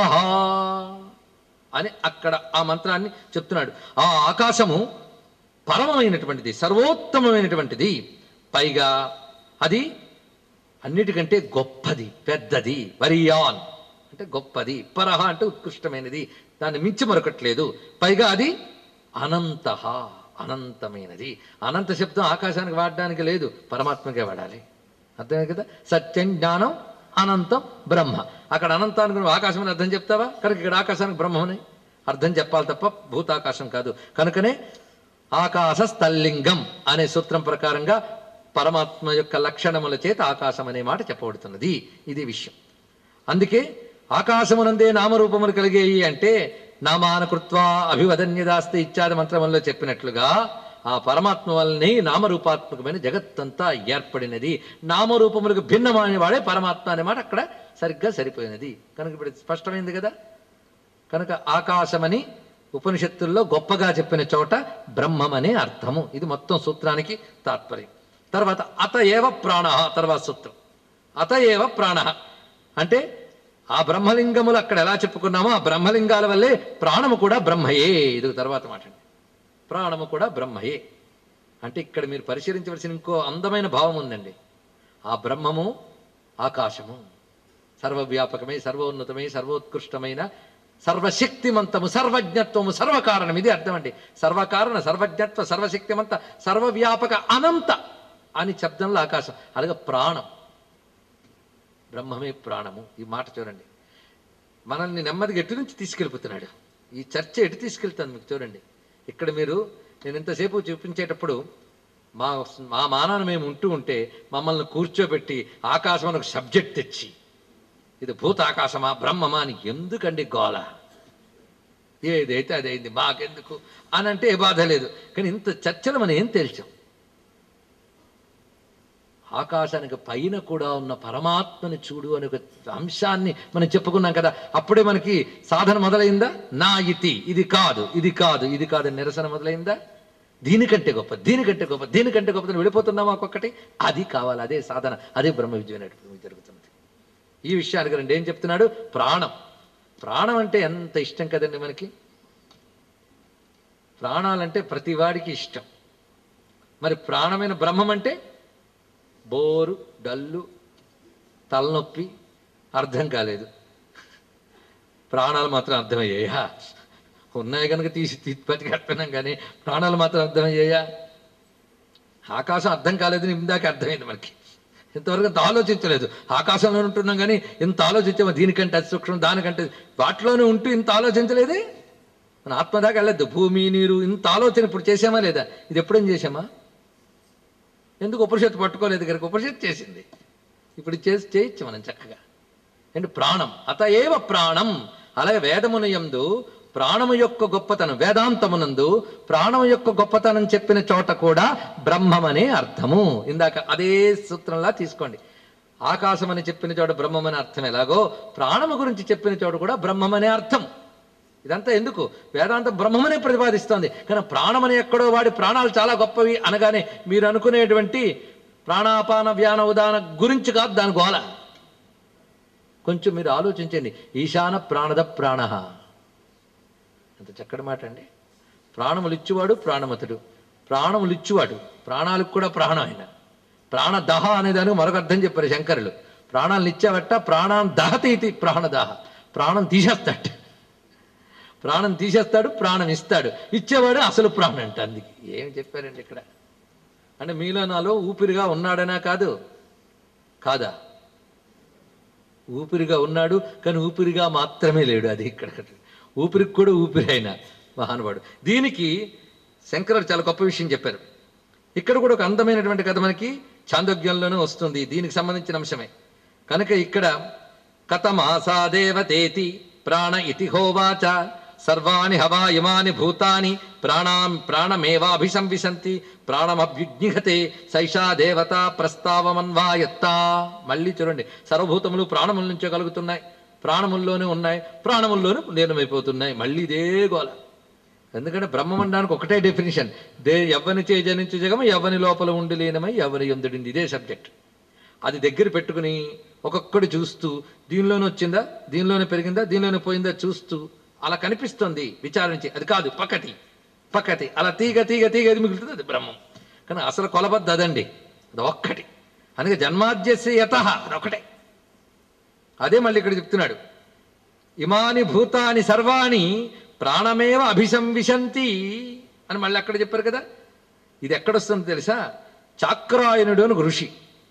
అని అక్కడ ఆ మంత్రాన్ని చెప్తున్నాడు ఆ ఆకాశము పరమమైనటువంటిది సర్వోత్తమమైనటువంటిది పైగా అది అన్నిటికంటే గొప్పది పెద్దది వరియాన్ అంటే గొప్పది పరహ అంటే ఉత్కృష్టమైనది దాన్ని మించి మరొకట్లేదు పైగా అది అనంత అనంతమైనది అనంత శబ్దం ఆకాశానికి వాడడానికి లేదు పరమాత్మకే వాడాలి అర్థమే కదా సత్యం జ్ఞానం అనంతం బ్రహ్మ అక్కడ అనంతానికి నువ్వు ఆకాశం అని అర్థం చెప్తావా కనుక ఇక్కడ ఆకాశానికి బ్రహ్మని అర్థం చెప్పాలి తప్ప భూతాకాశం కాదు కనుకనే ఆకాశ స్థల్లింగం అనే సూత్రం ప్రకారంగా పరమాత్మ యొక్క లక్షణముల చేత ఆకాశం అనే మాట చెప్పబడుతున్నది ఇది విషయం అందుకే ఆకాశమునందే నామరూపములు కలిగేయి అంటే నామానకృత్వా అభివదన్యదాస్తి ఇత్యాది మంత్రముల్లో చెప్పినట్లుగా ఆ పరమాత్మ వల్లనే నామరూపాత్మకమైన జగత్తంతా ఏర్పడినది నామరూపములకు భిన్నమైన వాడే పరమాత్మ అనే మాట అక్కడ సరిగ్గా సరిపోయినది కనుక ఇప్పుడు స్పష్టమైంది కదా కనుక ఆకాశమని ఉపనిషత్తుల్లో గొప్పగా చెప్పిన చోట బ్రహ్మమనే అర్థము ఇది మొత్తం సూత్రానికి తాత్పర్యం తర్వాత అత ఏవ ప్రాణ తర్వాత సూత్రం అత ఏవ ప్రాణ అంటే ఆ బ్రహ్మలింగములు అక్కడ ఎలా చెప్పుకున్నామో ఆ బ్రహ్మలింగాల వల్లే ప్రాణము కూడా బ్రహ్మయే ఇది తర్వాత మాట అండి ప్రాణము కూడా బ్రహ్మయే అంటే ఇక్కడ మీరు పరిశీలించవలసిన ఇంకో అందమైన భావం ఉందండి ఆ బ్రహ్మము ఆకాశము సర్వవ్యాపకమై సర్వోన్నతమై సర్వోత్కృష్టమైన సర్వశక్తిమంతము సర్వజ్ఞత్వము సర్వకారణం ఇది అర్థం అండి సర్వకారణ సర్వజ్ఞత్వ సర్వశక్తిమంత సర్వవ్యాపక అనంత అని శబ్దంలో ఆకాశం అలాగే ప్రాణం బ్రహ్మమే ప్రాణము ఈ మాట చూడండి మనల్ని నెమ్మదిగా ఎటు నుంచి తీసుకెళ్ళిపోతున్నాడు ఈ చర్చ ఎటు తీసుకెళ్తాను మీకు చూడండి ఇక్కడ మీరు నేను ఇంతసేపు చూపించేటప్పుడు మా మా మానాన మేము ఉంటూ ఉంటే మమ్మల్ని కూర్చోబెట్టి ఆకాశం అని ఒక సబ్జెక్ట్ తెచ్చి ఇది భూత ఆకాశమా బ్రహ్మమా అని ఎందుకండి గోల ఏదైతే అదైంది మాకెందుకు అని అంటే ఏ బాధ లేదు కానీ ఇంత చర్చలు మనం ఏం తేల్చాం ఆకాశానికి పైన కూడా ఉన్న పరమాత్మని చూడు అనే ఒక అంశాన్ని మనం చెప్పుకున్నాం కదా అప్పుడే మనకి సాధన మొదలైందా నా ఇతి ఇది కాదు ఇది కాదు ఇది కాదు అని నిరసన మొదలైందా దీనికంటే గొప్ప దీనికంటే గొప్ప దీనికంటే గొప్ప అని వెళ్ళిపోతున్నామా ఒక్కొక్కటి అది కావాలి అదే సాధన అదే బ్రహ్మ విజయం అనేటువంటి జరుగుతుంది ఈ విషయానికి రండి ఏం చెప్తున్నాడు ప్రాణం ప్రాణం అంటే ఎంత ఇష్టం కదండి మనకి ప్రాణాలంటే ప్రతివాడికి ఇష్టం మరి ప్రాణమైన బ్రహ్మం అంటే బోరు డల్లు తలనొప్పి అర్థం కాలేదు ప్రాణాలు మాత్రం అర్థమయ్యాయా ఉన్నాయి కనుక తీసి తీసి బతికేస్తున్నాం కానీ ప్రాణాలు మాత్రం అర్థమయ్యాయా ఆకాశం అర్థం కాలేదని ఇందాక అర్థమైంది మనకి ఇంతవరకు అంత ఆలోచించలేదు ఆకాశంలో ఉంటున్నాం కానీ ఇంత ఆలోచించామా దీనికంటే అతి సూక్ష్మం దానికంటే వాటిలోనే ఉంటూ ఇంత ఆలోచించలేదే మన ఆత్మ దాకా వెళ్ళద్దు భూమి నీరు ఇంత ఆలోచన ఇప్పుడు చేసామా లేదా ఇది ఎప్పుడేం చేసామా ఎందుకు ఉపనిషత్తు పట్టుకోలేదు కనుక ఉపనిషత్తు చేసింది ఇప్పుడు చేసి చేయొచ్చు మనం చక్కగా ఏంటి ప్రాణం అత ఏవ ప్రాణం అలాగే వేదమునయందు ప్రాణము యొక్క గొప్పతనం వేదాంతమునందు ప్రాణము యొక్క గొప్పతనం చెప్పిన చోట కూడా బ్రహ్మమనే అర్థము ఇందాక అదే సూత్రంలా తీసుకోండి ఆకాశం అని చెప్పిన చోట బ్రహ్మమనే అర్థం ఎలాగో ప్రాణము గురించి చెప్పిన చోట కూడా బ్రహ్మమనే అర్థం ఇదంతా ఎందుకు వేదాంతం బ్రహ్మమనే ప్రతిపాదిస్తోంది కానీ ప్రాణమని ఎక్కడో వాడి ప్రాణాలు చాలా గొప్పవి అనగానే మీరు అనుకునేటువంటి ప్రాణాపాన వ్యాన ఉదాన గురించి కాదు దాని గోల కొంచెం మీరు ఆలోచించండి ఈశాన ప్రాణద ప్రాణ అంత చక్కటి మాట అండి ప్రాణములు ఇచ్చువాడు ప్రాణమతుడు ప్రాణములు ఇచ్చువాడు ప్రాణాలకు కూడా ప్రాణం ఆయన ప్రాణదహ అనే దానికి మరొక అర్థం చెప్పారు శంకరులు ప్రాణాలను ఇచ్చావట ప్రాణాన్ని దహతి ఇది ప్రాణదాహ ప్రాణం తీసేస్తాడు ప్రాణం తీసేస్తాడు ప్రాణం ఇస్తాడు ఇచ్చేవాడు అసలు ప్రాణం అంట అందుకే ఏం చెప్పారండి ఇక్కడ అంటే మీలో నాలో ఊపిరిగా ఉన్నాడనా కాదు కాదా ఊపిరిగా ఉన్నాడు కానీ ఊపిరిగా మాత్రమే లేడు అది ఇక్కడ ఊపిరికి కూడా ఊపిరి అయిన మహానుభావుడు దీనికి శంకరుడు చాలా గొప్ప విషయం చెప్పారు ఇక్కడ కూడా ఒక అందమైనటువంటి కథ మనకి చాందోగ్యంలోనే వస్తుంది దీనికి సంబంధించిన అంశమే కనుక ఇక్కడ కథమాసాదేవతేతి ప్రాణ ఇతి హోవాచ సర్వాణి హవా ఇమాని భూతాని ప్రాణాం ప్రాణమేవాభిసంవిశంతి ప్రాణమభ్యుజ్ఞిహతే సైషా దేవత ప్రస్తావమన్వాయత్తా మళ్ళీ చూడండి సర్వభూతములు ప్రాణముల నుంచే కలుగుతున్నాయి ప్రాణముల్లోనే ఉన్నాయి ప్రాణముల్లోనే లీనమైపోతున్నాయి మళ్ళీ ఇదే గోల ఎందుకంటే బ్రహ్మమండానికి ఒకటే డెఫినేషన్ దే ఎవ్వని చే జనించు జగమ ఎవ్వని లోపల ఉండి లీనమై ఎవరి ఎందుడింది ఇదే సబ్జెక్ట్ అది దగ్గర పెట్టుకుని ఒక్కొక్కడు చూస్తూ దీనిలోనే వచ్చిందా దీనిలోనే పెరిగిందా దీనిలోనే పోయిందా చూస్తూ అలా కనిపిస్తుంది విచారించి అది కాదు పక్కటి పక్కటి అలా తీగ తీగ తీగ అది మిగులుతుంది అది బ్రహ్మం కానీ అసలు కొలబద్దు అదండి అది ఒక్కటి అందుకే జన్మాద్యస్య యత అది ఒకటే అదే మళ్ళీ ఇక్కడ చెప్తున్నాడు ఇమాని భూతాని సర్వాణి ప్రాణమేవ అభిసంవిశంతి అని మళ్ళీ అక్కడ చెప్పారు కదా ఇది ఎక్కడొస్తుంది తెలుసా చాక్రాయనుడు అని ఒక ఋషి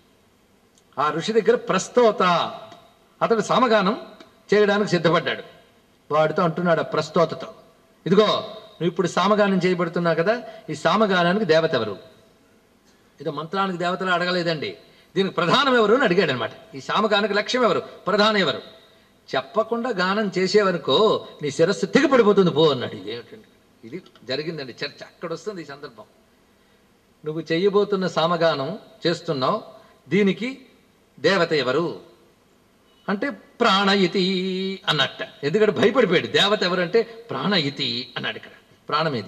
ఆ ఋషి దగ్గర ప్రస్తోత అతడు సామగానం చేయడానికి సిద్ధపడ్డాడు వాడితో అంటున్నాడు ఆ ప్రస్తోతతో ఇదిగో నువ్వు ఇప్పుడు సామగానం చేయబడుతున్నావు కదా ఈ సామగానానికి దేవత ఎవరు ఇది మంత్రానికి దేవతలు అడగలేదండి దీనికి ప్రధానం ఎవరు అని అడిగాడు అనమాట ఈ సామగానికి లక్ష్యం ఎవరు ప్రధానం ఎవరు చెప్పకుండా గానం చేసేవనుకో నీ శిరస్సు తెగిపడిపోతుంది పో అన్నాడు ఇదేమిటండి ఇది జరిగిందండి చర్చ అక్కడ వస్తుంది ఈ సందర్భం నువ్వు చెయ్యబోతున్న సామగానం చేస్తున్నావు దీనికి దేవత ఎవరు అంటే ప్రాణయితి అన్నట్ట ఎందుకంటే భయపడిపోయాడు దేవత ఎవరంటే ప్రాణయితి అన్నాడు ఇక్కడ ప్రాణమేది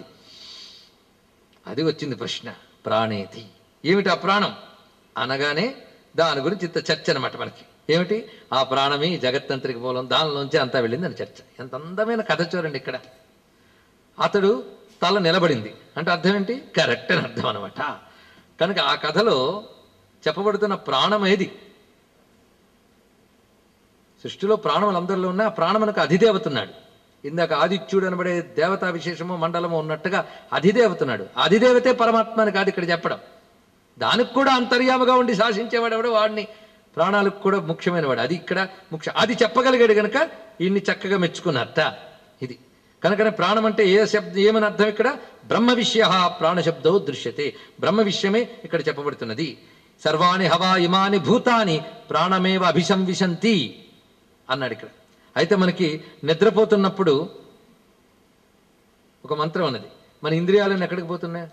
అది వచ్చింది ప్రశ్న ప్రాణేతి ఏమిటి ఆ ప్రాణం అనగానే దాని గురించి ఇంత చర్చ అనమాట మనకి ఏమిటి ఆ ప్రాణమే ఈ జగత్తంత్రికి మూలం దానిలోంచి అంతా వెళ్ళింది అని చర్చ ఎంత అందమైన కథ చూడండి ఇక్కడ అతడు తల నిలబడింది అంటే అర్థం ఏంటి కరెక్ట్ అని అర్థం అనమాట కనుక ఆ కథలో చెప్పబడుతున్న ప్రాణం ఏది సృష్టిలో ప్రాణములు అందరిలో ఉన్న ఆ ప్రాణమునకు అధిదేవతున్నాడు ఇందాక ఆదిత్యుడు అనబడే దేవతా విశేషము మండలము ఉన్నట్టుగా అధిదేవతున్నాడు అధిదేవతే పరమాత్మ అని కాదు ఇక్కడ చెప్పడం దానికి కూడా అంతర్యామగా ఉండి శాసించేవాడు ఎవడో వాడిని ప్రాణాలకు కూడా ముఖ్యమైన వాడు అది ఇక్కడ ముఖ్య అది చెప్పగలిగాడు గనక ఇన్ని చక్కగా మెచ్చుకున్నట్ట ఇది కనుకనే ప్రాణం అంటే ఏ శబ్దం ఏమని అర్థం ఇక్కడ బ్రహ్మ విషయ ప్రాణశబ్దో దృశ్యతే బ్రహ్మ విషయమే ఇక్కడ చెప్పబడుతున్నది సర్వాణి హవా ఇమాని భూతాని ప్రాణమేవ అభిసంవిశంతి అన్నాడు ఇక్కడ అయితే మనకి నిద్రపోతున్నప్పుడు ఒక మంత్రం ఉన్నది మన ఇంద్రియాలను ఎక్కడికి పోతున్నాయి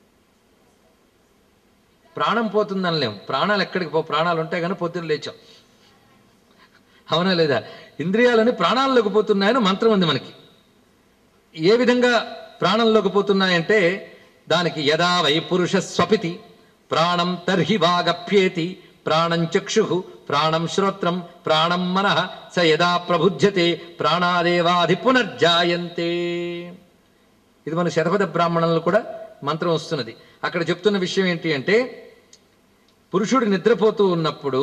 ప్రాణం పోతుంది అనలేం ప్రాణాలు ఎక్కడికి పో ప్రాణాలు ఉంటాయి కానీ పొద్దున్న లేచాం అవునా లేదా ఇంద్రియాలని ప్రాణాల్లోకి పోతున్నాయని మంత్రం ఉంది మనకి ఏ విధంగా ప్రాణంలోకి పోతున్నాయంటే దానికి యదా వై పురుష స్వపితి ప్రాణం తర్హి వాగప్యేతి ప్రాణం చక్షు ప్రాణం శ్రోత్రం ప్రాణం మనః స యదా ప్రబుధ్యతే ప్రాణాదేవాధి పునర్జాయంతే ఇది మన శతపథ బ్రాహ్మణంలో కూడా మంత్రం వస్తున్నది అక్కడ చెప్తున్న విషయం ఏంటి అంటే పురుషుడు నిద్రపోతూ ఉన్నప్పుడు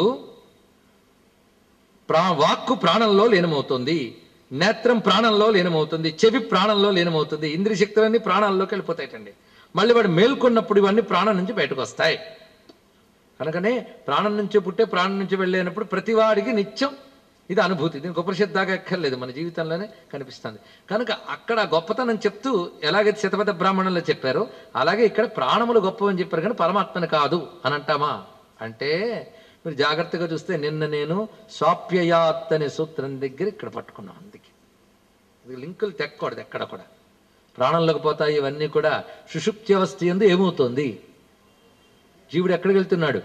ప్రా వాక్కు ప్రాణంలో లీనమవుతుంది నేత్రం ప్రాణంలో లీనమవుతుంది చెవి ప్రాణంలో లీనమవుతుంది ఇంద్రియ శక్తులన్నీ ప్రాణాల్లోకి వెళ్ళిపోతాయటండి మళ్ళీ వాడు మేల్కొన్నప్పుడు ఇవన్నీ ప్రాణం నుంచి బయటకు వస్తాయి కనుకనే ప్రాణం నుంచి పుట్టే ప్రాణం నుంచి వెళ్ళేటప్పుడు ప్రతివాడికి నిత్యం ఇది అనుభూతి దీనికి ఉపనిషత్ దాకా ఎక్కర్లేదు మన జీవితంలోనే కనిపిస్తుంది కనుక అక్కడ గొప్పతనం చెప్తూ ఎలాగైతే శతపథ బ్రాహ్మణంలో చెప్పారో అలాగే ఇక్కడ ప్రాణములు గొప్పవని చెప్పారు కానీ పరమాత్మని కాదు అని అంటామా అంటే మీరు జాగ్రత్తగా చూస్తే నిన్న నేను స్వాప్యయాత్ అనే సూత్రం దగ్గర ఇక్కడ పట్టుకున్నాం అందుకే ఇది లింకులు తెక్కకూడదు ఎక్కడ కూడా ప్రాణంలోకి పోతాయి ఇవన్నీ కూడా సుషుప్త్యవస్థ ఎందు ఏమవుతోంది జీవుడు ఎక్కడికి వెళ్తున్నాడు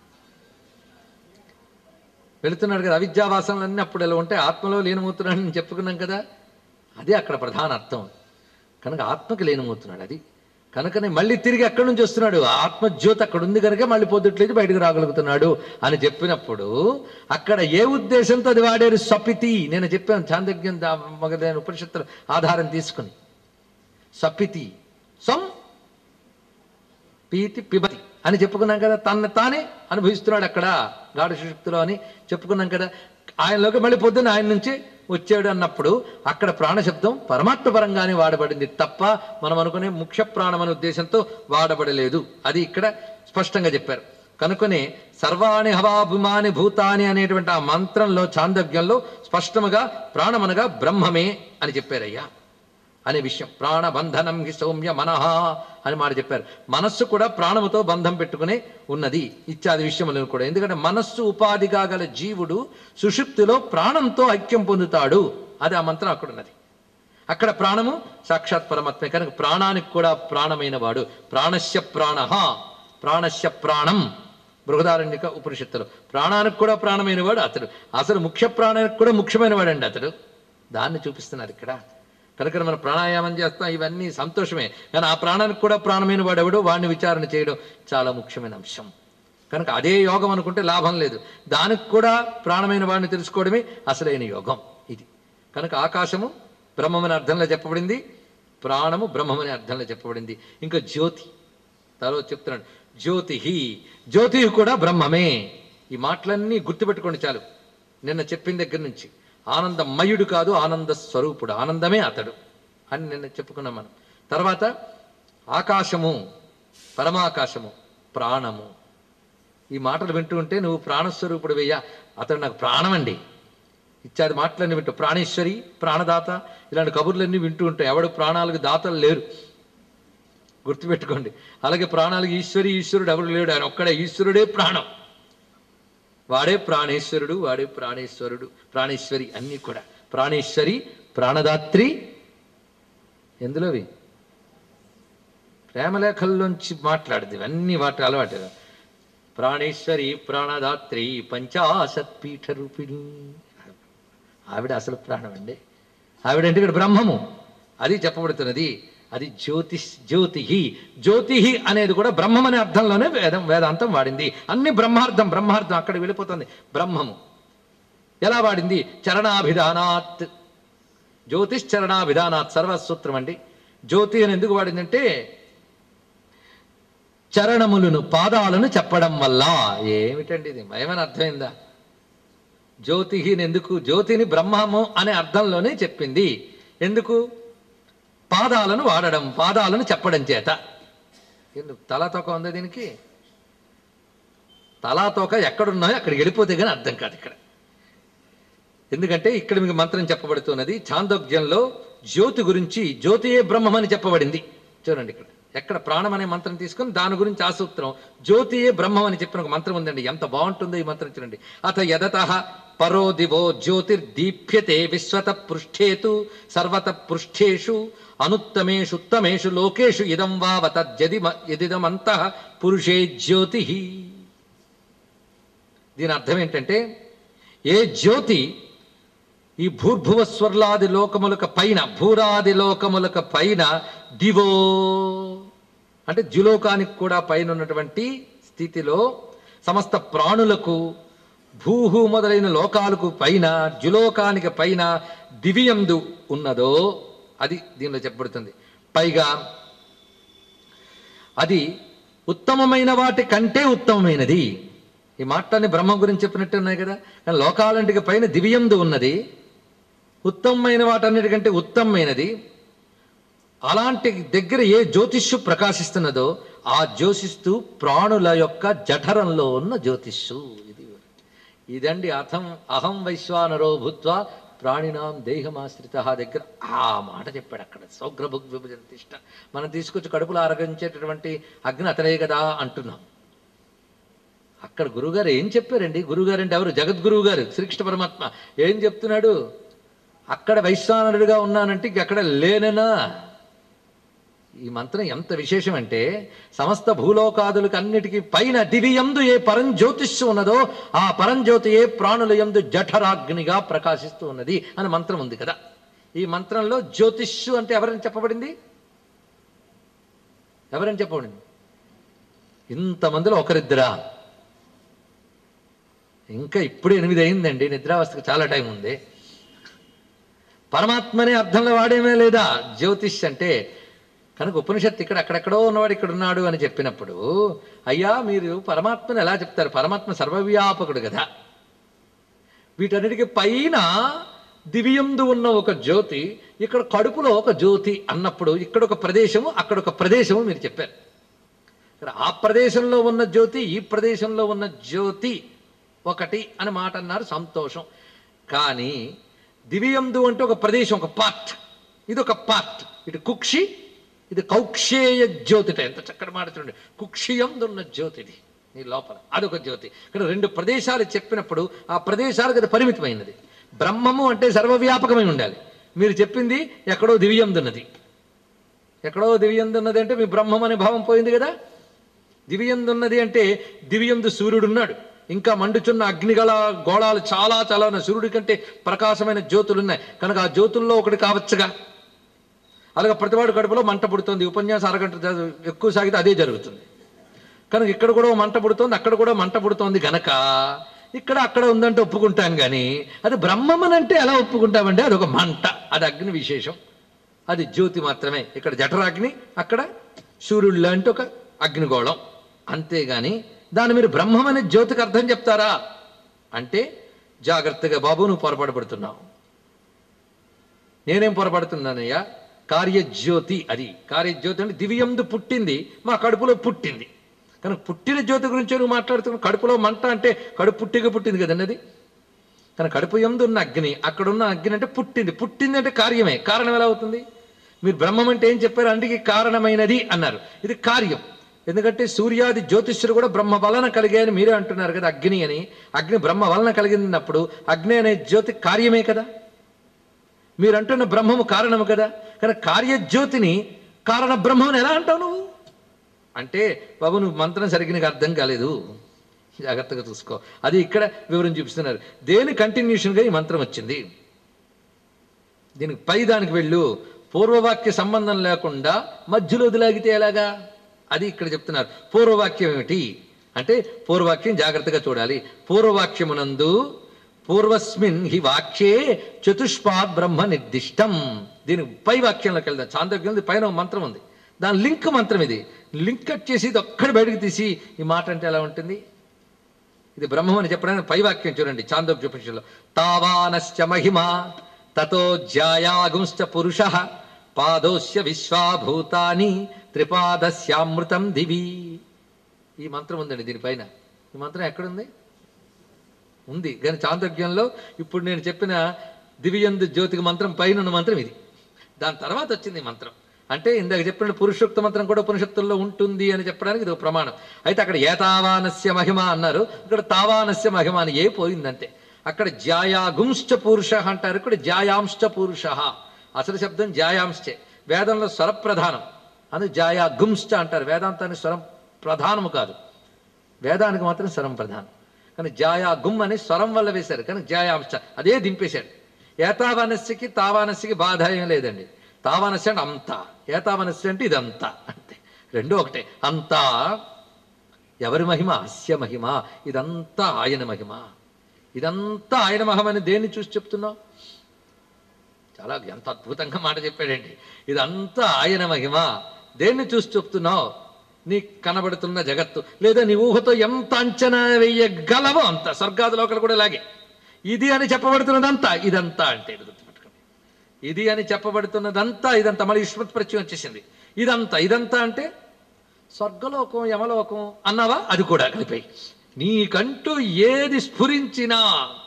వెళుతున్నాడు కదా అవిద్యావాసనలన్నీ అప్పుడు ఎలా ఉంటే ఆత్మలో లీనమవుతున్నాడు అని చెప్పుకున్నాం కదా అదే అక్కడ ప్రధాన అర్థం కనుక ఆత్మకి లీనమవుతున్నాడు అది కనుకనే మళ్ళీ తిరిగి ఎక్కడి నుంచి వస్తున్నాడు ఆత్మజ్యోతి అక్కడ ఉంది కనుక మళ్ళీ పొద్దుట్లేదు బయటకు రాగలుగుతున్నాడు అని చెప్పినప్పుడు అక్కడ ఏ ఉద్దేశంతో అది వాడారు సపితి నేను చెప్పాను చాందజ్ఞం మగదైన ఉపనిషత్తుల ఆధారం తీసుకుని సపితి సం పీతి పిబతి అని చెప్పుకున్నాం కదా తన తానే అనుభవిస్తున్నాడు అక్కడ గాఢ సుషుప్తిలో అని చెప్పుకున్నాం కదా ఆయనలోకి మళ్ళీ పొద్దున్న ఆయన నుంచి వచ్చాడు అన్నప్పుడు అక్కడ ప్రాణశబ్దం పరమాత్మ పరంగానే వాడబడింది తప్ప మనం అనుకునే ముఖ్య ప్రాణం అనే ఉద్దేశంతో వాడబడలేదు అది ఇక్కడ స్పష్టంగా చెప్పారు కనుకనే సర్వాణి హవాభిమాని భూతాని అనేటువంటి ఆ మంత్రంలో చాందవ్యంలో స్పష్టముగా ప్రాణమనగా బ్రహ్మమే అని చెప్పారయ్యా అనే విషయం ప్రాణబంధనం హి సౌమ్య మనహ అని మాట చెప్పారు మనస్సు కూడా ప్రాణముతో బంధం పెట్టుకునే ఉన్నది ఇత్యాది విషయములను కూడా ఎందుకంటే మనస్సు ఉపాధిగా గల జీవుడు సుషుప్తిలో ప్రాణంతో ఐక్యం పొందుతాడు అది ఆ మంత్రం అక్కడ ఉన్నది అక్కడ ప్రాణము సాక్షాత్ పరమాత్మే కనుక ప్రాణానికి కూడా ప్రాణమైన వాడు ప్రాణస్య ప్రాణ ప్రాణస్య ప్రాణం బృహదారణ్యక ఉపనిషత్తులు ప్రాణానికి కూడా ప్రాణమైన వాడు అతడు అసలు ముఖ్య ప్రాణానికి కూడా ముఖ్యమైన వాడండి అతడు దాన్ని చూపిస్తున్నారు ఇక్కడ కనుక మనం ప్రాణాయామం చేస్తాం ఇవన్నీ సంతోషమే కానీ ఆ ప్రాణానికి కూడా ప్రాణమైన వాడెవడు వాడిని విచారణ చేయడం చాలా ముఖ్యమైన అంశం కనుక అదే యోగం అనుకుంటే లాభం లేదు దానికి కూడా ప్రాణమైన వాడిని తెలుసుకోవడమే అసలైన యోగం ఇది కనుక ఆకాశము బ్రహ్మమని అర్థంలో చెప్పబడింది ప్రాణము బ్రహ్మమని అర్థంలో చెప్పబడింది ఇంకా జ్యోతి తర్వాత చెప్తున్నాడు జ్యోతి జ్యోతి కూడా బ్రహ్మమే ఈ మాటలన్నీ గుర్తుపెట్టుకోండి చాలు నిన్న చెప్పిన దగ్గర నుంచి ఆనందమయుడు కాదు ఆనంద స్వరూపుడు ఆనందమే అతడు అని నిన్న చెప్పుకున్నాం మనం తర్వాత ఆకాశము పరమాకాశము ప్రాణము ఈ మాటలు వింటూ ఉంటే నువ్వు ప్రాణస్వరూపుడు వెయ్యా అతడు నాకు ప్రాణం అండి ఇత్యాది మాటలన్నీ వింటూ ప్రాణేశ్వరి ప్రాణదాత ఇలాంటి కబుర్లన్నీ వింటూ ఉంటాయి ఎవడు ప్రాణాలకు దాతలు లేరు గుర్తుపెట్టుకోండి అలాగే ప్రాణాలకు ఈశ్వరి ఈశ్వరుడు ఎవరు లేడు ఆయన ఒక్కడే ఈశ్వరుడే ప్రాణం వాడే ప్రాణేశ్వరుడు వాడే ప్రాణేశ్వరుడు ప్రాణేశ్వరి అన్నీ కూడా ప్రాణేశ్వరి ప్రాణదాత్రి ఎందులోవి ప్రేమలేఖల్లోంచి మాట్లాడదు ఇవన్నీ వాటి అలవాటు ప్రాణేశ్వరి ప్రాణదాత్రి పంచాశత్ పీఠ రూపిణి ఆవిడ అసలు ప్రాణం అండి ఆవిడ అంటే ఇక్కడ బ్రహ్మము అది చెప్పబడుతున్నది అది జ్యోతి జ్యోతి జ్యోతి అనేది కూడా బ్రహ్మం అనే అర్థంలోనే వేదం వేదాంతం వాడింది అన్ని బ్రహ్మార్థం బ్రహ్మార్థం అక్కడ వెళ్ళిపోతుంది బ్రహ్మము ఎలా వాడింది చరణాభిధానాత్ జ్యోతిశ్చరణాభిధానాత్ సర్వసూత్రం అండి జ్యోతి అని ఎందుకు వాడిందంటే చరణములను పాదాలను చెప్పడం వల్ల ఏమిటండి ఇది ఏమైనా అర్థమైందా జ్యోతిని ఎందుకు జ్యోతిని బ్రహ్మము అనే అర్థంలోనే చెప్పింది ఎందుకు పాదాలను వాడడం పాదాలను చెప్పడం చేత ఎందుకు తలాతోక ఉంది దీనికి తలాతోక ఎక్కడున్నాయో అక్కడికి వెళ్ళిపోతే కానీ అర్థం కాదు ఇక్కడ ఎందుకంటే ఇక్కడ మీకు మంత్రం చెప్పబడుతున్నది చాందోగ్యంలో జ్యోతి గురించి జ్యోతియే బ్రహ్మం అని చెప్పబడింది చూడండి ఇక్కడ ఎక్కడ ప్రాణం అనే మంత్రం తీసుకుని దాని గురించి ఆ సూత్రం జ్యోతియే బ్రహ్మం అని చెప్పిన ఒక మంత్రం ఉందండి ఎంత బాగుంటుందో ఈ మంత్రం చూడండి అత యదత పరో దివో జ్యోతిర్దీప్యతే విశ్వత పృష్ఠేతు సర్వత పృష్ఠేషు అనుత్తమేషు ఉత్తమేషు లోకేషు ఇదం వావ తద్యది యదిదమంత పురుషే జ్యోతి దీని అర్థం ఏంటంటే ఏ జ్యోతి ఈ భూర్భువ స్వర్లాది లోకములక పైన భూరాది లోకములక పైన దివో అంటే ద్యులోకానికి కూడా పైన ఉన్నటువంటి స్థితిలో సమస్త ప్రాణులకు భూహు మొదలైన లోకాలకు పైన ద్యులోకానికి పైన దివ్యందు ఉన్నదో అది దీనిలో చెప్పబడుతుంది పైగా అది ఉత్తమమైన వాటి కంటే ఉత్తమమైనది ఈ మాటలన్నీ బ్రహ్మ గురించి చెప్పినట్టు ఉన్నాయి కదా కానీ లోకాలంటికి పైన దివ్యందు ఉన్నది ఉత్తమమైన వాటన్నిటికంటే ఉత్తమమైనది అలాంటి దగ్గర ఏ జ్యోతిష్యు ప్రకాశిస్తున్నదో ఆ జ్యోతిస్తూ ప్రాణుల యొక్క జఠరంలో ఉన్న జ్యోతిష్యు ఇది ఇదండి అథం అహం వైశ్వానరో భూత్వ ప్రాణినాం దేహమాశ్రిత దగ్గర ఆ మాట చెప్పాడు అక్కడ సౌగ్రభుగ్ విభజన తిష్ట మనం తీసుకొచ్చి కడుపులో ఆరగించేటటువంటి అగ్ని అతడే కదా అంటున్నాం అక్కడ గురువుగారు ఏం చెప్పారండి గురువుగారు అంటే ఎవరు జగద్గురువు గారు శ్రీకృష్ణ పరమాత్మ ఏం చెప్తున్నాడు అక్కడ వైశ్వానరుడిగా ఉన్నానంటే ఇంకెక్కడ లేననా ఈ మంత్రం ఎంత విశేషం అంటే సమస్త భూలోకాదులకు అన్నిటికీ పైన దివ్యందు ఏ పరంజ్యోతిష్సు ఉన్నదో ఆ పరంజ్యోతి ఏ ప్రాణుల యందు జఠరాగ్నిగా ప్రకాశిస్తూ ఉన్నది అని మంత్రం ఉంది కదా ఈ మంత్రంలో జ్యోతిష్సు అంటే ఎవరని చెప్పబడింది ఎవరని చెప్పండి ఇంతమందిలో ఒకరిద్దరా ఇంకా ఇప్పుడు ఎనిమిది అయిందండి నిద్రావస్థకు చాలా టైం ఉంది పరమాత్మనే అర్థంలో వాడేమే లేదా జ్యోతిష్ అంటే కనుక ఉపనిషత్తు ఇక్కడ అక్కడెక్కడో ఉన్నవాడు ఇక్కడ ఉన్నాడు అని చెప్పినప్పుడు అయ్యా మీరు పరమాత్మని ఎలా చెప్తారు పరమాత్మ సర్వవ్యాపకుడు కదా వీటన్నిటికీ పైన దివ్యందు ఉన్న ఒక జ్యోతి ఇక్కడ కడుపులో ఒక జ్యోతి అన్నప్పుడు ఇక్కడ ఒక ప్రదేశము అక్కడ ఒక ప్రదేశము మీరు చెప్పారు ఇక్కడ ఆ ప్రదేశంలో ఉన్న జ్యోతి ఈ ప్రదేశంలో ఉన్న జ్యోతి ఒకటి అని మాట అన్నారు సంతోషం కానీ దివ్యందు అంటే ఒక ప్రదేశం ఒక పార్ట్ ఇది ఒక పార్ట్ ఇటు కుక్షి ఇది కౌక్షేయ జ్యోతిట ఎంత చక్కటి మాట చూడండి కుక్షియందు ఉన్న జ్యోతి ఇది నీ లోపల అదొక జ్యోతి ఇక్కడ రెండు ప్రదేశాలు చెప్పినప్పుడు ఆ ప్రదేశాలకు అది పరిమితమైనది బ్రహ్మము అంటే సర్వవ్యాపకమై ఉండాలి మీరు చెప్పింది ఎక్కడో దివ్యందున్నది ఎక్కడో దివ్యందున్నది అంటే మీ బ్రహ్మం అనే భావం పోయింది కదా దివ్యందున్నది అంటే దివ్యందు సూర్యుడు ఉన్నాడు ఇంకా మండుచున్న అగ్నిగల గోళాలు చాలా చాలా ఉన్నాయి సూర్యుడి కంటే ప్రకాశమైన జ్యోతులు ఉన్నాయి కనుక ఆ జ్యోతుల్లో ఒకటి కావచ్చుగా అలాగే ప్రతివాడు కడుపులో మంట పుడుతుంది ఉపన్యాసం అరగంట జ- ఎక్కువ సాగితే అదే జరుగుతుంది కనుక ఇక్కడ కూడా ఓ మంట పుడుతోంది అక్కడ కూడా మంట పుడుతోంది గనక ఇక్కడ అక్కడ ఉందంటే ఒప్పుకుంటాం కానీ అది బ్రహ్మమనంటే ఎలా ఒప్పుకుంటామంటే అది ఒక మంట అది అగ్ని విశేషం అది జ్యోతి మాత్రమే ఇక్కడ జఠరాగ్ని అక్కడ సూర్యుడు లాంటి ఒక అగ్నిగోళం అంతేగాని దాన్ని మీరు బ్రహ్మం అనే జ్యోతికి అర్థం చెప్తారా అంటే జాగ్రత్తగా బాబు నువ్వు పొరపాటు పడుతున్నావు నేనేం పొరపడుతున్నానయ్యా కార్యజ్యోతి అది కార్యజ్యోతి అంటే దివ్యందు పుట్టింది మా కడుపులో పుట్టింది కనుక పుట్టిన జ్యోతి గురించి నువ్వు మాట్లాడుతున్నావు కడుపులో మంట అంటే కడుపు పుట్టిగా పుట్టింది కదండి అది కానీ కడుపు ఎందు ఉన్న అగ్ని అక్కడ ఉన్న అగ్ని అంటే పుట్టింది పుట్టింది అంటే కార్యమే కారణం ఎలా అవుతుంది మీరు బ్రహ్మం అంటే ఏం చెప్పారు అందుకే కారణమైనది అన్నారు ఇది కార్యం ఎందుకంటే సూర్యాది జ్యోతిష్యుడు కూడా బ్రహ్మ వలన కలిగాయని మీరే అంటున్నారు కదా అగ్ని అని అగ్ని బ్రహ్మ వలన కలిగినప్పుడు అగ్ని అనే జ్యోతి కార్యమే కదా మీరు అంటున్న బ్రహ్మము కారణము కదా కానీ కార్యజ్యోతిని కారణ బ్రహ్మని ఎలా అంటావు నువ్వు అంటే బాబు నువ్వు మంత్రం సరిగ్గా నీకు అర్థం కాలేదు జాగ్రత్తగా చూసుకో అది ఇక్కడ వివరం చూపిస్తున్నారు దేని కంటిన్యూషన్గా ఈ మంత్రం వచ్చింది దీనికి పై దానికి వెళ్ళు పూర్వవాక్య సంబంధం లేకుండా మధ్యలో వదిలాగితే ఎలాగా అది ఇక్కడ చెప్తున్నారు పూర్వవాక్యం ఏమిటి అంటే పూర్వవాక్యం జాగ్రత్తగా చూడాలి పూర్వవాక్యమునందు పూర్వస్మిన్ హి వాక్యే చతుష్పాద్ బ్రహ్మ నిర్దిష్టం దీని పై వాక్యంలోకి వెళ్దాం చాంద్రజ్ఞం పైన ఒక మంత్రం ఉంది దాని లింక్ మంత్రం ఇది లింక్ కట్ చేసి ఇది ఒక్కడి బయటకు తీసి ఈ మాట అంటే ఎలా ఉంటుంది ఇది బ్రహ్మం అని చెప్పడానికి పై వాక్యం చూడండి చాందోగ్యోపనిషత్తులో తావానశ్చ మహిమ తతో జ్యాయాగుంశ్చ పురుష పాదోస్య విశ్వాభూతాని త్రిపాదస్యామృతం దివి ఈ మంత్రం ఉందండి దీనిపైన ఈ మంత్రం ఎక్కడుంది ఉంది కానీ చాంద్రజ్ఞంలో ఇప్పుడు నేను చెప్పిన దివ్యందు జ్యోతికి మంత్రం పైన ఉన్న మంత్రం ఇది దాని తర్వాత వచ్చింది ఈ మంత్రం అంటే ఇందాక చెప్పిన పురుషోక్త మంత్రం కూడా ఉపనిషత్తుల్లో ఉంటుంది అని చెప్పడానికి ఇది ఒక ప్రమాణం అయితే అక్కడ ఏతావానస్య మహిమ అన్నారు ఇక్కడ తావానస్య మహిమ అని ఏ పోయిందంటే అక్కడ జ్యాయాగుంశ్చ పురుష అంటారు ఇక్కడ జ్యాయాంశ్చ పురుష అసలు శబ్దం జ్యాయాంశ్చే వేదంలో స్వరప్రధానం అని జ్యాయాగుంశ్చ అంటారు వేదాంతానికి స్వరం ప్రధానము కాదు వేదానికి మాత్రం స్వరం ప్రధానం కానీ జాయా గుమ్ అని స్వరం వల్ల వేశారు కానీ జాయాంశ అదే దింపేశాడు ఏతావానస్యకి తావానస్యకి బాధ ఏం లేదండి తావానస్య అంటే అంతా ఏతావానస్య అంటే ఇదంతా అంతే రెండు ఒకటే అంతా ఎవరి మహిమ అస్య మహిమ ఇదంతా ఆయన మహిమ ఇదంతా ఆయన మహిమ అని దేన్ని చూసి చెప్తున్నావు చాలా ఎంత అద్భుతంగా మాట చెప్పాడండి ఇదంతా ఆయన మహిమ దేన్ని చూసి చెప్తున్నావు నీ కనబడుతున్న జగత్తు లేదా నీ ఊహతో ఎంత అంచనా వేయగలవో అంత స్వర్గాది లోకలు కూడా ఇలాగే ఇది అని చెప్పబడుతున్నదంతా ఇదంతా అంటే ఇది గుర్తుపెట్టుకోండి ఇది అని చెప్పబడుతున్నదంతా ఇదంతా మళ్ళీ విశ్వత్ ప్రత్యయం వచ్చేసింది ఇదంతా ఇదంతా అంటే స్వర్గలోకం యమలోకం అన్నావా అది కూడా కలిపాయి నీకంటూ ఏది స్ఫురించినా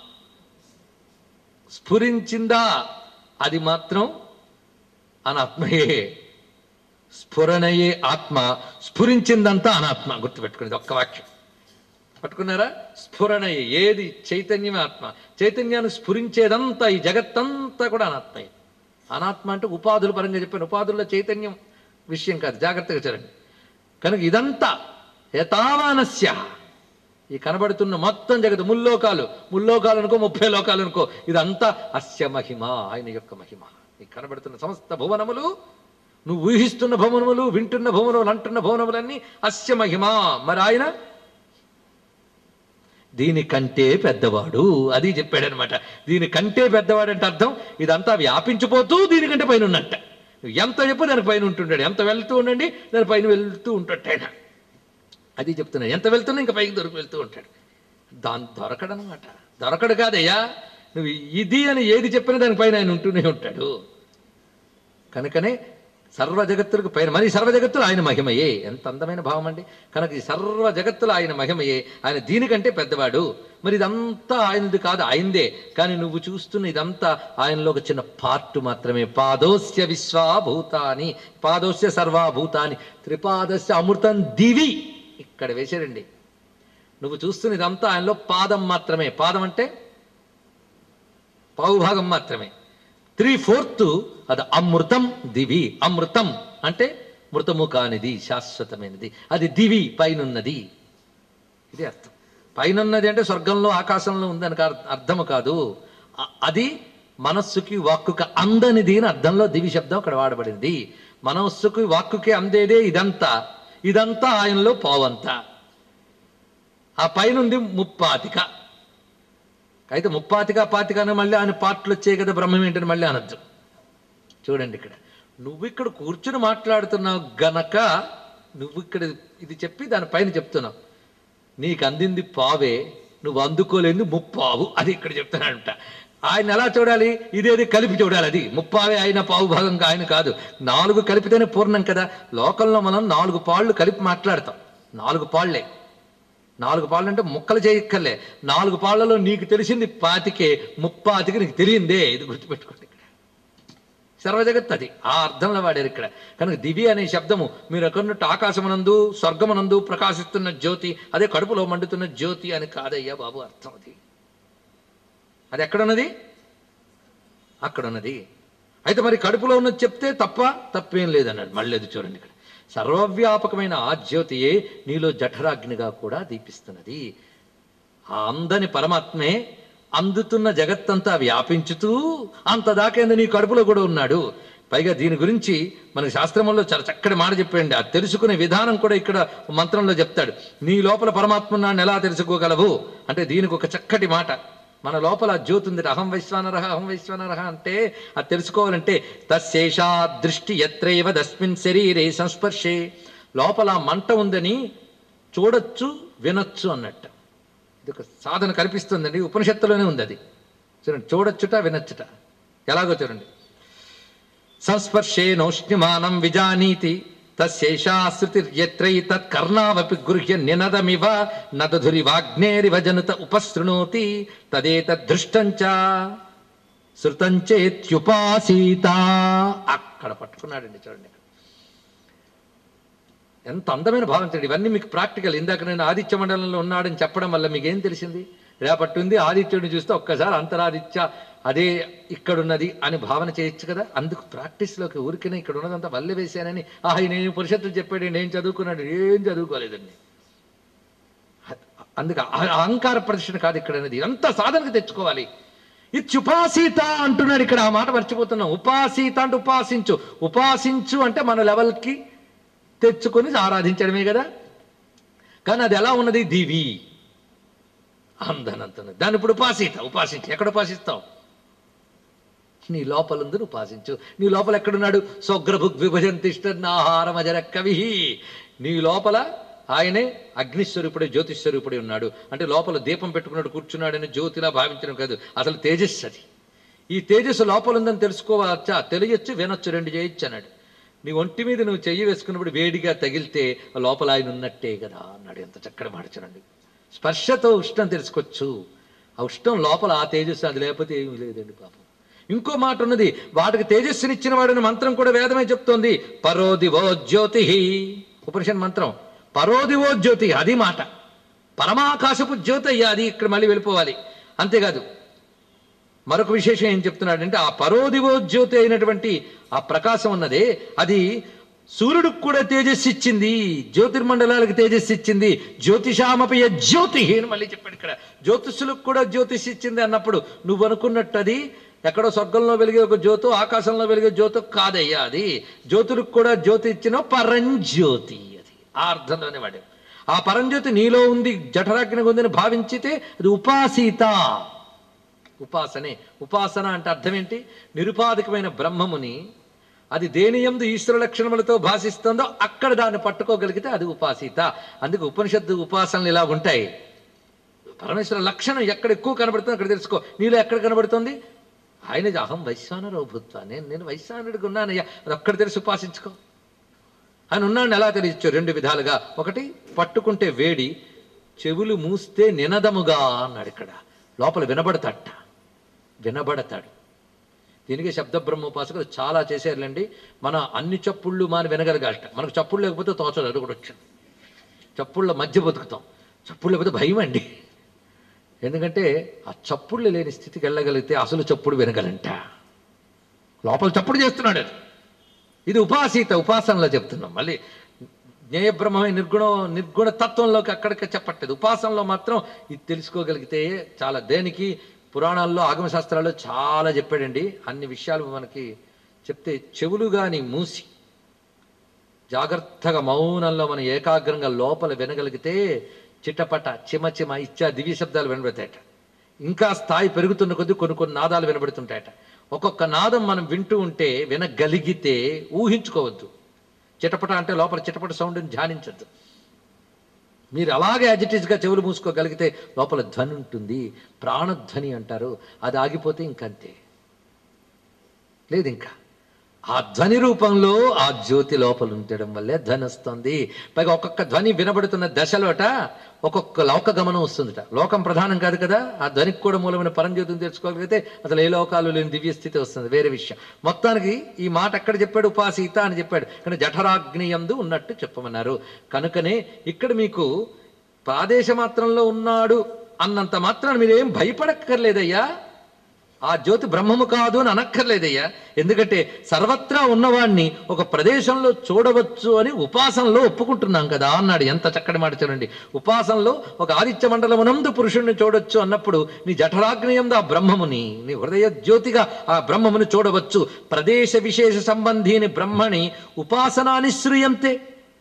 స్ఫురించిందా అది మాత్రం అనాత్మయే స్ఫురణయే ఆత్మ స్ఫురించిందంతా అనాత్మ గుర్తుపెట్టుకునేది ఒక్క వాక్యం పట్టుకున్నారా స్ఫురణయే ఏది చైతన్యమే ఆత్మ చైతన్యాన్ని స్ఫురించేదంతా ఈ జగత్తంతా కూడా అనాత్మయే అనాత్మ అంటే ఉపాధుల పరంగా చెప్పాను ఉపాధుల్లో చైతన్యం విషయం కాదు జాగ్రత్తగా చూడండి కనుక ఇదంతా యథావానస్య ఈ కనబడుతున్న మొత్తం జగత్తు ముల్లోకాలు ముల్లోకాలు అనుకో ముప్పై లోకాలు అనుకో ఇదంతా అస్య మహిమ ఆయన యొక్క మహిమ ఈ కనబడుతున్న సమస్త భువనములు నువ్వు ఊహిస్తున్న భవనములు వింటున్న భవనములు అంటున్న భవనములన్నీ అస్య మహిమ మరి ఆయన దీనికంటే పెద్దవాడు అది చెప్పాడనమాట దీనికంటే పెద్దవాడు అంటే అర్థం ఇదంతా వ్యాపించిపోతూ దీనికంటే పైన ఉన్నట్ట నువ్వు ఎంత చెప్పు దానికి పైన ఉంటుంటాడు ఎంత వెళ్తూ ఉండండి దాని పైన వెళ్తూ ఉంటాడు ఆయన అది చెప్తున్నాడు ఎంత వెళ్తున్నా ఇంకా పైకి దొరికి వెళ్తూ ఉంటాడు దాని దొరకడనమాట దొరకడు కాదయ్యా నువ్వు ఇది అని ఏది చెప్పినా దానిపైన ఆయన ఉంటూనే ఉంటాడు కనుకనే సర్వ జగత్తులకు పైన మరి సర్వ జగత్తులు ఆయన మహిమయే ఎంత అందమైన భావం అండి కనుక ఈ సర్వ జగత్తులు ఆయన మహిమయే ఆయన దీనికంటే పెద్దవాడు మరి ఇదంతా ఆయనది కాదు ఆయనదే కానీ నువ్వు చూస్తున్న ఇదంతా ఆయనలో ఒక చిన్న పార్ట్ మాత్రమే పాదోస్య విశ్వాభూతాని పాదోస్య సర్వాభూతాని త్రిపాదస్య అమృతం దివి ఇక్కడ వేశారండి నువ్వు చూస్తున్న ఇదంతా ఆయనలో పాదం మాత్రమే పాదం అంటే పావుభాగం మాత్రమే త్రీ ఫోర్త్ అది అమృతం దివి అమృతం అంటే మృతము కానిది శాశ్వతమైనది అది దివి పైనున్నది ఇది అర్థం పైనున్నది అంటే స్వర్గంలో ఆకాశంలో ఉందని కా- అర్థము కాదు అ- అది మనస్సుకి వాక్కుకి అందనిది అని అర్థంలో దివి శబ్దం అక్కడ వాడబడింది మనస్సుకి వాక్కుకి అందేదే ఇదంతా ఇదంతా ఆయనలో పావంతా ఆ పైనుంది ముప్పాతిక అయితే ముప్పాతిక పాతిక అని మళ్ళీ ఆయన పాటలు వచ్చాయి కదా బ్రహ్మం ఏంటని మళ్ళీ అనొద్దు చూడండి ఇక్కడ నువ్వు ఇక్కడ కూర్చుని మాట్లాడుతున్నావు గనక నువ్వు ఇక్కడ ఇది చెప్పి దానిపైన చెప్తున్నావు నీకు అందింది పావే నువ్వు అందుకోలేంది ముప్పావు అది ఇక్కడ చెప్తానంట ఆయన ఎలా చూడాలి ఇదేది కలిపి చూడాలి అది ముప్పావే ఆయన పావు భాగంగా ఆయన కాదు నాలుగు కలిపితేనే పూర్ణం కదా లోకంలో మనం నాలుగు పాళ్ళు కలిపి మాట్లాడతాం నాలుగు పాళ్లే నాలుగు పాళ్ళు అంటే ముక్కలు చేయక్కర్లే నాలుగు పాళ్లలో నీకు తెలిసింది పాతికే ముప్పాతికి నీకు తెలియందే ఇది గుర్తుపెట్టుకోండి ఇక్కడ సర్వజగత్ అది ఆ అర్థంలో వాడారు ఇక్కడ కనుక దివి అనే శబ్దము మీరు ఎక్కడున్నట్టు ఆకాశమునందు స్వర్గమునందు ప్రకాశిస్తున్న జ్యోతి అదే కడుపులో మండుతున్న జ్యోతి అని కాదయ్యా బాబు అర్థం అది అది ఎక్కడున్నది అక్కడున్నది అయితే మరి కడుపులో ఉన్నది చెప్తే తప్ప తప్పేం లేదన్నాడు మళ్ళీ అది చూడండి ఇక్కడ సర్వవ్యాపకమైన ఆ జ్యోతియే నీలో జఠరాగ్నిగా కూడా దీపిస్తున్నది ఆ అందని పరమాత్మే అందుతున్న జగత్తంతా వ్యాపించుతూ అంత దాకేంది నీ కడుపులో కూడా ఉన్నాడు పైగా దీని గురించి మనకి శాస్త్రంలో చాలా చక్కటి మాట చెప్పండి ఆ తెలుసుకునే విధానం కూడా ఇక్కడ మంత్రంలో చెప్తాడు నీ లోపల పరమాత్మ ఉన్నాన్ని ఎలా తెలుసుకోగలవు అంటే దీనికి ఒక చక్కటి మాట మన లోపల ఆ జ్యోతి ఉంది అహం వైశ్వానరహ అహం వైశ్వానరహ అంటే అది తెలుసుకోవాలంటే తశేషా దృష్టి ఎత్రైవ దస్మిన్ శరీరే సంస్పర్శే లోపల ఆ మంట ఉందని చూడొచ్చు వినొచ్చు అన్నట్టు ఇది ఒక సాధన కల్పిస్తుందండి ఉపనిషత్తులోనే ఉంది అది చూడండి చూడొచ్చుట వినొచ్చుట ఎలాగో చూడండి సంస్పర్శే నౌష్ణ్యమానం విజానీతి తశేషాశ్రుతిర్యత్రై తత్కర్ణావపి గృహ్య నినదమివ నదధురి వాగ్నేరివ జనుత ఉపశృణోతి తదేతదృష్టంచ శృతంచేత్యుపాసీత అక్కడ పట్టుకున్నాడండి చూడండి ఎంత అందమైన భావం చూడండి ఇవన్నీ మీకు ప్రాక్టికల్ ఇందాక నేను ఆదిత్య మండలంలో ఉన్నాడని చెప్పడం వల్ల మీకు ఏం తెలిసింది రేపటి ఉంది ఆదిత్యుడిని చూస్తే ఒక్కసారి అంతరాదిత్య అదే ఇక్కడున్నది అని భావన చేయొచ్చు కదా అందుకు ప్రాక్టీస్లోకి ఊరికనే ఇక్కడ ఉన్నదంతా వల్లె వేశానని ఆహా నేను పురుషత్తులు చెప్పాడు నేను చదువుకున్నాడు ఏం చదువుకోలేదండి అందుకు అహ- అహంకార ప్రదర్శన కాదు ఇక్కడ అనేది అంత సాధనకు తెచ్చుకోవాలి ఇత్యుపాసీత అంటున్నాడు ఇక్కడ ఆ మాట మర్చిపోతున్నాం ఉపాసీత అంటే ఉపాసించు ఉపాసించు అంటే మన లెవెల్కి తెచ్చుకొని ఆరాధించడమే కదా కానీ అది ఎలా ఉన్నది దివి అందనంత దాన్ని ఇప్పుడు ఉపాసీత ఉపాసించు ఎక్కడ ఉపాసిస్తావు నీ లోపలందు ఉపాసించు నీ లోపల ఎక్కడున్నాడు స్వగ్రభుగ్ విభజంతిష్టాహారం అజర కవి నీ లోపల ఆయనే అగ్నిస్వరూపుడే జ్యోతిస్వరూపుడే ఉన్నాడు అంటే లోపల దీపం పెట్టుకున్నాడు కూర్చున్నాడని జ్యోతిలా భావించడం కాదు అసలు తేజస్సు అది ఈ తేజస్సు లోపల ఉందని తెలుసుకోవచ్చా తెలియచ్చు వినొచ్చు రెండు చేయొచ్చు అన్నాడు నీ ఒంటి మీద నువ్వు చెయ్యి వేసుకున్నప్పుడు వేడిగా తగిలితే ఆ లోపల ఆయన ఉన్నట్టే కదా అన్నాడు ఎంత చక్కటి మాట చూడండి స్పర్శతో ఉష్ణం తెలుసుకోవచ్చు ఆ ఉష్ణం లోపల ఆ తేజస్సు అది లేకపోతే ఏమీ లేదండి పాపం ఇంకో మాట ఉన్నది వాటికి తేజస్సునిచ్చిన వాడిని మంత్రం కూడా వేదమే చెప్తోంది పరోదివో జ్యోతి ఉపనిషత్ మంత్రం పరోదివో జ్యోతి అది మాట పరమాకాశపు జ్యోతి అయ్యా అది ఇక్కడ మళ్ళీ వెళ్ళిపోవాలి అంతేకాదు మరొక విశేషం ఏం చెప్తున్నాడంటే ఆ పరోదివో జ్యోతి అయినటువంటి ఆ ప్రకాశం ఉన్నదే అది సూర్యుడికి కూడా తేజస్సు ఇచ్చింది జ్యోతిర్మండలాలకు తేజస్సు ఇచ్చింది జ్యోతిషామపయ జ్యోతి అని మళ్ళీ చెప్పాడు ఇక్కడ జ్యోతిష్యులకు కూడా జ్యోతిష్ ఇచ్చింది అన్నప్పుడు నువ్వు అనుకున్నట్టు అది ఎక్కడో స్వర్గంలో వెలిగే ఒక జ్యోతో ఆకాశంలో వెలిగే జ్యోతో కాదయ్యా అది జ్యోతులకు కూడా జ్యోతి ఇచ్చిన పరంజ్యోతి అది ఆ అర్థంలోనే వాడే ఆ పరంజ్యోతి నీలో ఉంది జఠరాగ్ని ఉందని భావించితే అది ఉపాసీత ఉపాసనే ఉపాసన అంటే అర్థం ఏంటి నిరుపాధికమైన బ్రహ్మముని అది దేనియందు ఈశ్వర లక్షణములతో భాషిస్తుందో అక్కడ దాన్ని పట్టుకోగలిగితే అది ఉపాసీత అందుకే ఉపనిషత్తు ఉపాసనలు ఇలా ఉంటాయి పరమేశ్వర లక్షణం ఎక్కడ ఎక్కువ కనబడుతుందో అక్కడ తెలుసుకో నీలో ఎక్కడ కనబడుతుంది ఆయన అహం వైశ్వానరో భూత్వ నేను నేను వైశ్వానుడికి ఉన్నానయ్యా అది ఒక్కడ తెలిసి ఉపాసించుకో ఆయన ఉన్నాడు ఎలా తెలియచ్చు రెండు విధాలుగా ఒకటి పట్టుకుంటే వేడి చెవులు మూస్తే నినదముగా అన్నాడు ఇక్కడ లోపల వినబడతాట వినబడతాడు దీనికి శబ్ద బ్రహ్మోపాసకులు చాలా చేశారులేండి మన అన్ని చప్పుళ్ళు మాని వినగలగాలట మనకు చప్పుడు లేకపోతే తోచదు అది కూడా వచ్చింది చప్పుళ్ళ మధ్య బతుకుతాం చప్పుడు లేకపోతే భయం అండి ఎందుకంటే ఆ చప్పుళ్ళు లేని స్థితికి వెళ్ళగలిగితే అసలు చప్పుడు వినగలంట లోపల చప్పుడు చేస్తున్నాడు అది ఇది ఉపాసీత ఉపాసనలో చెప్తున్నాం మళ్ళీ జ్ఞేయబ్రహ్మమే నిర్గుణ నిర్గుణ తత్వంలోకి అక్కడికి చెప్పట్లేదు ఉపాసనలో మాత్రం ఇది తెలుసుకోగలిగితే చాలా దేనికి పురాణాల్లో ఆగమ శాస్త్రాల్లో చాలా చెప్పాడండి అన్ని విషయాలు మనకి చెప్తే చెవులు గాని మూసి జాగ్రత్తగా మౌనంలో మనం ఏకాగ్రంగా లోపల వినగలిగితే చిటపట చిమ చిమ ఇచ్చా దివ్య శబ్దాలు వినబడతాయట ఇంకా స్థాయి పెరుగుతున్న కొద్దీ కొన్ని కొన్ని నాదాలు వినబడుతుంటాయట ఒక్కొక్క నాదం మనం వింటూ ఉంటే వినగలిగితే ఊహించుకోవద్దు చిటపట అంటే లోపల చిటపట సౌండ్ని ధ్యానించద్దు మీరు అలాగే యాజిటీస్గా చెవులు మూసుకోగలిగితే లోపల ధ్వని ఉంటుంది ప్రాణధ్వని అంటారు అది ఆగిపోతే ఇంకంతే లేదు ఇంకా ఆ ధ్వని రూపంలో ఆ జ్యోతి లోపల ఉండడం వల్లే ధ్వని వస్తుంది పైగా ఒక్కొక్క ధ్వని వినబడుతున్న దశలోట ఒక్కొక్క లోక గమనం వస్తుందిట లోకం ప్రధానం కాదు కదా ఆ ధ్వనికి కూడా మూలమైన పరంజ్యోతిని తెలుసుకోగలిగితే అసలు ఏ లోకాలు లేని దివ్య స్థితి వస్తుంది వేరే విషయం మొత్తానికి ఈ మాట ఎక్కడ చెప్పాడు ఉపాసీత అని చెప్పాడు కానీ జఠరాగ్నియందు ఉన్నట్టు చెప్పమన్నారు కనుకనే ఇక్కడ మీకు ప్రాదేశ మాత్రంలో ఉన్నాడు అన్నంత మాత్రాన మీరేం భయపడక్కర్లేదయ్యా ఆ జ్యోతి బ్రహ్మము కాదు అని అనక్కర్లేదయ్యా ఎందుకంటే సర్వత్రా ఉన్నవాణ్ణి ఒక ప్రదేశంలో చూడవచ్చు అని ఉపాసనలో ఒప్పుకుంటున్నాం కదా అన్నాడు ఎంత చక్కటి మాట చూడండి ఉపాసనలో ఒక ఆదిత్య మండలమునందు పురుషుణ్ణి చూడొచ్చు అన్నప్పుడు నీ జఠరాగ్నేయందు ఆ బ్రహ్మముని నీ హృదయ జ్యోతిగా ఆ బ్రహ్మముని చూడవచ్చు ప్రదేశ విశేష సంబంధీని బ్రహ్మని ఉపాసనాని శ్రూయంతే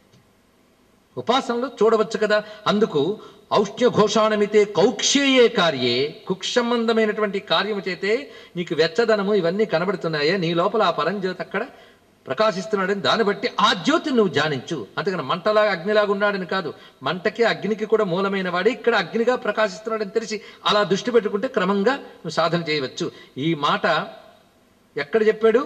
ఉపాసనలో చూడవచ్చు కదా అందుకు ఔష్ణ్య ఘోషాణమితే కౌక్షేయే కార్యే కుక్షంబంధమైనటువంటి కార్యము చేతే నీకు వెచ్చదనము ఇవన్నీ కనబడుతున్నాయే నీ లోపల ఆ పరంజ్యోతి అక్కడ ప్రకాశిస్తున్నాడని దాన్ని బట్టి ఆ జ్యోతిని నువ్వు ధ్యానించు అంతేగాని మంటలాగా అగ్నిలాగా ఉన్నాడని కాదు మంటకి అగ్నికి కూడా మూలమైన వాడే ఇక్కడ అగ్నిగా ప్రకాశిస్తున్నాడని తెలిసి అలా దృష్టి పెట్టుకుంటే క్రమంగా నువ్వు సాధన చేయవచ్చు ఈ మాట ఎక్కడ చెప్పాడు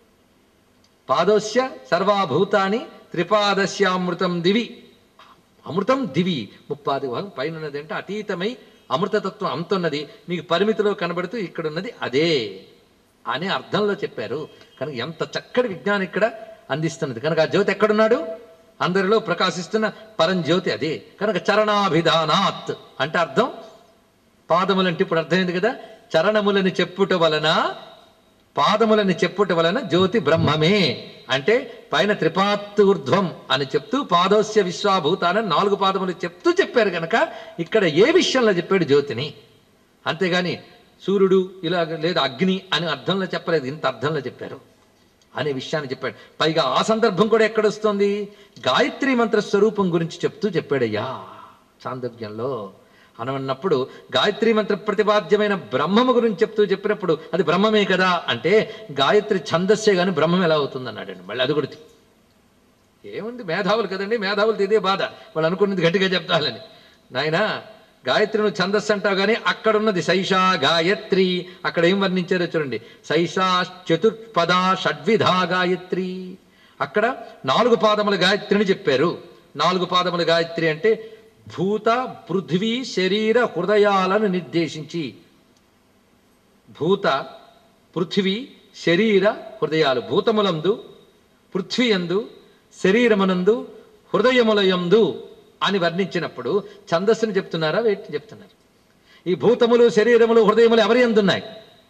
పాదోస్య సర్వాభూతాని త్రిపాదస్యామృతం దివి అమృతం దివి ముప్పాది భాగం పైన ఉన్నది అంటే అతీతమై అమృతతత్వం అంతున్నది నీకు పరిమితిలో కనబడుతూ ఇక్కడ ఉన్నది అదే అనే అర్థంలో చెప్పారు కనుక ఎంత చక్కటి విజ్ఞానం ఇక్కడ అందిస్తున్నది కనుక ఆ జ్యోతి ఎక్కడున్నాడు అందరిలో ప్రకాశిస్తున్న పరంజ్యోతి అదే కనుక చరణాభిధానాత్ అంటే అర్థం పాదములంటే ఇప్పుడు అర్థమైంది కదా చరణములని చెప్పుట వలన పాదములని చెప్పుట వలన జ్యోతి బ్రహ్మమే అంటే పైన త్రిపాత్తూర్ధ్వం అని చెప్తూ పాదోస్య విశ్వాభూతానని నాలుగు పాదములు చెప్తూ చెప్పారు గనక ఇక్కడ ఏ విషయంలో చెప్పాడు జ్యోతిని అంతేగాని సూర్యుడు ఇలా లేదా అగ్ని అని అర్థంలో చెప్పలేదు ఇంత అర్థంలో చెప్పారు అనే విషయాన్ని చెప్పాడు పైగా ఆ సందర్భం కూడా ఎక్కడొస్తుంది గాయత్రి మంత్ర స్వరూపం గురించి చెప్తూ చెప్పాడయ్యా చాందవ్యంలో అనన్నప్పుడు గాయత్రి మంత్ర ప్రతిపాద్యమైన బ్రహ్మము గురించి చెప్తూ చెప్పినప్పుడు అది బ్రహ్మమే కదా అంటే గాయత్రి ఛందస్సే కానీ బ్రహ్మం ఎలా అవుతుంది అన్నాడండి మళ్ళీ అది కూడా ఏముంది మేధావులు కదండి మేధావులది ఇదే బాధ వాళ్ళు అనుకున్నది గట్టిగా చెప్తాలని నాయనా గాయత్రి నువ్వు ఛందస్సు అంటావు కానీ అక్కడ ఉన్నది సైషా గాయత్రి అక్కడ ఏం వర్ణించారో చూడండి సైషా చతుర్పద షడ్విధా గాయత్రి అక్కడ నాలుగు పాదముల గాయత్రిని చెప్పారు నాలుగు పాదముల గాయత్రి అంటే భూత పృథ్వీ శరీర హృదయాలను నిర్దేశించి భూత పృథ్వీ శరీర హృదయాలు భూతములందు పృథ్వీయందు శరీరమునందు హృదయములయందు అని వర్ణించినప్పుడు ఛందస్సుని చెప్తున్నారా వేటిని చెప్తున్నారు ఈ భూతములు శరీరములు హృదయములు ఎవరి ఎందున్నాయి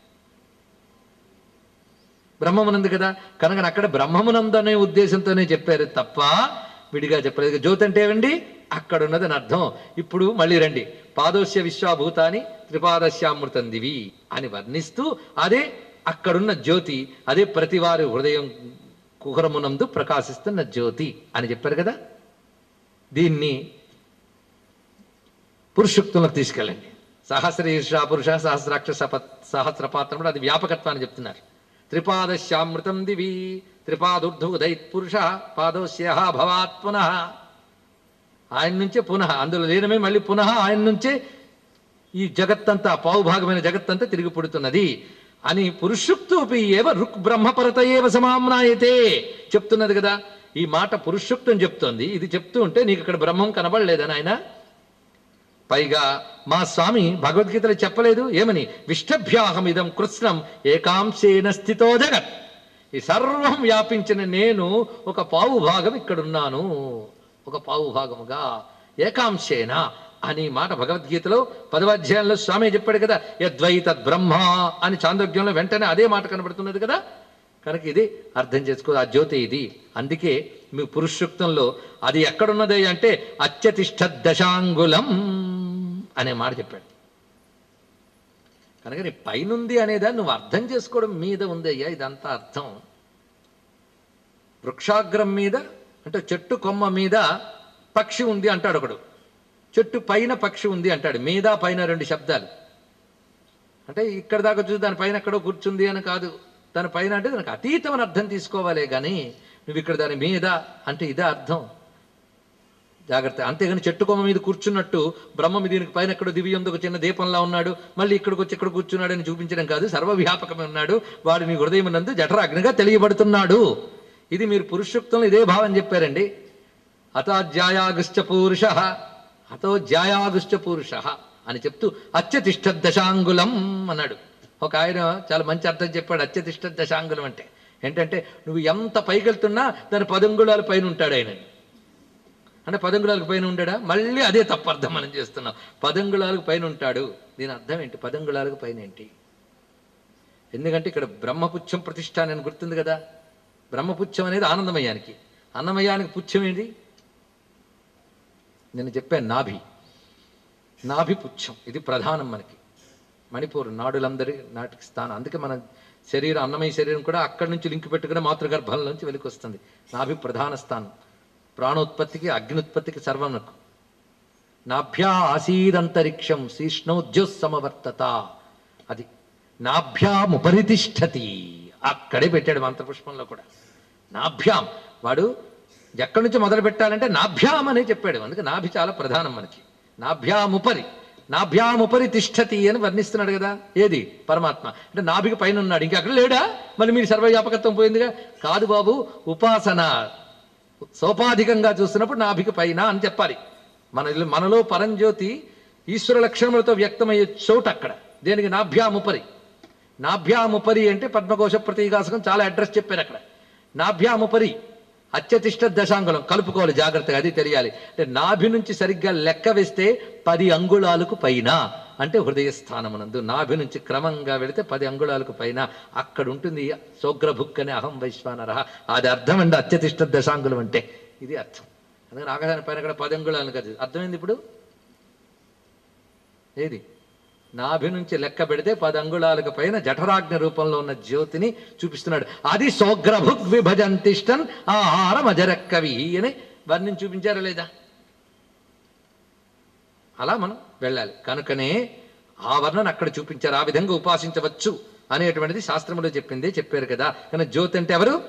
బ్రహ్మమునందు కదా కనుక అక్కడ బ్రహ్మమునందు అనే ఉద్దేశంతోనే చెప్పారు తప్ప విడిగా చెప్పలేదు జ్యోతి అంటే ఏమండి అక్కడ ఉన్నది అని అర్థం ఇప్పుడు మళ్ళీ రండి పాదోస్య విశ్వాభూతాని త్రిపాదశ్యామృతం దివి అని వర్ణిస్తూ అదే అక్కడున్న జ్యోతి అదే ప్రతి వారి హృదయం కుహరమునందు ప్రకాశిస్తున్న జ్యోతి అని చెప్పారు కదా దీన్ని పురుషుక్తులకు తీసుకెళ్ళండి సహస్రీర్ష పురుష సహస్రాక్షస పత్- సహస్ర పాత్రముడు అది వ్యాపకత్వాన్ని చెప్తున్నారు త్రిపాదశ్యామృతం దివి త్రిపాదుర్ధుదైత్ పురుష పాదోస్య భవాత్ పునః ఆయన నుంచే పునః అందులో లేనమే మళ్ళీ పునః ఆయన నుంచే ఈ జగత్తంతా పావుభాగమైన జగత్తంతా తిరిగి పుడుతున్నది అని పురుషుక్తోపి ఏవ రుక్ బ్రహ్మపరత ఏవ సమామ్నాయతే చెప్తున్నది కదా ఈ మాట పురుషుక్తం చెప్తోంది ఇది చెప్తూ ఉంటే నీకు ఇక్కడ బ్రహ్మం కనబడలేదని ఆయన పైగా మా స్వామి భగవద్గీతలో చెప్పలేదు ఏమని విష్టభ్యాహమిదం కృత్స్నం ఏకాంశేన స్థితో జగత్ ఈ సర్వం వ్యాపించిన నేను ఒక పావు భాగం ఇక్కడున్నాను ఒక పావు భాగముగా ఏకాంశేన అని మాట భగవద్గీతలో పదవ అధ్యాయంలో స్వామి చెప్పాడు కదా యద్వైత బ్రహ్మ అని చాందోగ్యంలో వెంటనే అదే మాట కనబడుతున్నది కదా కనుక ఇది అర్థం చేసుకో ఆ జ్యోతి ఇది అందుకే మీ పురుషుక్తంలో అది ఎక్కడున్నది అంటే అత్యతిష్ట దశాంగులం అనే మాట చెప్పాడు కనుక నీ పైనుంది అనేదా నువ్వు అర్థం చేసుకోవడం మీద ఉంది అయ్యా ఇదంతా అర్థం వృక్షాగ్రం మీద అంటే చెట్టు కొమ్మ మీద పక్షి ఉంది అంటాడు ఒకడు చెట్టు పైన పక్షి ఉంది అంటాడు మీద పైన రెండు శబ్దాలు అంటే ఇక్కడ దాకా చూసి దాని పైన ఎక్కడో కూర్చుంది అని కాదు దాని పైన అంటే దానికి అతీతం అని అర్థం తీసుకోవాలే కానీ నువ్వు ఇక్కడ దాని మీద అంటే ఇదే అర్థం జాగ్రత్త అంతేగాని చెట్టు కొమ్మ మీద కూర్చున్నట్టు బ్రహ్మ దీనికి పైన ఎక్కడో దివ్యం ఒక చిన్న దీపంలా ఉన్నాడు మళ్ళీ ఇక్కడికి వచ్చి ఇక్కడ కూర్చున్నాడు అని చూపించడం కాదు సర్వవ్యాపకమే ఉన్నాడు వాడు నీ హృదయం నందు జఠరాగ్నిగా తెలియబడుతున్నాడు ఇది మీరు పురుషుక్తంలో ఇదే భావం చెప్పారండి అతాధ్యాయాగుశ్చ పూరుష అతో జ్యాయాగుశ్చ పురుష అని చెప్తూ అత్యతిష్ట దశాంగులం అన్నాడు ఒక ఆయన చాలా మంచి అర్థం చెప్పాడు అత్యతిష్ట దశాంగులం అంటే ఏంటంటే నువ్వు ఎంత పైకెళ్తున్నా దాని పదంగుళాల పైన ఉంటాడు ఆయన అంటే పదంగుళాలకు పైన ఉండడా మళ్ళీ అదే తప్పర్థం మనం చేస్తున్నాం పదంగుళాలకు పైన ఉంటాడు దీని అర్థం ఏంటి పదంగుళాలకు పైన ఏంటి ఎందుకంటే ఇక్కడ బ్రహ్మపుచ్చం ప్రతిష్ట అని గుర్తుంది కదా బ్రహ్మపుచ్చం అనేది ఆనందమయానికి అన్నమయానికి పుచ్చం ఏంటి నేను చెప్పాను నాభి నాభి పుచ్చం ఇది ప్రధానం మనకి మణిపూర్ నాడులందరి నాటికి స్థానం అందుకే మన శరీరం అన్నమయ శరీరం కూడా అక్కడి నుంచి లింక్ పెట్టుకుని మాతృగర్భం నుంచి వెలికి వస్తుంది నాభి ప్రధాన స్థానం ప్రాణోత్పత్తికి అగ్నిత్పత్తికి సర్వమునకు నాభ్యా ఆసీదంతరిక్షం శీష్ణోద్యోత్సమవర్తత అది నాభ్యాముపరితిష్టతి అక్కడే పెట్టాడు మంత్రపుష్పంలో కూడా నాభ్యాం వాడు ఎక్కడి నుంచి మొదలు పెట్టాలంటే నాభ్యాం అనే చెప్పాడు అందుకే నాభి చాలా ప్రధానం మనకి నాభ్యాముపరి నాభ్యాముపరి తిష్టతి అని వర్ణిస్తున్నాడు కదా ఏది పరమాత్మ అంటే నాభికి పైన ఉన్నాడు ఇంకా అక్కడ లేడా మళ్ళీ మీరు సర్వవ్యాపకత్వం పోయిందిగా కాదు బాబు ఉపాసన సోపాధికంగా చూస్తున్నప్పుడు నాభికి పైన అని చెప్పాలి మన మనలో పరంజ్యోతి ఈశ్వర లక్షణములతో వ్యక్తమయ్యే చోటు అక్కడ దేనికి నాభ్యాముపరి నాభ్యాముపరి అంటే పద్మకోశ ప్రతీకాశకం చాలా అడ్రస్ చెప్పారు అక్కడ నాభ్యాముపరి అత్యతిష్ట దశాంగులం కలుపుకోవాలి జాగ్రత్తగా అది తెలియాలి అంటే నాభి నుంచి సరిగ్గా లెక్క వేస్తే పది అంగుళాలకు పైన అంటే హృదయ స్థానమునందు నాభి నుంచి క్రమంగా వెళితే పది అంగుళాలకు పైన అక్కడ ఉంటుంది సోగ్రభుక్ అనే అహం వైశ్వానర అది అర్థం అండి అత్యతిష్ట దశాంగులం అంటే ఇది అర్థం అందుకని ఆకాశాన్ని పైన అక్కడ పది అంగుళాలు కదా అర్థమైంది ఇప్పుడు ఏది నాభి నుంచి లెక్క పెడితే పది అంగుళాలకు పైన జఠరాగ్ని రూపంలో ఉన్న జ్యోతిని చూపిస్తున్నాడు అది సోగ్రభుగ్ విభజంతిష్టన్ ఆహారం అజరక్కవి అని వర్ణించి చూపించారా లేదా అలా మనం వెళ్ళాలి కనుకనే ఆ వర్ణన అక్కడ చూపించారు ఆ విధంగా ఉపాసించవచ్చు అనేటువంటిది శాస్త్రములో చెప్పింది చెప్పారు కదా కానీ జ్యోతి అంటే ఎవరు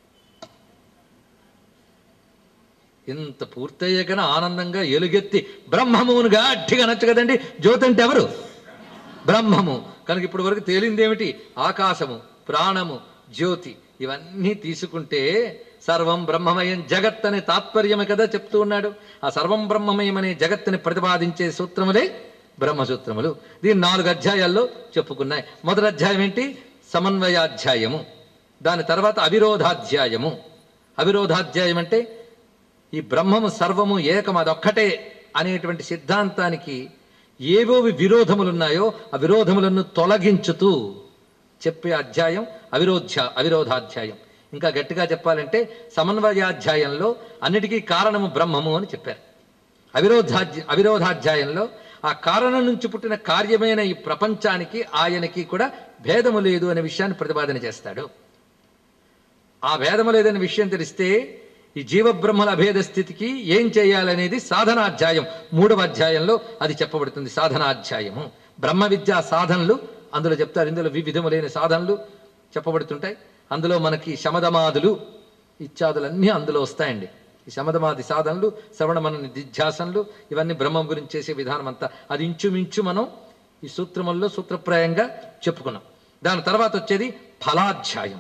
ఇంత పూర్తయ్యాకనే ఆనందంగా ఎలుగెత్తి బ్రహ్మమును గట్టిగా అనొచ్చు కదండి జ్యోతి అంటే ఎవరు బ్రహ్మము కనుక ఇప్పటి వరకు తేలింది ఏమిటి ఆకాశము ప్రాణము జ్యోతి ఇవన్నీ తీసుకుంటే సర్వం బ్రహ్మమయం జగత్ అనే తాత్పర్యమే కదా చెప్తూ ఉన్నాడు ఆ సర్వం బ్రహ్మమయం అనే జగత్తుని ప్రతిపాదించే సూత్రములే బ్రహ్మసూత్రములు దీని నాలుగు అధ్యాయాల్లో చెప్పుకున్నాయి మొదటి అధ్యాయం ఏంటి సమన్వయాధ్యాయము దాని తర్వాత అవిరోధాధ్యాయము అవిరోధాధ్యాయం అంటే ఈ బ్రహ్మము సర్వము ఏకం అదొక్కటే అనేటువంటి సిద్ధాంతానికి ఏవేవి విరోధములు ఉన్నాయో ఆ విరోధములను తొలగించుతూ చెప్పే అధ్యాయం అవిరోధ్య అవిరోధాధ్యాయం ఇంకా గట్టిగా చెప్పాలంటే సమన్వయాధ్యాయంలో అన్నిటికీ కారణము బ్రహ్మము అని చెప్పారు అవిరోధాధ్య అవిరోధాధ్యాయంలో ఆ కారణం నుంచి పుట్టిన కార్యమైన ఈ ప్రపంచానికి ఆయనకి కూడా భేదము లేదు అనే విషయాన్ని ప్రతిపాదన చేస్తాడు ఆ భేదము లేదనే విషయం తెలిస్తే ఈ జీవబ్రహ్మల అభేద స్థితికి ఏం చేయాలనేది సాధనాధ్యాయం మూడవ అధ్యాయంలో అది చెప్పబడుతుంది సాధనాధ్యాయము బ్రహ్మ విద్యా సాధనలు అందులో చెప్తారు ఇందులో వివిధములైన సాధనలు చెప్పబడుతుంటాయి అందులో మనకి శమదమాదులు ఇత్యాదులన్నీ అందులో వస్తాయండి ఈ శమదమాది సాధనలు శ్రవణ మన నిధ్యాసనలు ఇవన్నీ బ్రహ్మం గురించి చేసే విధానం అంతా అది ఇంచుమించు మనం ఈ సూత్రముల్లో సూత్రప్రాయంగా చెప్పుకున్నాం దాని తర్వాత వచ్చేది ఫలాధ్యాయం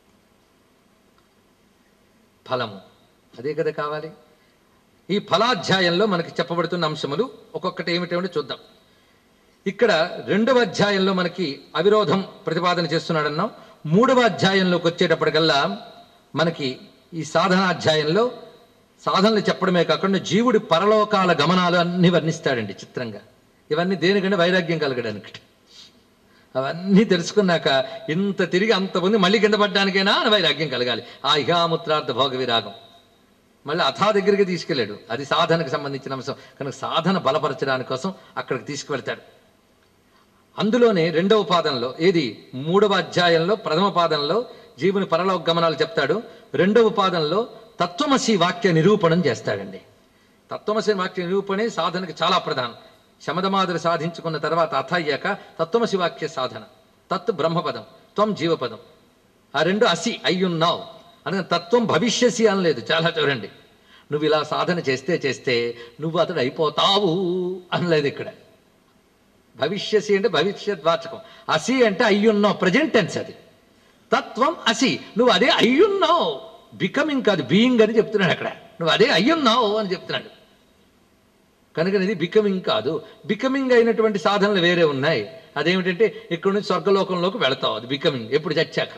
ఫలము అదే కదా కావాలి ఈ ఫలాధ్యాయంలో మనకి చెప్పబడుతున్న అంశములు ఒక్కొక్కటి ఏమిటేమిటో చూద్దాం ఇక్కడ రెండవ అధ్యాయంలో మనకి అవిరోధం ప్రతిపాదన చేస్తున్నాడన్నాం మూడవ అధ్యాయంలోకి వచ్చేటప్పటికల్లా మనకి ఈ సాధనాధ్యాయంలో సాధనలు చెప్పడమే కాకుండా జీవుడి పరలోకాల గమనాలు అన్ని వర్ణిస్తాడండి చిత్రంగా ఇవన్నీ దేనికంటే వైరాగ్యం కలగడానికి అవన్నీ తెలుసుకున్నాక ఇంత తిరిగి అంతమంది మళ్ళీ కింద పడ్డానికైనా అని వైరాగ్యం కలగాలి ఆ ఇహాముత్రార్థ భోగ విరాగం మళ్ళీ అథా దగ్గరికి తీసుకెళ్ళాడు అది సాధనకు సంబంధించిన అంశం కనుక సాధన బలపరచడానికి కోసం అక్కడికి తీసుకువెళ్తాడు అందులోనే రెండవ పాదంలో ఏది మూడవ అధ్యాయంలో ప్రథమ పాదంలో జీవుని పరలోక గమనాలు చెప్తాడు రెండవ పాదంలో తత్వమసి వాక్య నిరూపణం చేస్తాడండి తత్వమసి వాక్య నిరూపణే సాధనకి చాలా ప్రధానం శమదమాదులు సాధించుకున్న తర్వాత అథ అయ్యాక తత్వమసి వాక్య సాధన తత్ బ్రహ్మపదం త్వం జీవపదం ఆ రెండు అసి అయ్యున్నావు అనగా తత్వం భవిష్యసి అనలేదు చాలా చూడండి నువ్వు ఇలా సాధన చేస్తే చేస్తే నువ్వు అతడు అయిపోతావు అనలేదు ఇక్కడ భవిష్యసి అంటే భవిష్యత్ వాచకం అసి అంటే అయ్యున్నావు ప్రజెంట్ టెన్స్ అది తత్వం అసి నువ్వు అదే అయ్యున్నావు బికమింగ్ కాదు బీయింగ్ అని చెప్తున్నాడు అక్కడ నువ్వు అదే అయ్యున్నావు అని చెప్తున్నాడు కనుక ఇది బికమింగ్ కాదు బికమింగ్ అయినటువంటి సాధనలు వేరే ఉన్నాయి అదేమిటంటే ఇక్కడ నుంచి స్వర్గలోకంలోకి వెళతావు అది బికమింగ్ ఎప్పుడు చచ్చాక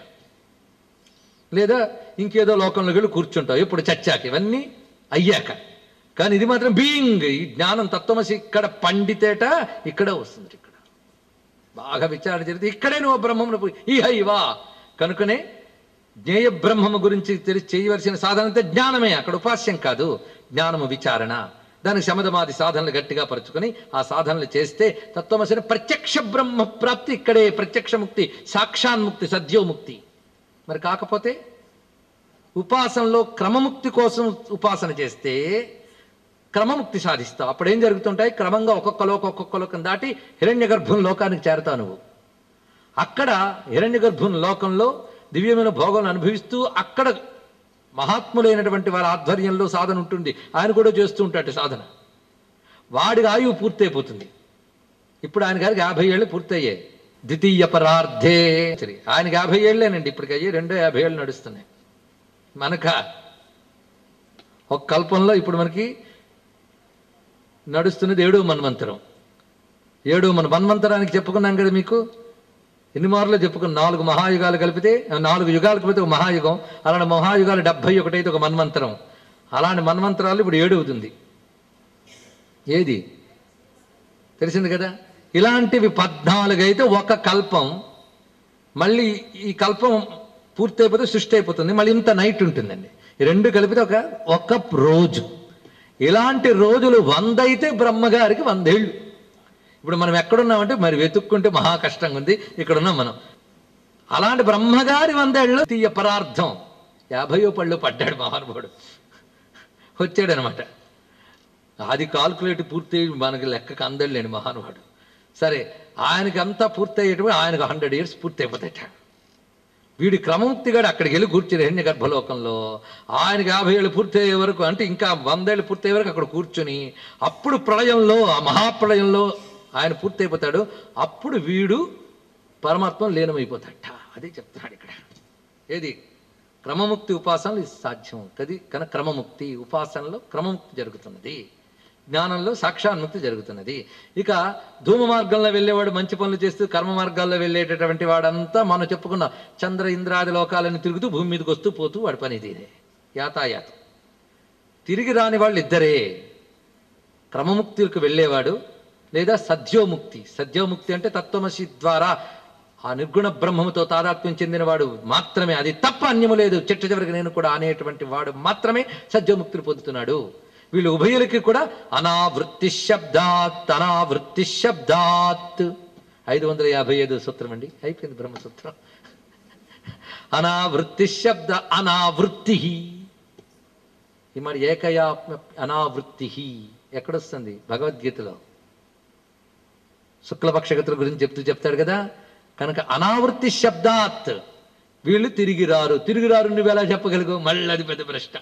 లేదా ఇంకేదో లోకంలోకి వెళ్ళి కూర్చుంటావు ఎప్పుడు చచ్చాక ఇవన్నీ అయ్యాక కానీ ఇది మాత్రం బీయింగ్ ఈ జ్ఞానం తత్వమసి ఇక్కడ పండితేట ఇక్కడ వస్తుంది ఇక్కడ బాగా విచారణ జరిగితే ఇక్కడే నువ్వు బ్రహ్మమును పోయి ఈ హైవా కనుకనే జ్ఞేయ బ్రహ్మము గురించి తెలిసి చేయవలసిన సాధన అంటే జ్ఞానమే అక్కడ ఉపాస్యం కాదు జ్ఞానము విచారణ దానికి శమదమాది సాధనలు గట్టిగా పరుచుకొని ఆ సాధనలు చేస్తే తత్వమసిన ప్రత్యక్ష బ్రహ్మ ప్రాప్తి ఇక్కడే ప్రత్యక్ష ముక్తి సాక్షాన్ముక్తి సద్యోముక్తి మరి కాకపోతే ఉపాసనలో క్రమముక్తి కోసం ఉపాసన చేస్తే క్రమముక్తి సాధిస్తావు అప్పుడు ఏం జరుగుతుంటాయి క్రమంగా ఒక్కొక్క లోకం ఒక్కొక్క లోకం దాటి హిరణ్య గర్భం లోకానికి చేరతావు నువ్వు అక్కడ హిరణ్య గర్భం లోకంలో దివ్యమైన భోగాలను అనుభవిస్తూ అక్కడ మహాత్ములైనటువంటి వారి ఆధ్వర్యంలో సాధన ఉంటుంది ఆయన కూడా చేస్తూ ఉంటాడు సాధన వాడికి ఆయువు పూర్తయిపోతుంది ఇప్పుడు ఆయన గారికి యాభై ఏళ్ళు పూర్తయ్యాయి ద్వితీయ పరార్థే సరే ఆయనకి యాభై ఏళ్ళేనండి ఇప్పటికి అయ్యి రెండో యాభై ఏళ్ళు నడుస్తున్నాయి మనక ఒక కల్పంలో ఇప్పుడు మనకి నడుస్తున్నది ఏడో మన్వంతరం ఏడో మన మన్వంతరానికి చెప్పుకున్నాం కదా మీకు ఎన్ని మార్లు చెప్పుకున్న నాలుగు మహాయుగాలు కలిపితే నాలుగు యుగాలు కలిపితే ఒక మహాయుగం అలాంటి మహాయుగాలు డెబ్బై ఒకటైతే ఒక మన్వంతరం అలాంటి మన్వంతరాలు ఇప్పుడు ఏడు అవుతుంది ఏది తెలిసింది కదా ఇలాంటివి పద్నాలుగు అయితే ఒక కల్పం మళ్ళీ ఈ కల్పం పూర్తయిపోతే సృష్టి అయిపోతుంది మళ్ళీ ఇంత నైట్ ఉంటుందండి ఈ రెండు కలిపితే ఒక ఒక రోజు ఇలాంటి రోజులు వంద అయితే బ్రహ్మగారికి వందేళ్ళు ఇప్పుడు మనం ఎక్కడున్నామంటే మరి వెతుక్కుంటే మహా కష్టంగా ఉంది ఇక్కడ ఉన్నాం మనం అలాంటి బ్రహ్మగారి వందేళ్ళు తీయ పరార్థం యాభయో పళ్ళు పడ్డాడు మహానుభావుడు వచ్చాడనమాట అది కాల్కులేట్ పూర్తి మనకి లెక్కకు అందలేని మహానుభావుడు సరే ఆయనకి అంతా పూర్తి అయ్యేటప్పుడు ఆయనకు హండ్రెడ్ ఇయర్స్ పూర్తి అయిపోతాయట వీడి క్రమముక్తిగాడు అక్కడికి వెళ్ళి కూర్చుని హిరణ్య గర్భలోకంలో ఆయనకి యాభై ఏళ్ళు పూర్తి అయ్యే వరకు అంటే ఇంకా వందేళ్ళు పూర్తి అయ్యే వరకు అక్కడ కూర్చుని అప్పుడు ప్రళయంలో ఆ మహాప్రళయంలో ఆయన పూర్తి అయిపోతాడు అప్పుడు వీడు పరమాత్మ లీనమైపోతాడట అదే చెప్తున్నాడు ఇక్కడ ఏది క్రమముక్తి ఉపాసనలు ఇది సాధ్యం కది కనుక క్రమముక్తి ఉపాసనలో క్రమముక్తి జరుగుతున్నది జ్ఞానంలో సాక్షాన్ముక్తి జరుగుతున్నది ఇక ధూమ మార్గంలో వెళ్ళేవాడు మంచి పనులు చేస్తూ కర్మ మార్గాల్లో వెళ్ళేటటువంటి వాడంతా మనం చెప్పుకున్న చంద్ర ఇంద్రాది లోకాలను తిరుగుతూ భూమి మీదకి వస్తూ పోతూ వాడి పని ఇదే యాతాయాతం తిరిగి రాని వాళ్ళు ఇద్దరే క్రమముక్తికి వెళ్ళేవాడు లేదా సద్యోముక్తి సద్యోముక్తి అంటే తత్వమసి ద్వారా ఆ నిర్గుణ బ్రహ్మముతో తాదాత్మ్యం చెందినవాడు మాత్రమే అది తప్ప అన్యము లేదు చిట్ట చివరికి నేను కూడా అనేటువంటి వాడు మాత్రమే సద్యోముక్తిని పొందుతున్నాడు వీళ్ళు ఉభయులకి కూడా అనావృత్తి శబ్దాత్ అనావృత్తి శబ్దాత్ ఐదు వందల యాభై ఐదు సూత్రం అండి అయిపోయింది బ్రహ్మసూత్రం అనావృత్తి శబ్ద అనావృత్తి ఈ మరి ఏకయా అనావృత్తి ఎక్కడొస్తుంది భగవద్గీతలో శుక్లపక్షగతుల గురించి చెప్తూ చెప్తాడు కదా కనుక అనావృత్తి శబ్దాత్ వీళ్ళు తిరిగి రారు తిరిగి రారు నువ్వు ఎలా చెప్పగలుగు మళ్ళీ అది పెద్ద ప్రశ్న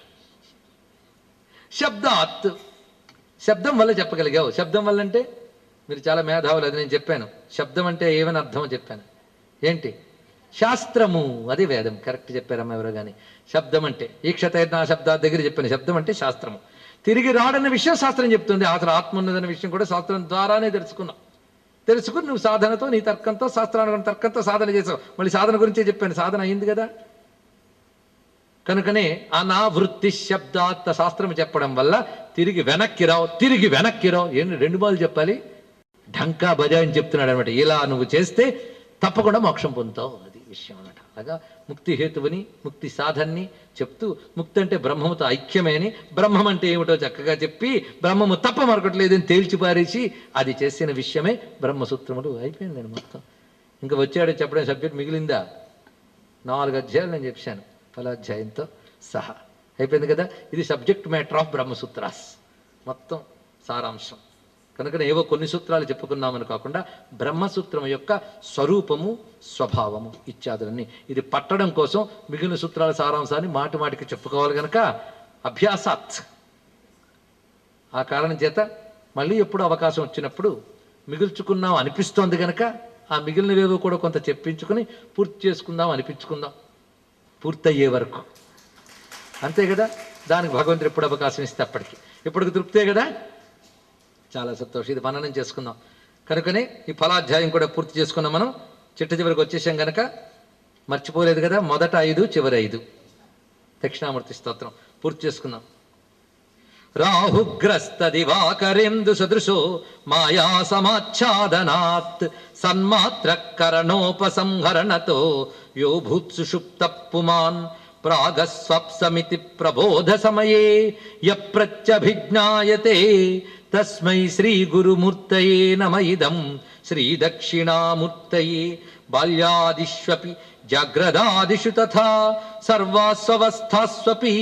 శబ్దాత్ శబ్దం వల్ల చెప్పగలిగావు శబ్దం వల్ల అంటే మీరు చాలా మేధావులు అది నేను చెప్పాను శబ్దం అంటే ఏమని అర్థమో చెప్పాను ఏంటి శాస్త్రము అది వేదం కరెక్ట్ చెప్పారమ్మ ఎవరో కానీ శబ్దం అంటే ఈక్షతైర్నా శబ్దా దగ్గర చెప్పాను శబ్దం అంటే శాస్త్రము తిరిగి రాడన్న విషయం శాస్త్రం చెప్తుంది అసలు ఆత్మ ఉన్నదన్న విషయం కూడా శాస్త్రం ద్వారానే తెలుసుకున్నాం తెలుసుకుని నువ్వు సాధనతో నీ తర్కంతో శాస్త్రానుగుణ తర్కంతో సాధన చేసావు మళ్ళీ సాధన గురించే చెప్పాను సాధన అయింది కదా కనుకనే అనావృత్తి శబ్దాత్త శాస్త్రం చెప్పడం వల్ల తిరిగి వెనక్కి రావు తిరిగి వెనక్కి రావు ఏంటి రెండు బాలు చెప్పాలి ఢంకా బజాయని చెప్తున్నాడు అనమాట ఇలా నువ్వు చేస్తే తప్పకుండా మోక్షం పొందుతావు అది విషయం అన్నమాట అలాగా ముక్తి హేతువుని ముక్తి సాధన్ని చెప్తూ ముక్తి అంటే బ్రహ్మముతో ఐక్యమే అని బ్రహ్మం అంటే ఏమిటో చక్కగా చెప్పి బ్రహ్మము తప్ప మరొకట్లేదని తేల్చి పారేసి అది చేసిన విషయమే బ్రహ్మసూత్రములు అయిపోయిందండి మొత్తం ఇంకా వచ్చాడు చెప్పడం సబ్జెక్ట్ మిగిలిందా నాలుగు అధ్యాయాలు నేను చెప్పాను ఫలాధ్యాయంతో సహా అయిపోయింది కదా ఇది సబ్జెక్ట్ మ్యాటర్ ఆఫ్ బ్రహ్మసూత్రాస్ మొత్తం సారాంశం కనుక ఏవో కొన్ని సూత్రాలు చెప్పుకున్నామని కాకుండా బ్రహ్మసూత్రం యొక్క స్వరూపము స్వభావము ఇత్యాదులన్నీ ఇది పట్టడం కోసం మిగిలిన సూత్రాల సారాంశాన్ని మాటి మాటికి చెప్పుకోవాలి గనక అభ్యాసాత్ ఆ కారణం చేత మళ్ళీ ఎప్పుడు అవకాశం వచ్చినప్పుడు మిగుల్చుకున్నాం అనిపిస్తోంది గనక ఆ మిగిలినవేవో కూడా కొంత చెప్పించుకుని పూర్తి చేసుకుందాం అనిపించుకుందాం పూర్తయ్యే వరకు అంతే కదా దానికి భగవంతుడు ఎప్పుడు అవకాశం ఇస్తే అప్పటికి ఇప్పటికి తృప్తే కదా చాలా సంతోషం ఇది మననం చేసుకుందాం కనుకనే ఈ ఫలాధ్యాయం కూడా పూర్తి చేసుకున్నాం మనం చిట్ట చివరికి వచ్చేసాం గనక మర్చిపోలేదు కదా మొదట ఐదు చివరి ఐదు దక్షిణామూర్తి స్తోత్రం పూర్తి చేసుకుందాం రాహుగ్రస్త దివాకరేందు సదృశో మాయా సమాచ్ఛాదనాత్ సన్మాత్ర కరణోపసంహరణతో యో భూత్సుషుప్త పుమాన్ ప్రాగస్వప్సమితి ప్రబోధ సమయే యప్రత్యభిజ్ఞాయతే తస్మై శ్రీ గురుమూర్తయే నమ ఇదం శ్రీ దక్షిణామూర్తయే బాల్యాదిష్వపి జాగ్రదాదిషు తథా సర్వాస్వస్థాస్వపి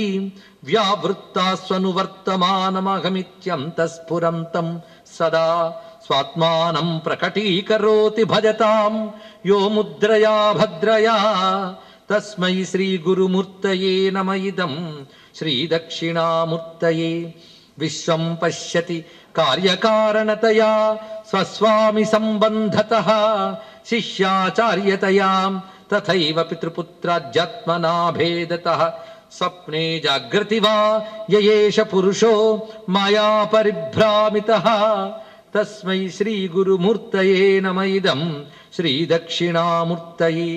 వ్యావృత్తాస్వనువర్తమానమహమిత్యంతఃస్ఫురంతం సదా స్వాత్మానం ప్రకటీకరోతి భజతాం యో ముద్రయా భద్రయా తస్మై శ్రీ గురుమూర్తయే నమ ఇదం శ్రీ దక్షిణామూర్తయే విశ్వం పశ్యతి కార్యకారణతయా స్వస్వామి సంబంధత శిష్యాచార్యతయా తథైవ పితృపుత్రాధ్యాత్మనా భేదత స్వప్నే జాగృతి వా యయేష పురుషో మాయా పరిభ్రామిత తస్మై శ్రీ గురుమూర్తయే నమ ఇదం శ్రీ దక్షిణామూర్తయే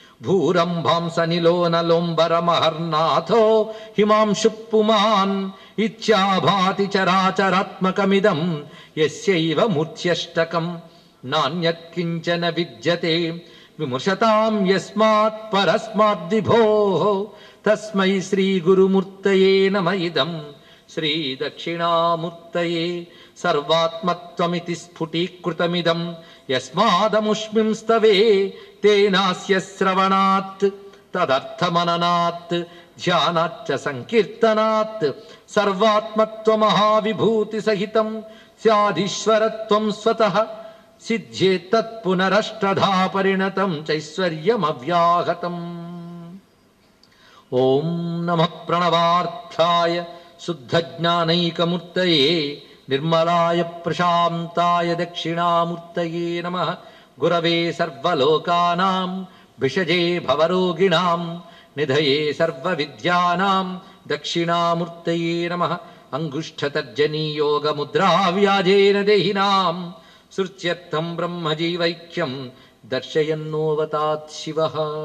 భూరంభాంసనిలోనలోంబరమహర్నాథో హిమాంశు పుమాన్ ఇత్యాభాతి చరాచరాత్మకమిదం యస్యైవ మూర్త్యష్టకం నాణ్యత్కించన విద్యతే విమృశతాం యస్మాత్ పరస్మాద్విభో తస్మై శ్రీ గురుమూర్తయే నమ ఇదం శ్రీ దక్షిణామూర్తయే సర్వాత్మత్వమితి స్ఫుటీకృతమిదం యస్మాదముష్మిం స్తవే తేనాస్య శ్రవణాత్ తదర్థమననాత్ ధ్యానాచ్చ సంకీర్తనాత్ సర్వాత్మత్వమహావిభూతి సహితం స్యాధీశ్వరత్వం స్వతః సిద్ధ్యేత్తత్ పునరష్టధా పరిణతం చైశ్వర్యమవ్యాహతం ఓం నమ ప్రణవార్థాయ శుద్ధజ్ఞానైకమూర్తయే నిర్మలాయ ప్రశాంతాయ దక్షిణామూర్తయే నమ గురవే సర్వలోకానాం భిషజే భవరోగిణాం నిధయే సర్వవిద్యానాం దక్షిణామూర్తయే నమ అంగుష్ఠతర్జనీయోగముద్రా వ్యాజేన దేహినాం సృత్యర్థం బ్రహ్మజీవైక్యం దర్శయన్నోవతాత్ శివ